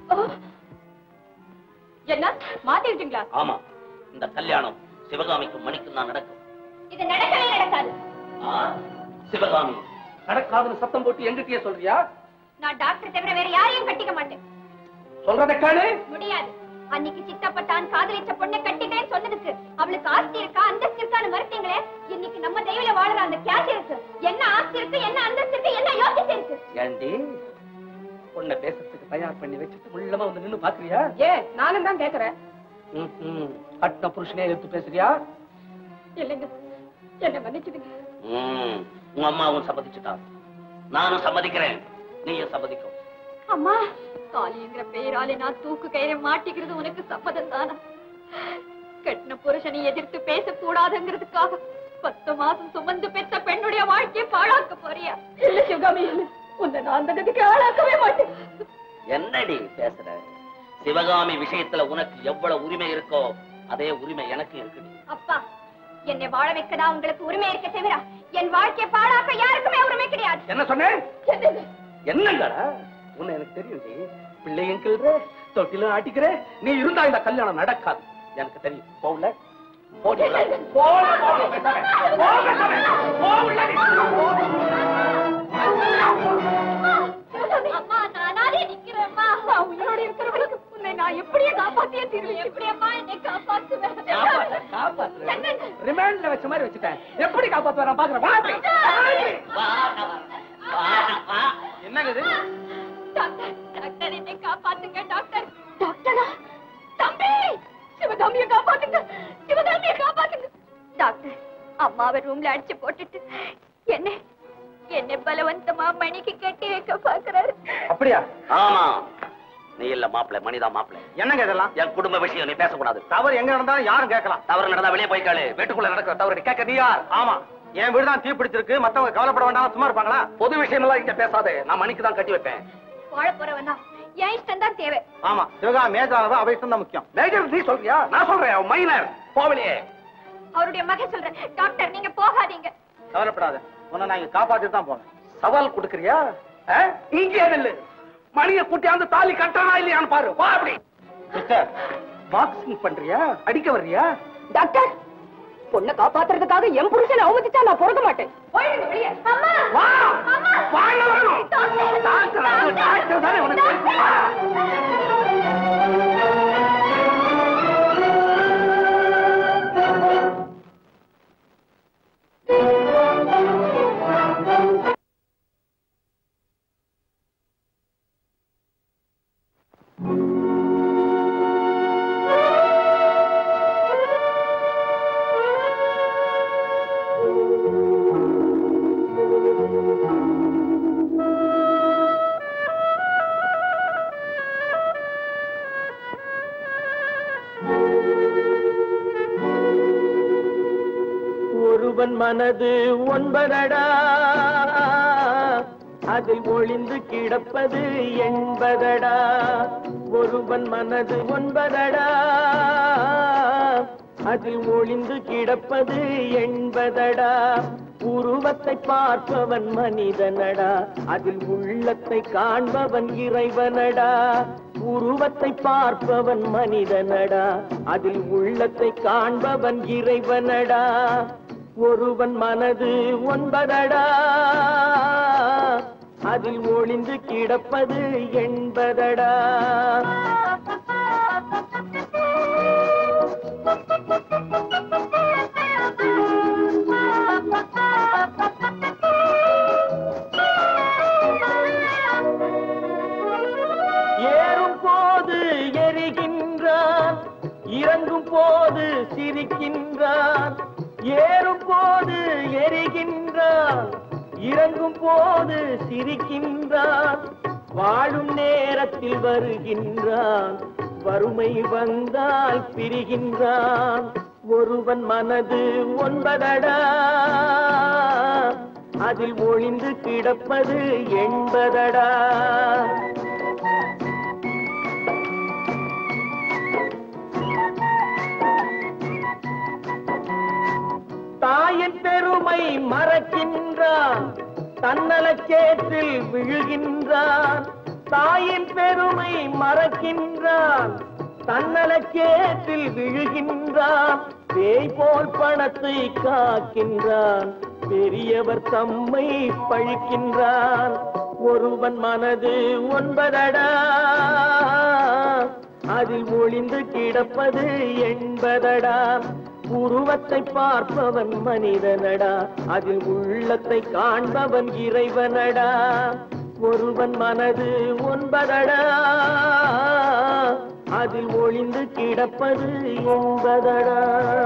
என்ன மாத்திட்டீங்களா
ஆமா இந்த கல்யாணம் சிவகாமிக்கும் மணிக்கும் தான் நடக்கும்
இது நடக்கவே நடக்காது
ஆ, சிவகாமி
நடக்காதுன்னு சத்தம் போட்டு எங்கிட்டயே சொல்றியா
நான் டாக்டர் தவிர வேற யாரையும் கட்டிக்க மாட்டேன்
சொல்றத கேளு
முடியாது அன்னைக்கு சித்தப்ப தான் காதலிச்ச பொண்ணை கட்டிட்டேன்னு சொன்னதுக்கு அவளுக்கு ஆஸ்தி இருக்கா அந்தஸ்து இருக்கான்னு மறுத்தீங்களே இன்னைக்கு நம்ம தெய்வில வாழற அந்த கேஸ் இருக்கு என்ன ஆஸ்தி இருக்கு என்ன அந்தஸ்து இருக்கு என்ன யோசிச்சு இருக்கு
ஏண்டி உன்னை பேசுறதுக்கு தயார் பண்ணி வச்சுட்டு உள்ளமா வந்து நின்னு பாக்குறியா
ஏ நானும் தான் கேக்குறேன்
ம்ஹும். கட்டின புருஷனே எடுத்து பேசுறியா
இல்லைங்க என்ன மன்னிச்சுடுங்க
ம், உன் அம்மாவும் சம்மதிச்சுட்டா நானும் சம்மதிக்கிறேன் நீயும் சம்மதிக்கும்
அம்மா காளிங்கிற பெயராலே நான் தூக்கு கயிறை மாட்டிக்கிறது உனக்கு சம்மதம் தானா கட்டின புருஷனை எதிர்த்து பேசக்கூடாதுங்கிறதுக்காக பத்து மாசம் சுமந்து பெற்ற பெண்ணுடைய வாழ்க்கையை பாழாக்க போறியா
இல்ல சிவகாமி இல்ல உன்னை நான் அந்த கதிக்கு ஆளாக்கவே மாட்டேன்
என்னடி பேசுற சிவகாமி விஷயத்துல உனக்கு எவ்வளவு உரிமை இருக்கோ அதே உரிமை எனக்கு இருக்குடி
அப்பா என்னை வாழ வைக்கதா உங்களுக்கு உரிமை இருக்க தவிர என் வாழ்க்கையை பாழாக்க யாருக்குமே உரிமை கிடையாது
என்ன சொன்னேன்
என்னங்க
என்னங்கடா உன்னை எனக்கு தெரியும் பிள்ளையும் கிள்ற தொட்டிலும் ஆட்டிக்கிற நீ இருந்தா இந்த கல்யாணம் நடக்காது எனக்கு தெரியும் போகல போடி உள்ள. போல, போல, பேசாம. போ, பேசாம. போ உள்ள நீ.
அம்மா நானாலே நிக்கிறேம்மா நான் உயிரோட இருக்கிறவளுக்கு உன்னை நான் எப்படியே காப்பாத்தியே தீருவேன் எப்படியம்மா என்னை காப்பாத்துவேன்
காப்பாத்து, காப்பாத்து. ரிமாண்ட்ல வச்ச மாதிரி வச்சுட்டேன் எப்படி காப்பாத்து நான் பாக்குறேன் வா அப்படி. என்னங்க இது
டாக்டர் டாக்டர் என்னை காப்பாத்துங்க டாக்டர் டாக்டரா தம்பி சிவகாமியை காப்பாத்துங்க சிவகாமியை காப்பாத்துங்க டாக்டர் அம்மாவை ரூம்ல அடிச்சு போட்டுட்டு என்ன என்னை பலவந்தமா மணிக்கு கட்டி வைக்க பாக்குறாரு
அப்படியா
ஆமா நீ இல்ல மாப்பிள்ளை மணிதான் மாப்பிள்ளை
என்னங்க இதெல்லாம்
என் குடும்ப விஷயம் நீ பேசக்கூடாது
தவறு எங்க நடந்தாலும் யாரும் கேட்கலாம்
தவறு நடந்தா வெளியே போய் கேளு வீட்டுக்குள்ள நடக்கிற தவறு நீ கேட்க நீ யார்
ஆமா என் வீடு தான் தீ பிடிச்சிருக்கு மத்தவங்க கவலைப்பட வேண்டாம் சும்மா இருப்பாங்களா
பொது விஷயம் எல்லாம் இங்க பேசாதே நான் மணிக்கு தான் கட்டி வைப்பேன்
வாழ போறவனா என் இஷ்டம் தான் தேவை
ஆமா சிவகா மேஜானதான் அபயசம் தான் முக்கியம்
மேஜர் நீ சொல்றியா நான் சொல்றேன் அவன் மைனர் போவலையே
அவருடைய மகன் சொல்றேன் டாக்டர் நீங்க போகாதீங்க
கவலைப்படாத உன்னை நான் இங்க காப்பாத்திட்டு தான் போவேன்
சவால் கொடுக்கறியா ஆ? இங்கே நில்லு மணிய கூட்டியாந்து தாலி கட்டணா இல்லையான்னு பாரு வா அப்படி
சிஸ்டர்
பாக்ஸிங் பண்றியா அடிக்க வர்றியா
டாக்டர் பொண்ணை காப்பாத்துறதுக்காக என் புருஷனை அவமதிச்சா நான் பொறுக்க மாட்டேன் போயிடுங்க வெளியே
அம்மா
வா
அம்மா
வாங்க வரணும் டாக்டர் அது டாக்டர் தானே உனக்கு தெரியும். வா.
ஒருவன் மனது ஒன்பதடா அதில் ஒளிந்து கிடப்பது எண்பதடா ஒருவன் மனது ஒன்பதடா அதில் ஒளிந்து கிடப்பது எண்பதடா உருவத்தை பார்ப்பவன் மனிதனடா அதில் உள்ளத்தை காண்பவன் இறைவனடா உருவத்தை பார்ப்பவன் மனிதனடா அதில் உள்ளத்தை காண்பவன் இறைவனடா ஒருவன் மனது ஒன்பதடா அதில் ஒளிந்து கிடப்பது எண்பதடா ஏறும் போது எரிகின்றான் இறங்கும் போது சிரிக்கின்றான் ஏறும் போது எரிகின்றான் இறங்கும் போது சிரிக்கின்றான் வாழும் நேரத்தில் வருகின்றான் வறுமை வந்தால் பிரிகின்றான் ஒருவன் மனது ஒன்பதடா அதில் ஒளிந்து கிடப்பது எண்பதடா தாயின் பெருமை மறக்கின்றான் தன்னலச்சேற்றில் விழுகின்றான் தாயின் பெருமை மறக்கின்றான் தன்னலச்சேற்றில் விழுகின்றான் பேய் போல் பணத்தை காக்கின்றான் பெரியவர் தம்மை பழிக்கின்றான் ஒருவன் மனது ஒன்பதடா அதில் ஒளிந்து கிடப்பது எண்பதடா உருவத்தை பார்ப்பவன் மனிதனடா அதில் உள்ளத்தை காண்பவன் இறைவனடா ஒருவன் மனது ஒன்பதடா அதில் ஒளிந்து கிடப்பது என்பதடா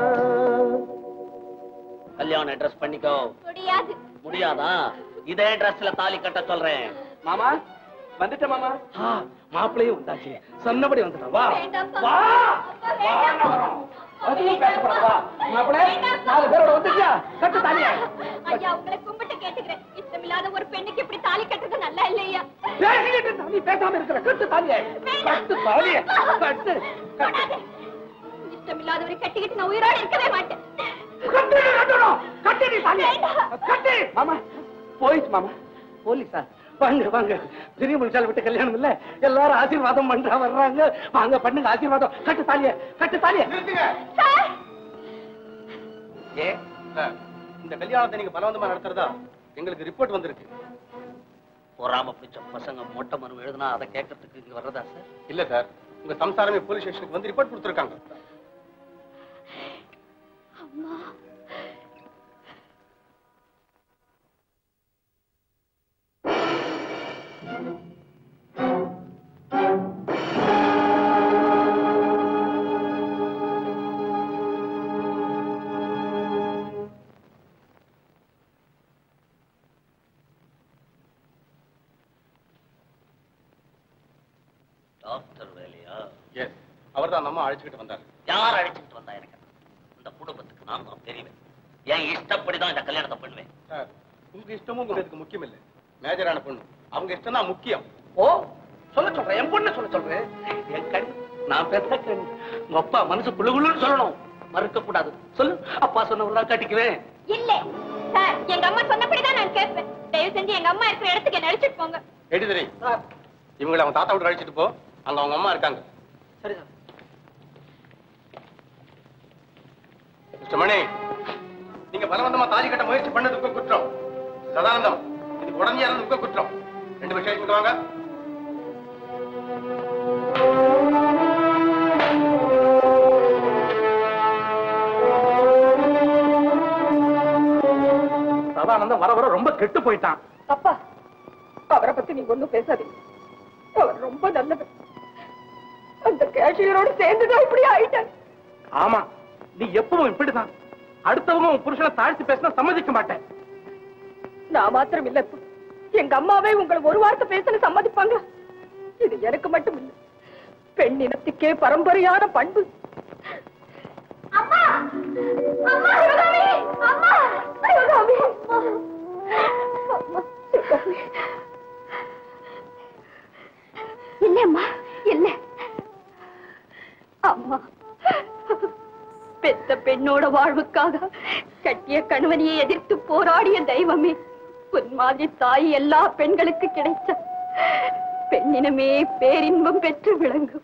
கல்யாணம் ட்ரெஸ் பண்ணிக்கோ
முடியாது
முடியாதா இதே ட்ரெஸ்ல தாலி கட்ட சொல்றேன்
மாமா வந்துட்ட மாமா மாப்பிள்ளையும் வந்தாச்சு சொன்னபடி வந்துட்டா வா
வேண்டாம்ப்பா.
வா வா நான் வரோம். அதுவும் பேசப்படாது வா மாப்பிள்ளை நாலு பேரோட வந்துட்டியா கட்டு தாலியா
ஐயா உங்களை கும்பிட்டு கேட்டுக்கிறேன் இஷ்டமில்லாத ஒரு பெண்ணுக்கு இப்படி தாலி கட்டுறது நல்லா இல்லையா
பேசிக்கிட்டு இருந்தா நீ பேசாம இருக்கிற கட்டு தாலியா கட்டு தாலியா கட்டு
தொடாதே. இஷ்டமில்லாதவரை கட்டிக்கிட்டு நான் உயிரோட இருக்கவே மாட்டேன்
கட்டு கட்டணும் கட்டு நீ தாலியா கட்டு மாமா போயிடுச்சு மாமா போலீஸா வாங்க வாங்க பெரிய மனுஷால விட்டு கல்யாணம் இல்ல எல்லாரும் ஆசீர்வாதம் பண்றா வர்றாங்க வாங்க பண்ணுங்க ஆசீர்வாதம் கட்டு தாலிய கட்டு தாலிய
ஏ சார் இந்த கல்யாணத்தை நீங்க பலவந்தமா நடத்துறதா எங்களுக்கு ரிப்போர்ட் வந்திருக்கு
பொறாம பிடிச்ச பசங்க மொட்டை மரம் எழுதுனா அதை கேட்கறதுக்கு இங்க வர்றதா சார்
இல்ல சார் உங்க சம்சாரமே போலீஸ் ஸ்டேஷனுக்கு வந்து ரிப்போர்ட் கொடுத்துருக்காங்க
அம்மா
டாக்டர் வேலையா
எஸ் அவர் தான் நம்ம அழைச்சிக்கிட்டு வந்தார்
யார் அழைச்சிட்டு வந்தா எனக்கு இந்த குடும்பத்துக்கு நான் தான் தெரிவேன் என் இஷ்டப்படிதான் இந்த கல்யாணத்தை பண்ணுவேன்
சார் உங்க இஷ்டமும் உங்களுக்கு முக்கியம் இல்ல மேஜரான பொண்ணு அவங்க இஷ்டம் தான் முக்கியம்
ஓ சொல்ல சொல்றேன் என் பொண்ணு சொல்ல சொல்றேன் என் கண் நான் பெத்த கண் உங்க அப்பா மனசு குளுகுளுன்னு சொல்லணும் மறுக்க கூடாது சொல்லு அப்பா சொன்ன கட்டிக்குவேன்
இல்ல சார் எங்க அம்மா சொன்னபடிதான் நான் கேட்பேன் தயவு செஞ்சு எங்க அம்மா இருக்கிற இடத்துக்கு என்ன அழைச்சிட்டு போங்க
எடுதுரை இவங்களை அவங்க தாத்தா விட்டு அழைச்சிட்டு போ அங்க அவங்க அம்மா இருக்காங்க
சரி சார்
மிஸ்டர் மணி நீங்க பலவந்தமா தாலி கட்ட முயற்சி பண்ணது உங்க குற்றம் சதானந்தம் இதுக்கு உடனே இருந்து உங்க குற்றம் ரெண்டு பேரும் ஸ்டேஷனுக்கு வாங்க
சதானந்தம் வர வர ரொம்ப கெட்டு போயிட்டான்
அப்பா அவரை பத்தி நீங்க ஒண்ணும் பேசாதீங்க அவர் ரொம்ப நல்லவர் அந்த கேஷியரோட சேர்ந்துதான் இப்படி ஆயிட்டேன்
ஆமா நீ எப்பவும் இப்படிதான் அடுத்தவங்க உன் புருஷனை தாழ்த்தி பேசினா சம்மதிக்க மாட்டேன்
நான் மாத்திரம் இல்ல இப்போ. எங்க அம்மாவே உங்களை ஒரு வார்த்தை பேசல சம்மதிப்பாங்க இது எனக்கு மட்டும் இல்ல பெண் இனத்துக்கே பரம்பரையான பண்பு
அம்மா அம்மா சிவகாமி அம்மா சிவகாமி அம்மா சிவகாமி இல்ல அம்மா இல்ல
அம்மா பெத்த பெண்ணோட வாழ்வுக்காக கட்டிய கணவனையை எதிர்த்து போராடிய தெய்வமே உன் மாதிரி தாய் எல்லா பெண்களுக்கு கிடைச்ச பெண்ணினமே பேரின்பம் பெற்று விளங்கும்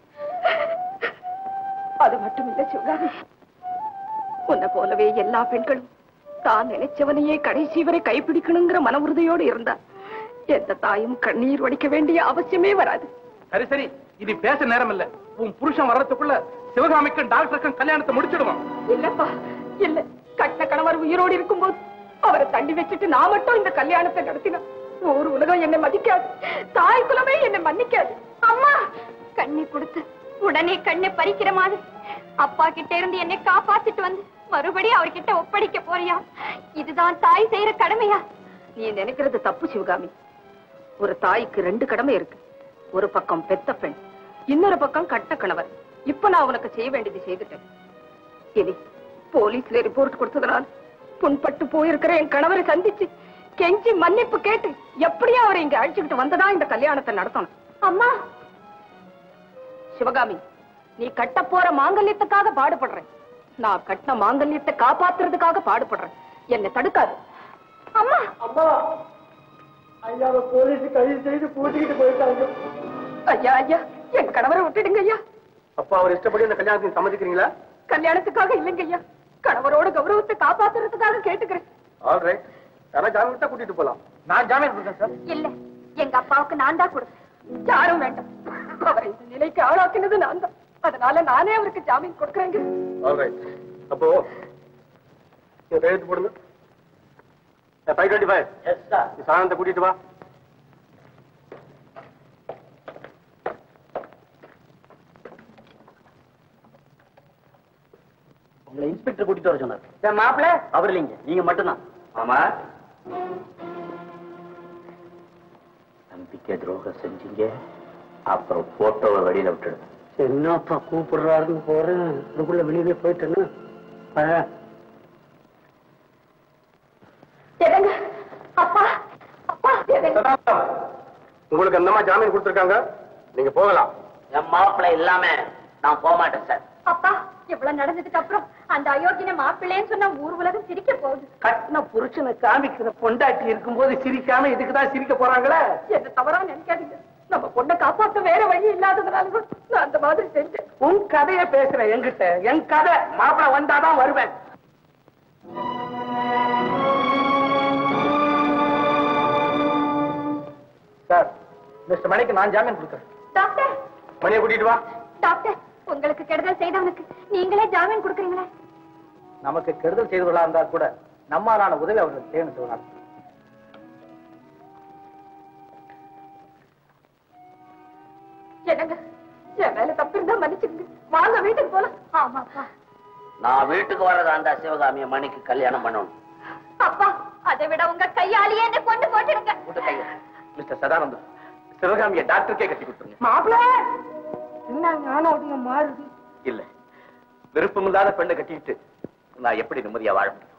அது மட்டும் இல்ல சிவகாமி உன்னை போலவே எல்லா பெண்களும் தான் நினைச்சவனையே கடைசி வரை கைப்பிடிக்கணுங்கிற மன உறுதியோடு இருந்தா எந்த தாயும் கண்ணீர் வடிக்க வேண்டிய அவசியமே வராது
சரி சரி இது பேச நேரம் இல்ல உன் புருஷன் வர்றதுக்குள்ள சிவகாமிக்கும் டாக்டருக்கும் கல்யாணத்தை முடிச்சிடுவான்
இல்லப்பா இல்ல கட்ட கணவர் உயிரோடு இருக்கும்போது அவரை தள்ளி வச்சுட்டு நான் மட்டும் இந்த கல்யாணத்தை நடத்தினேன் ஒரு உலகம் என்னை மதிக்காது தாய் குலமே என்னை மன்னிக்காது
அம்மா கண்ணை கொடுத்து உடனே கண்ணை பறிக்கிற மாதிரி அப்பா கிட்ட இருந்து என்னை காப்பாத்திட்டு வந்து மறுபடியும் அவர்கிட்ட ஒப்படைக்க போறியா இதுதான் தாய் செய்யற கடமையா
நீ நினைக்கிறது தப்பு சிவகாமி ஒரு தாய்க்கு ரெண்டு கடமை இருக்கு ஒரு பக்கம் பெத்த பெண் இன்னொரு பக்கம் கட்ட கணவர் இப்ப நான் உனக்கு செய்ய வேண்டியது செய்துட்டேன் இனி போலீஸ்ல ரிப்போர்ட் கொடுத்ததுனால புண்பட்டு போயிருக்கிற என் கணவரை சந்திச்சு கெஞ்சி மன்னிப்பு கேட்டு எப்படியும் அவரை இங்க அழைச்சுக்கிட்டு வந்ததா இந்த கல்யாணத்தை நடத்தணும்
அம்மா
சிவகாமி நீ கட்ட போற மாங்கல்யத்துக்காக பாடுபடுறேன் நான் கட்டின மாங்கல்யத்தை காப்பாத்துறதுக்காக பாடுபடுறேன் என்னை தடுக்காது
அம்மா
அம்மா ஐயாவை போலீஸ் கைது செய்து பூட்டிக்கிட்டு போயிட்டாங்க
ஐயா ஐயா என் கணவரை விட்டுடுங்க ஐயா
அப்பா அவர் இஷ்டப்படி இந்த கல்யாணத்துக்கு சம்மதிக்கிறீங்களா
கல்யாணத்துக்காக இல்லைங்க ஐயா கணவரோட கௌரவத்தை காப்பாத்துறதுக்காக கேட்டுக்கிறேன்
ஆல் ரைட் யாரா ஜாமீன் தான் கூட்டிட்டு போலாம்
நான் ஜாமீன் கொடுத்தேன் சார்
இல்ல எங்க அப்பாவுக்கு நான் தான் கொடுத்தேன்
யாரும் வேண்டாம் அவரை இந்த நிலைக்கு ஆளாக்கினது நான் தான் அதனால நானே அவருக்கு ஜாமீன் கொடுக்குறேங்க
ஆல் ரைட் அப்போ இங்க கையெழுத்து போடுங்க five twenty five
yes sir
சாயந்தரம் கூட்டிட்டு வா
உங்களை இன்ஸ்பெக்டர் கூட்டிட்டு வர சொன்னார்
மாப்பிள்ள
அவர் இல்லைங்க நீங்க மட்டும்தான் ஆமா நம்பிக்கை துரோகம் செஞ்சீங்க அப்புறம் போட்டோவை வெளியில விட்டுடுங்க
என்னப்பா கூப்பிடுறாருன்னு போறேன் அதுக்குள்ள வெளியில போயிட்டேன்னு ஆ.
எதங்க அப்பா அப்பா எதங்க
உங்களுக்கு அந்த மாதிரி ஜாமீன் கொடுத்துருக்காங்க நீங்க போகலாம்
என் மாப்பிள்ளை இல்லாம நான் போக மாட்டேன் சார்
அப்பா இவ்வளவு நடந்ததுக்கு அப்புறம் அந்த அயோக்கியன மாப்பிள்ளைன்னு சொன்னா ஊர் உலகம் சிரிக்க போகுது
கட்டின புருஷனை காமிக்கிற பொண்டாட்டி இருக்கும்போது சிரிக்காம இதுக்குதான் சிரிக்க போறாங்களே
என்ன தவறா நினைக்காதீங்க நம்ம பொண்ணை காப்பாத்த வேற வழி இல்லாததுனாலதான் நான் அந்த மாதிரி செஞ்சேன்
உன் கதைய பேசுறேன் என்கிட்ட என் கதை மாப்பிள வந்தாதான் வருவேன்
சார் மிஸ்டர் மணிக்கு நான் ஜாமீன் கொடுக்குறேன்
டாக்டர்
மணியை கூட்டிட்டு வா
டாக்டர் உங்களுக்கு கெடுதல் செய்தவனுக்கு நீங்களே ஜாமீன் கொடுக்குறீங்களே
நமக்கு கெடுதல் செய்தவர்களா இருந்தா கூட நம்மாலான உதவி அவர்களுக்கு செய்யணும் சிவகாமி
என்னங்க என் மேல தப்பு இருந்தா மன்னிச்சுக்கங்க வாங்க வீட்டுக்கு போலாம்
ஆமாப்பா
நான் வீட்டுக்கு வர்றதா இருந்தா சிவகாமிய மணிக்கு கல்யாணம் பண்ணணும்
அப்பா அதை விட உங்க கையாலேயே என்ன கொண்டு போட்டுடுங்க
விட்டு கையை
மிஸ்டர் சதானந்தம் சிவகாமிய டாக்டருக்கே கட்டி கொடுத்துருங்க
மாப்பிள என்ன ஞானம் மாறுது
இல்ல விருப்பமில்லாத பெண்ணை கட்டிக்கிட்டு நான் எப்படி நிம்மதியா வாழ முடியும்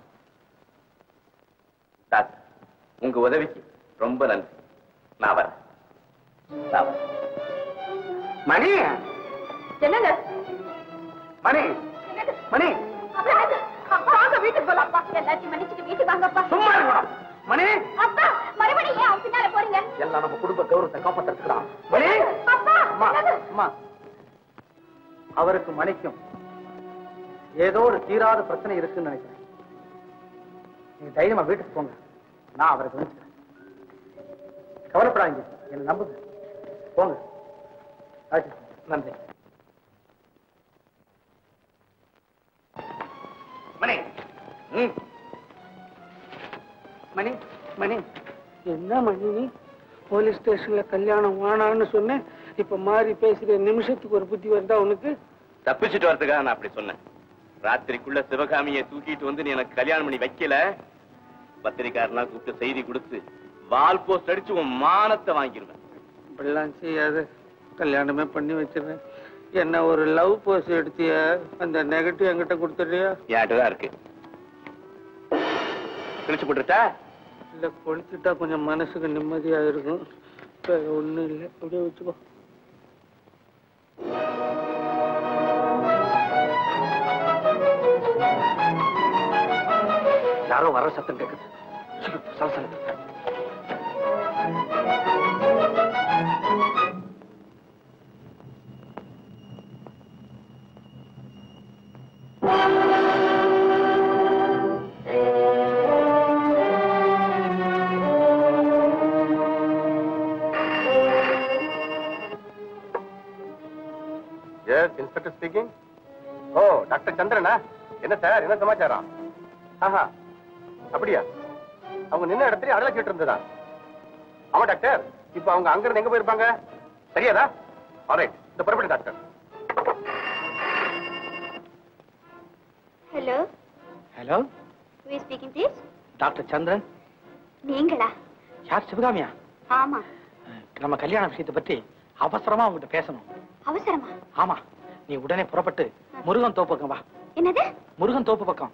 டாக்டர் உங்க உதவிக்கு ரொம்ப நன்றி நான் வரேன் நான் வரேன்
மணி
என்னங்க
மணி மணி
அப்பா, அப்பா, வாங்க வீட்டுக்கு போலாம் அப்பா எல்லாத்தையும் மன்னிச்சுட்டு வீட்டுக்கு வாங்கப்பா
சும்மா இருக்கணும் மணி
அப்பா மறுபடியும் ஏன் அவன் பின்னால போறீங்க
எல்லாம் நம்ம குடும்ப கௌரவத்தை காப்பாத்துறதுக்குதான் மணி
அப்பா
அம்மா அம்மா அவருக்கு மணிக்கும் ஏதோ ஒரு தீராத பிரச்சனை இருக்குன்னு நினைக்கிறேன் நீங்க தைரியமா வீட்டுக்கு போங்க நான் அவரை கவனிச்சுக்கிறேன் கவலைப்படாதீங்க என்ன நம்புங்க போங்க ஆச்சு. நன்றி
மணி ம். மணி மணி என்ன மணி நீ போலீஸ் ஸ்டேஷன்ல கல்யாணம் வேணான்னு சொன்னேன்
இப்ப மாறி பேசுற நிமிஷத்துக்கு ஒரு புத்தி வருதா உனக்கு
தப்பிச்சுட்டு வரதுக்காக நான் அப்படி சொன்னேன் ராத்திரிக்குள்ள சிவகாமியை தூக்கிட்டு வந்து நீ எனக்கு கல்யாணம் பண்ணி வைக்கல பத்திரிக்காரனா கூப்பிட்டு செய்தி கொடுத்து வால் போஸ்ட் அடிச்சு உன் மானத்தை வாங்கிடுவேன்
இப்படிலாம் செய்யாத கல்யாணமே பண்ணி வச்சிடுறேன் என்ன ஒரு லவ் போஸ் எடுத்திய அந்த நெகட்டிவ் என்கிட்ட கொடுத்துறியா
என்கிட்ட தான் இருக்கு கிழிச்சு போட்டுட்டா
இல்ல கொளுத்துட்டா கொஞ்சம் மனசுக்கு நிம்மதியா இருக்கும் வேற ஒண்ணும் இல்லை அப்படியே வச்சுக்கோ
யாரோ வர சத்தம் கேக்குது சீக்கிரம், சலசல.
எஸ் இன்ஸ்பெக்டர் ஸ்பீக்கிங் ஓ டாக்டர் சந்திரனா என்ன சார் என்ன சமாச்சாரம் ஆஹா அப்படியா அவங்க நின்ன இடத்துல அடல கேட்டு இருந்ததா ஆமா டாக்டர் இப்போ அவங்க அங்க இருந்து எங்க போயிருப்பாங்க சரியாதா ஆல்ரைட் இந்த புறப்படு doctor
hello
hello
V speaking please
doctor Chandran
நீங்களா
யார் சிவகாமியா
ஆமா
நம்ம கல்யாண விஷயத்தை பற்றி அவசரமா உங்ககிட்ட பேசணும்
அவசரமா
ஆமா நீ உடனே புறப்பட்டு முருகன் தோப்பு பக்கம் வா
என்னது
முருகன் தோப்பு பக்கம்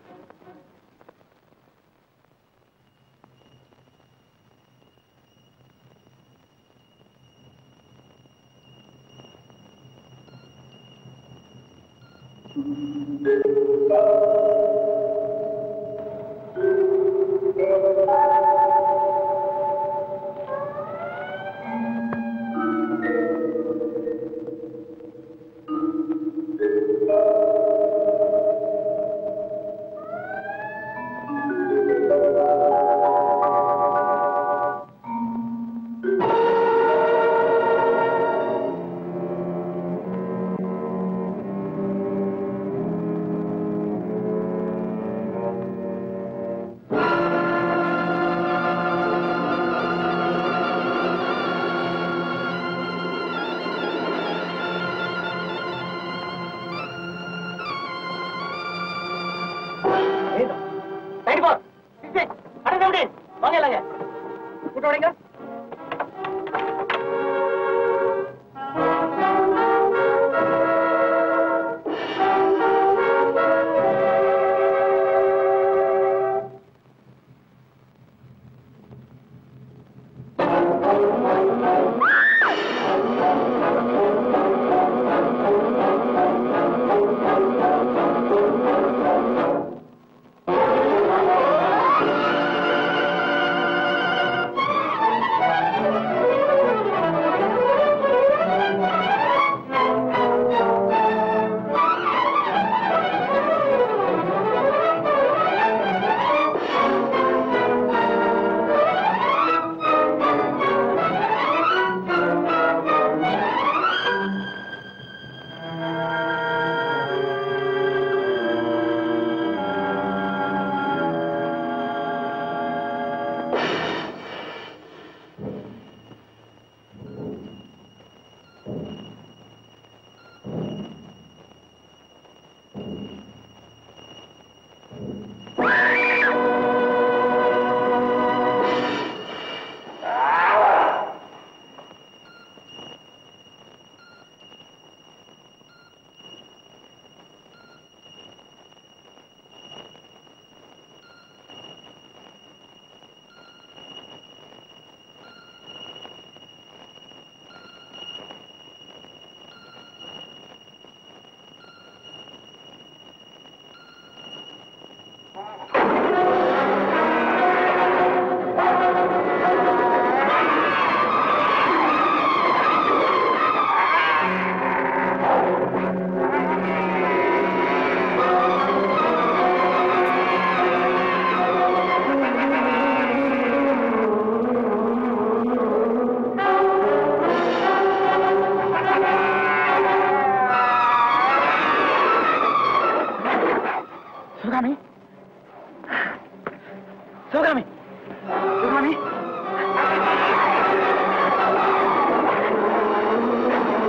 ரைட் பாஸ் அடங்க அப்படி வாங்க இல்லைங்க கூட்ட உடைங்க சிவகாமி சிவகாமி சிவகாமி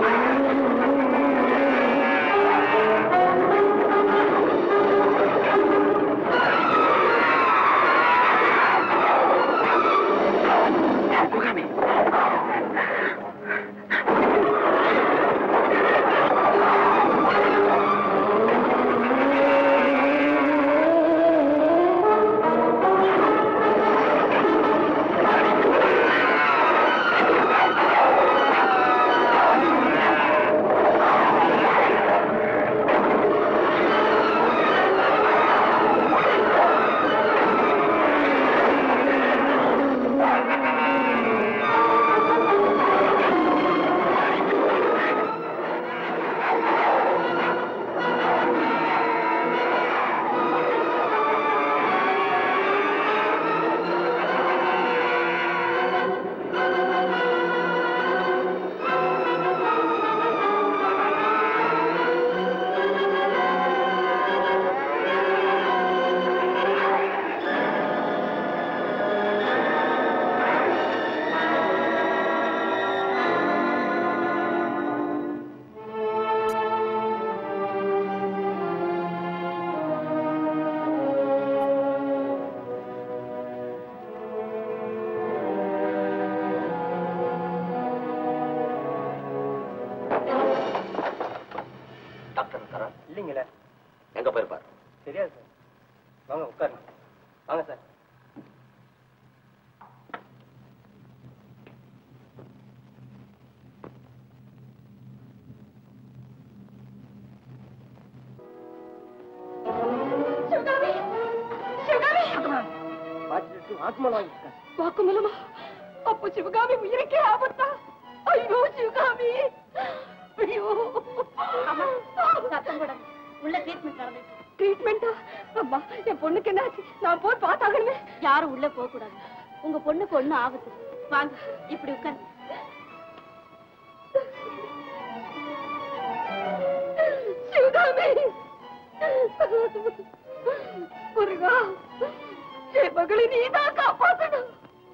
இல்லைங்களே
எங்க போயிருப்பார்
தெரியாது சார் வாங்க உட்காருங்க வாங்க சார்
சிவகாமி சிவகாமி
பார்த்துட்டு வாக்குமூலம் வாங்கிட்டேன்
வாக்குமூலமா அப்போ சிவகாமி உயிருக்கே ஆபத்தா ஐயோ சிவகாமி ஐயோ
சத்தம் போடாது உள்ள ட்ரீட்மெண்ட் நடந்துட்டு
ட்ரீட்மெண்டா அம்மா என் பொண்ணுக்கு என்னாச்சு நான் போய் பார்த்தாகணுமே
யாரும் உள்ள போக கூடாது உங்க பொண்ணுக்கு ஒண்ணு ஆபத்து வாங்க இப்படி உட்காருங்க
சிவகாமி முருகா என் மகளை நீதான் காப்பாத்தணும்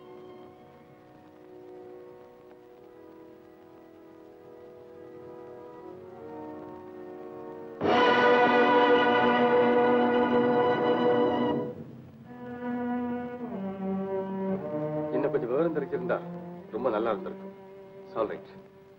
இன்னும் கொஞ்சம் விவரம் தெரிஞ்சிருந்தா ரொம்ப நல்லா இருந்திருக்கும் சால் ரைட்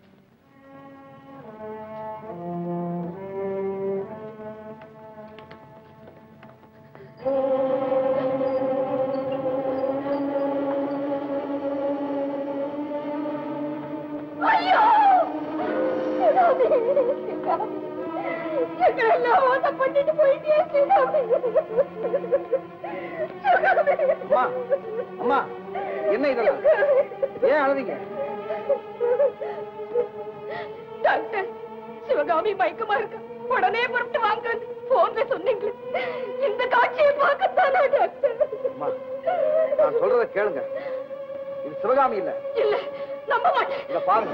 ஐயோ சிவகாமி சிவகாமி எங்களை எல்லாம் மோசம் பண்ணிட்டு போயிட்டே சிவகாமி
அம்மா அம்மா என்ன இதெல்லாம் ஏன் அழுதீங்க
டாக்டர் சிவகாமி மயக்கமா இருக்கு உடனே புறப்பட்டு வாங்க போன்ல சொன்னீங்களே இந்த காட்சியை பார்க்கத்தானா டாக்டர்
அம்மா நான் சொல்றத கேளுங்க இது சிவகாமி இல்ல
இல்ல நம்ப மாட்டேன்
இத பாருங்க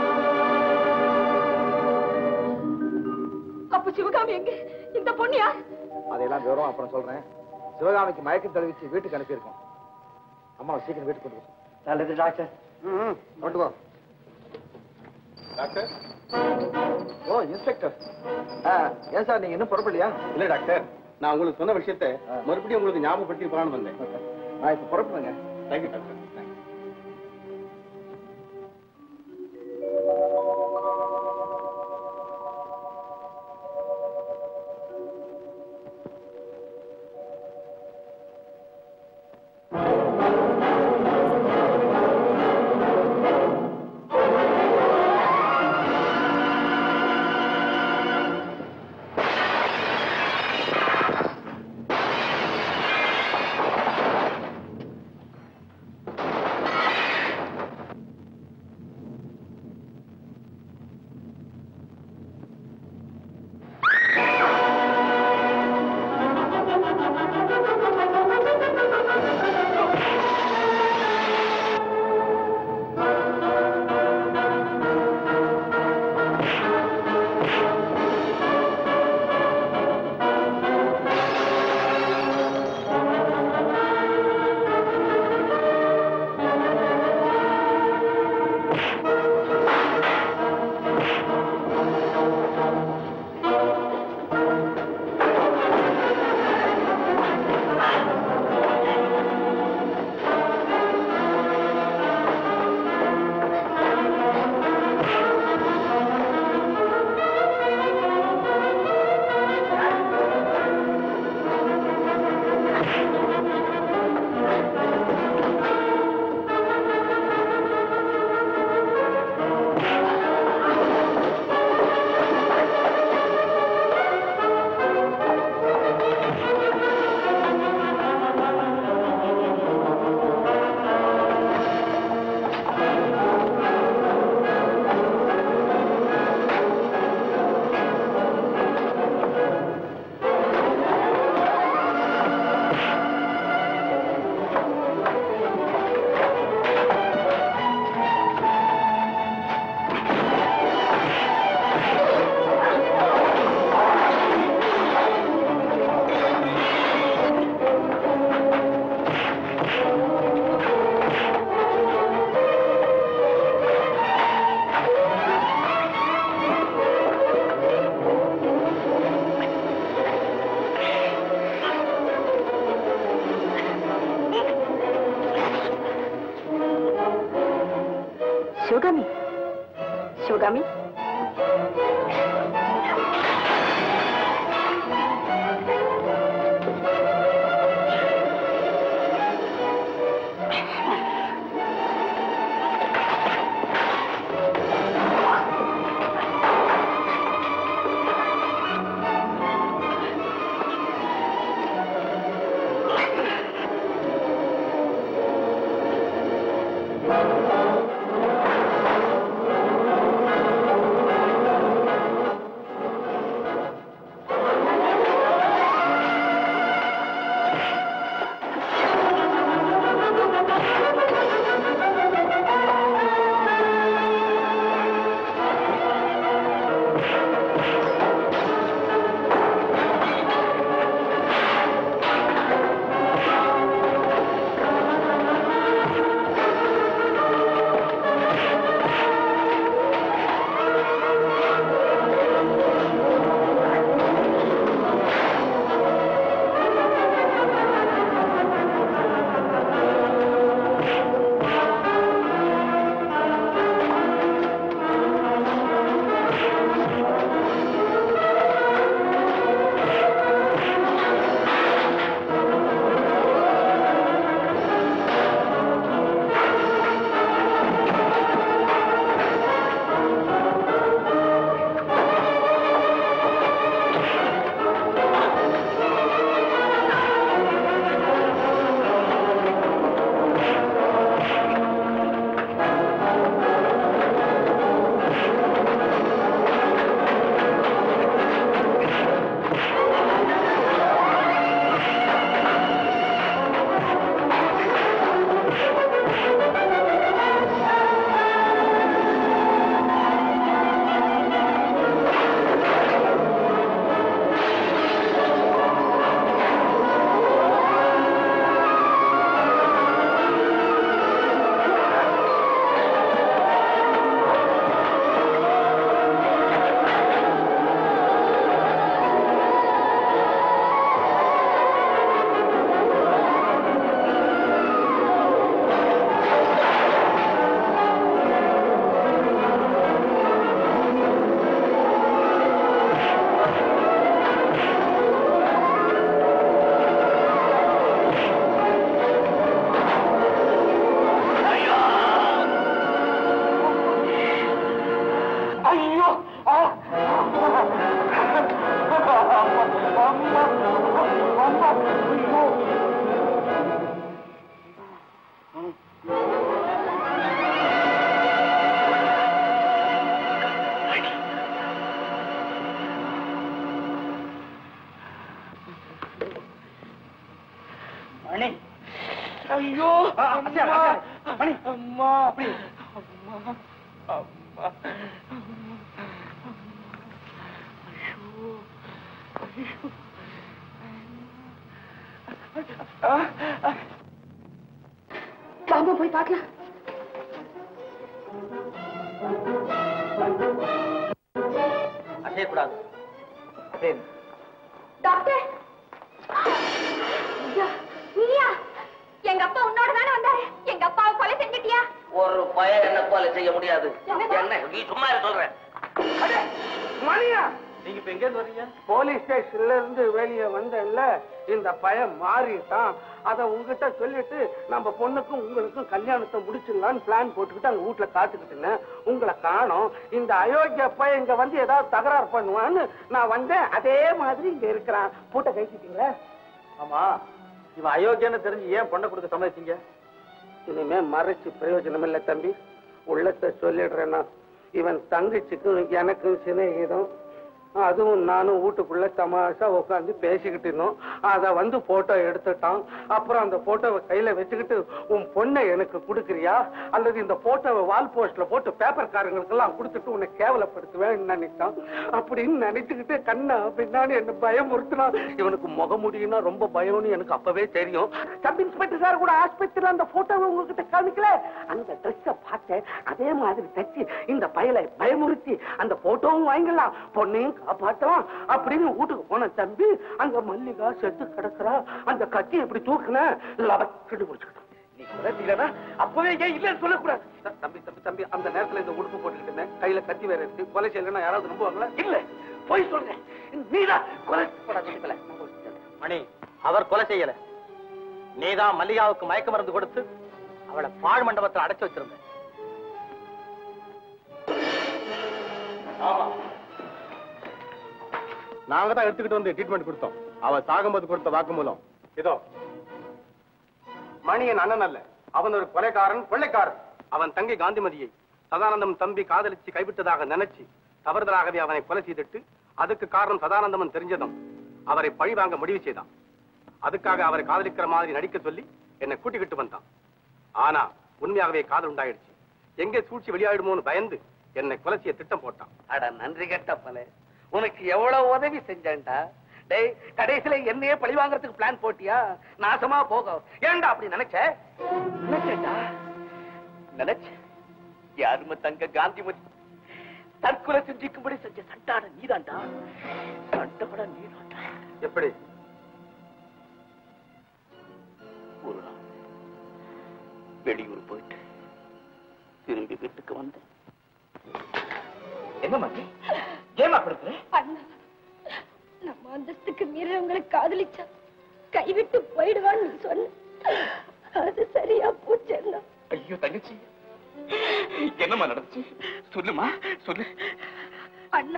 அப்ப சிவகாமி எங்க இந்த பொண்ணு யார்
அதையெல்லாம் விவரம் அப்புறம் சொல்றேன் சிவகாமிக்கு மயக்கம் தெரிவிச்சு வீட்டுக்கு அனுப்பியிருக்கோம் அம்மா சீக்கிரம் வீட்டுக்கு கொண்டு போ நல்லது டாக்டர் ம் கொண்டு போ
டாக்டர்
ஓ இன்ஸ்பெக்டர் ஆ, ஏன் சார் நீங்க இன்னும் புறப்படலையா
இல்ல டாக்டர் நான் உங்களுக்கு சொன்ன விஷயத்தை மறுபடியும் உங்களுக்கு ஞாபகப்படுத்தி போறான்னு வந்தேன்
நான் இப்ப புறப்படுங்க
தேங்க்யூ டாக்டர்
மணி
ஐயோ
அம்மா மணி
அம்மா
அப்படி
அம்மா அம்மா
வாங்க போய் பார்க்கலாம்
அசையக்கூடாது சரி
டாக்டர் ஐயா, நீயா எங்க அப்பா உன்னோட தானே வந்தாரு எங்க அப்பாவை கொலை செஞ்சிட்டியா
ஒரு பையன் என்ன கொலை செய்ய முடியாது
என்னது?
என்ன நீ சும்மா இருக்க சொல்றேன்
மணியா
நீங்க இப்ப எங்க இருந்து வர்றீங்க
போலீஸ் ஸ்டேஷன்ல இருந்து வெளியே வந்தேன்ல இந்த பையன் மாறிட்டான் அத உங்ககிட்ட சொல்லிட்டு நம்ம பொண்ணுக்கும் உங்களுக்கும் கல்யாணத்தை முடிச்சிடலாம்னு பிளான் போட்டுக்கிட்டு அங்க வீட்டுல காத்துக்கிட்டு இருந்தேன் உங்களை காணோம் இந்த அயோக்கிய பையன் இங்க வந்து ஏதாவது தகராறு பண்ணுவான்னு நான் வந்தேன் அதே மாதிரி இங்க இருக்கிறான் பூட்டை கைச்சிட்டீங்களா
ஆமா இவன் அயோக்கியன்னு தெரிஞ்சு ஏன் பொண்ணை கொடுக்க சம்மதிச்சீங்க
இனிமே மறைச்சு பிரயோஜனம் இல்லை தம்பி உள்ளத்தை சொல்லிடுறேன்னா இவன் தங்கச்சிக்கும் எனக்கும் சிநேகிதம் அதுவும் நானும் வீட்டுக்குள்ள தமாஷா உட்காந்து பேசிக்கிட்டு இருந்தோம் அத வந்து போட்டோ எடுத்துட்டான் அப்புறம் அந்த போட்டோவை கையில வச்சுக்கிட்டு உன் பொண்ணை எனக்கு கொடுக்குறியா அல்லது இந்த போட்டோவை வால் போஸ்ட்ல போட்டு பேப்பர்காரங்களுக்கு எல்லாம் கொடுத்துட்டு உன்னை கேவலப்படுத்துவேன் நினைச்சான் அப்படின்னு நினைச்சுக்கிட்டு கண்ணா பின்னாடி என்ன பயமுறுத்தினான் இவனுக்கு முகமுடியும்னா ரொம்ப பயம்னு எனக்கு அப்பவே தெரியும் சப் இன்ஸ்பெக்டர் சார் கூட ஆஸ்பத்திரியில அந்த போட்டோவை உங்ககிட்ட காமிக்கல அந்த ட்ரெஸ்ஸ பார்த்தேன் அதே மாதிரி தச்சு இந்த பயலை பயமுறுத்தி அந்த போட்டோவும் வாங்கிடலாம் பொண்ணையும் காப்பாற்றலாம் அப்படின்னு வீட்டுக்கு போன தம்பி அங்க மல்லிகா செத்து கிடக்குறா அந்த கத்தி எப்படி தூக்குன லபக்கடி முடிச்சுக்கிட்டான் நீ குறைச்சிக்கலனா அப்பவே ஏன் இல்லைன்னு சொல்லக்கூடாது த- தம்பி தம்பி தம்பி அந்த நேரத்துல இந்த உடுப்பு போட்டுக்கிட்டு இருந்தேன் கையில கத்தி வேற இருக்கு கொலை செய்யலன்னா யாராவது நம்புவாங்களா இல்ல போய் சொல்றேன் நீதான் கொலை போடாத
மணி அவர் கொலை செய்யல நீதான் மல்லிகாவுக்கு மயக்க மருந்து கொடுத்து அவளை பாழ் மண்டபத்தில் அடைச்சு வச்சிருந்த
ஆமா நாங்க தான் எடுத்துக்கிட்டு வந்து ட்ரீட்மெண்ட் கொடுத்தோம் அவ சாகும்போது கொடுத்த வாக்குமூலம் இதோ மணி என் அண்ணன் அல்ல அவன் ஒரு கொலைக்காரன் கொள்ளைக்காரன் அவன் தங்கை காந்திமதியை சதானந்தம் தம்பி காதலிச்சு கைவிட்டதாக நினைச்சு தவறுதலாகவே அவனை கொலை செய்துட்டு அதுக்கு காரணம் சதானந்தமன் தெரிஞ்சதும் அவரை பழி வாங்க முடிவு செய்தான் அதுக்காக அவரை காதலிக்கிற மாதிரி நடிக்க சொல்லி என்னை கூட்டிக்கிட்டு வந்தான் ஆனா உண்மையாகவே காதல் உண்டாயிடுச்சு எங்கே சூழ்ச்சி வெளியாயிடுமோன்னு பயந்து என்னை கொலை செய்ய திட்டம் போட்டான்
அட நன்றி கெட்ட பல உனக்கு எவ்வளவு உதவி செஞ்சேன்டா டேய் கடைசியில என்னையே பழி வாங்குறதுக்கு பிளான் போட்டியா நாசமா போக ஏன்டா அப்படி நினைச்ச நினைச்சேன்டா நினைச்ச யாருமே தங்க காந்திமதி தற்கொலை செஞ்சுக்கும்படி செஞ்ச சண்டாட நீதான்டா சண்டப்பட நீதான்டா
எப்படி
ஒரு நாள் வெளியூர் போயிட்டு திரும்பி வீட்டுக்கு வந்தேன்
என்ன மாதிரி ஏமா கொடுக்குற
அண்ணா நம்ம அந்தஸ்துக்கு மீறவங்களை காதலிச்சா கைவிட்டு போயிடுவான்னு நீ சொன்ன அது சரியா போச்சு அண்ணா
ஐயோ தங்கச்சி என்னம்மா நடந்துச்சு சொல்லுமா சொல்லு
அண்ணா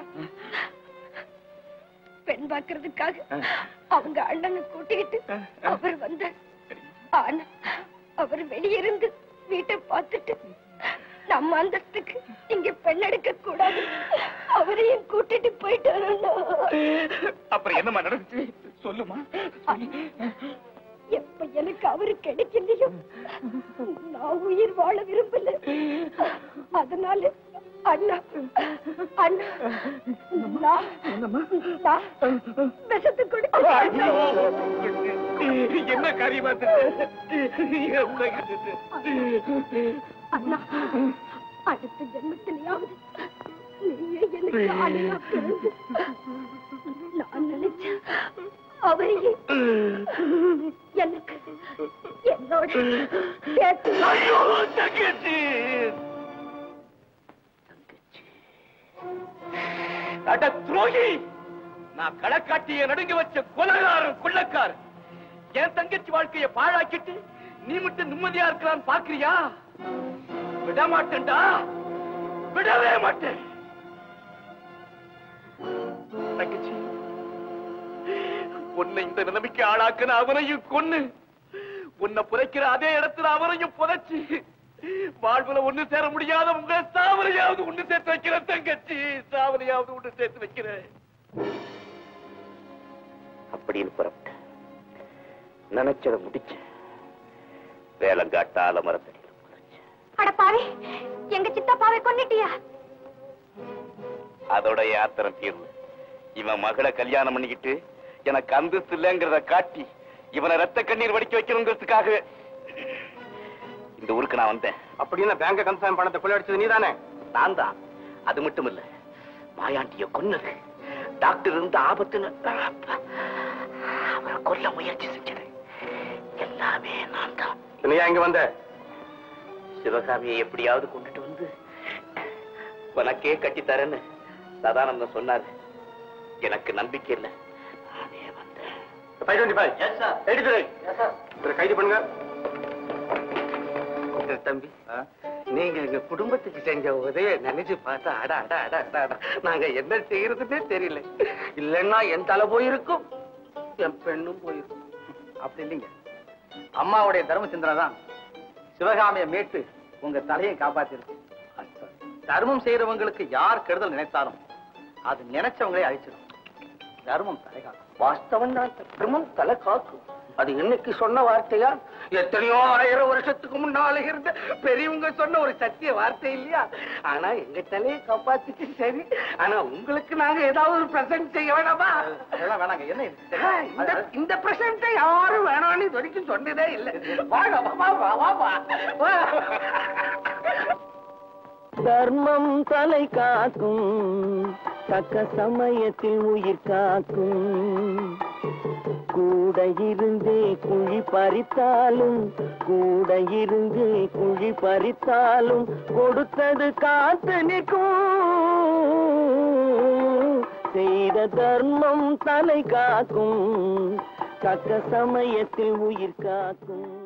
பெண் பார்க்கறதுக்காக அவங்க அண்ணனை கூட்டிக்கிட்டு அவர் வந்தார் ஆனா அவர் வெளியிருந்து வீட்டை பார்த்துட்டு நம்ம அந்தஸ்துக்கு இங்க பெண் எடுக்க கூடாது அவரையும் கூட்டிட்டு போயிட்டாரு அண்ணா.
அப்புறம் என்னம்மா நடந்துச்சு சொல்லுமா
எப்ப எனக்கு அவரு கிடைக்கலையோ நான் உயிர் வாழ விரும்பல அதனால அண்ணா அண்ணா நான் நான் விஷத்தை கொடுத்து
என்ன காரியமா
அண்ணா அடுத்த ஜென்மத்திலேயாவது நீயே எனக்கு ஆணையா பிறந்து நான் நினைச்சேன் அவரையே எனக்கு என்னோட சேர்த்து
தங்கச்சி அட துரோகி நான் களக்காட்டிய நடுங்க வச்ச கொலகாரன் கொள்ளக்காரன் என் தங்கச்சி வாழ்க்கைய பாழாக்கிட்டு நீ மட்டும் நிம்மதியா இருக்கலாம்னு பாக்குறியா விட மாட்டேன்டா விடவே மாட்டேன்
உன்னை இந்த நிலைமைக்கு ஆளாக்குன அவனையும் கொன்னு உன்னை புதைக்கிற அதே இடத்துல அவரையும் புதைச்சு வாழ்வுல ஒண்ணு சேர முடியாத உங்க சாவரையாவது ஒண்ணு சேர்த்து வைக்கிற தங்கச்சி சாவரையாவது ஒண்ணு சேர்த்து வைக்கிறேன் அப்படின்னு புறப்பட்டேன் நினைச்சத முடிச்சேன் வேலங்காட்டால மரத்தடி
அட பாவி எங்க சித்தப்பாவை கொன்னிட்டியா
அதோட யாத்திரம் தீர்வு இவன் மகளை கல்யாணம் பண்ணிக்கிட்டு எனக்கு அந்தஸ்து இல்லைங்கிறத காட்டி இவனை ரத்த கண்ணீர் வடிக்க வைக்கணுங்கிறதுக்காக இந்த ஊருக்கு நான் வந்தேன்
அப்படின்னு பேங்க கன்ஃபார்ம் பணத்தை கொள்ளையடிச்சது நீதானே
நான் தான் அது மட்டும் இல்ல மாயாண்டிய கொன்னது டாக்டர் இருந்த ஆபத்துன்னு அவரை கொல்ல முயற்சி செஞ்சது எல்லாமே நான் தான்
நீ இங்க வந்த
சிவகாமியை எப்படியாவது கொண்டுட்டு வந்து உனக்கே கட்டித்தரேன்னு சதானந்தம் சொன்னாரு எனக்கு நம்பிக்கை இல்லை
five twenty five
yes sir
eighty three கைது பண்ணுங்க
தம்பி நீங்க எங்க குடும்பத்துக்கு செஞ்ச உதவிய நினைச்சு பார்த்தா அட அட அட அட, அட நாங்க என்ன செய்யறதுன்னே தெரியல இல்லைன்னா என் தலை போயிருக்கும் என் பெண்ணும் போயிருக்கும்
அப்படி இல்லைங்க அம்மாவுடைய தர்ம சிந்தனை தான் சிவகாமியை மீட்டு உங்க தலையை காப்பாத்திருக்கு தர்மம் செய்யறவங்களுக்கு யார் கெடுதல் நினைத்தாலும் அது நினைச்சவங்களே அழிச்சிடும் தர்மம் தலைகாக்கும்
வாஸ்தவம் தான் தர்மம் தலை காக்கும் அது இன்னைக்கு சொன்ன வார்த்தையா எத்தனையோ ஆயிரம் வருஷத்துக்கு முன்னால இருந்த பெரியவங்க சொன்ன ஒரு சத்திய வார்த்தை இல்லையா ஆனா எங்க தலையை காப்பாத்துச்சு சரி ஆனா உங்களுக்கு நாங்க ஏதாவது ஒரு பிரசன்ட் செய்ய வேணாமா
அதெல்லாம் வேணாங்க என்ன இது?
ஆ, இந்த இந்த பிரசன்ட் யாரும் வேணாம்னு இது வரைக்கும் சொன்னதே இல்ல வாங்க வா வா வா வா வா
தர்மம் தலை காக்கும் தக்க சமயத்தில் உயிர் காக்கும் கூட இருந்தே குழி பறித்தாலும் கூட இருந்தே குழி பறித்தாலும் கொடுத்தது காத்து நிற்கும் செய்த தர்மம் தலை காக்கும் தக்க சமயத்தில் உயிர் காக்கும்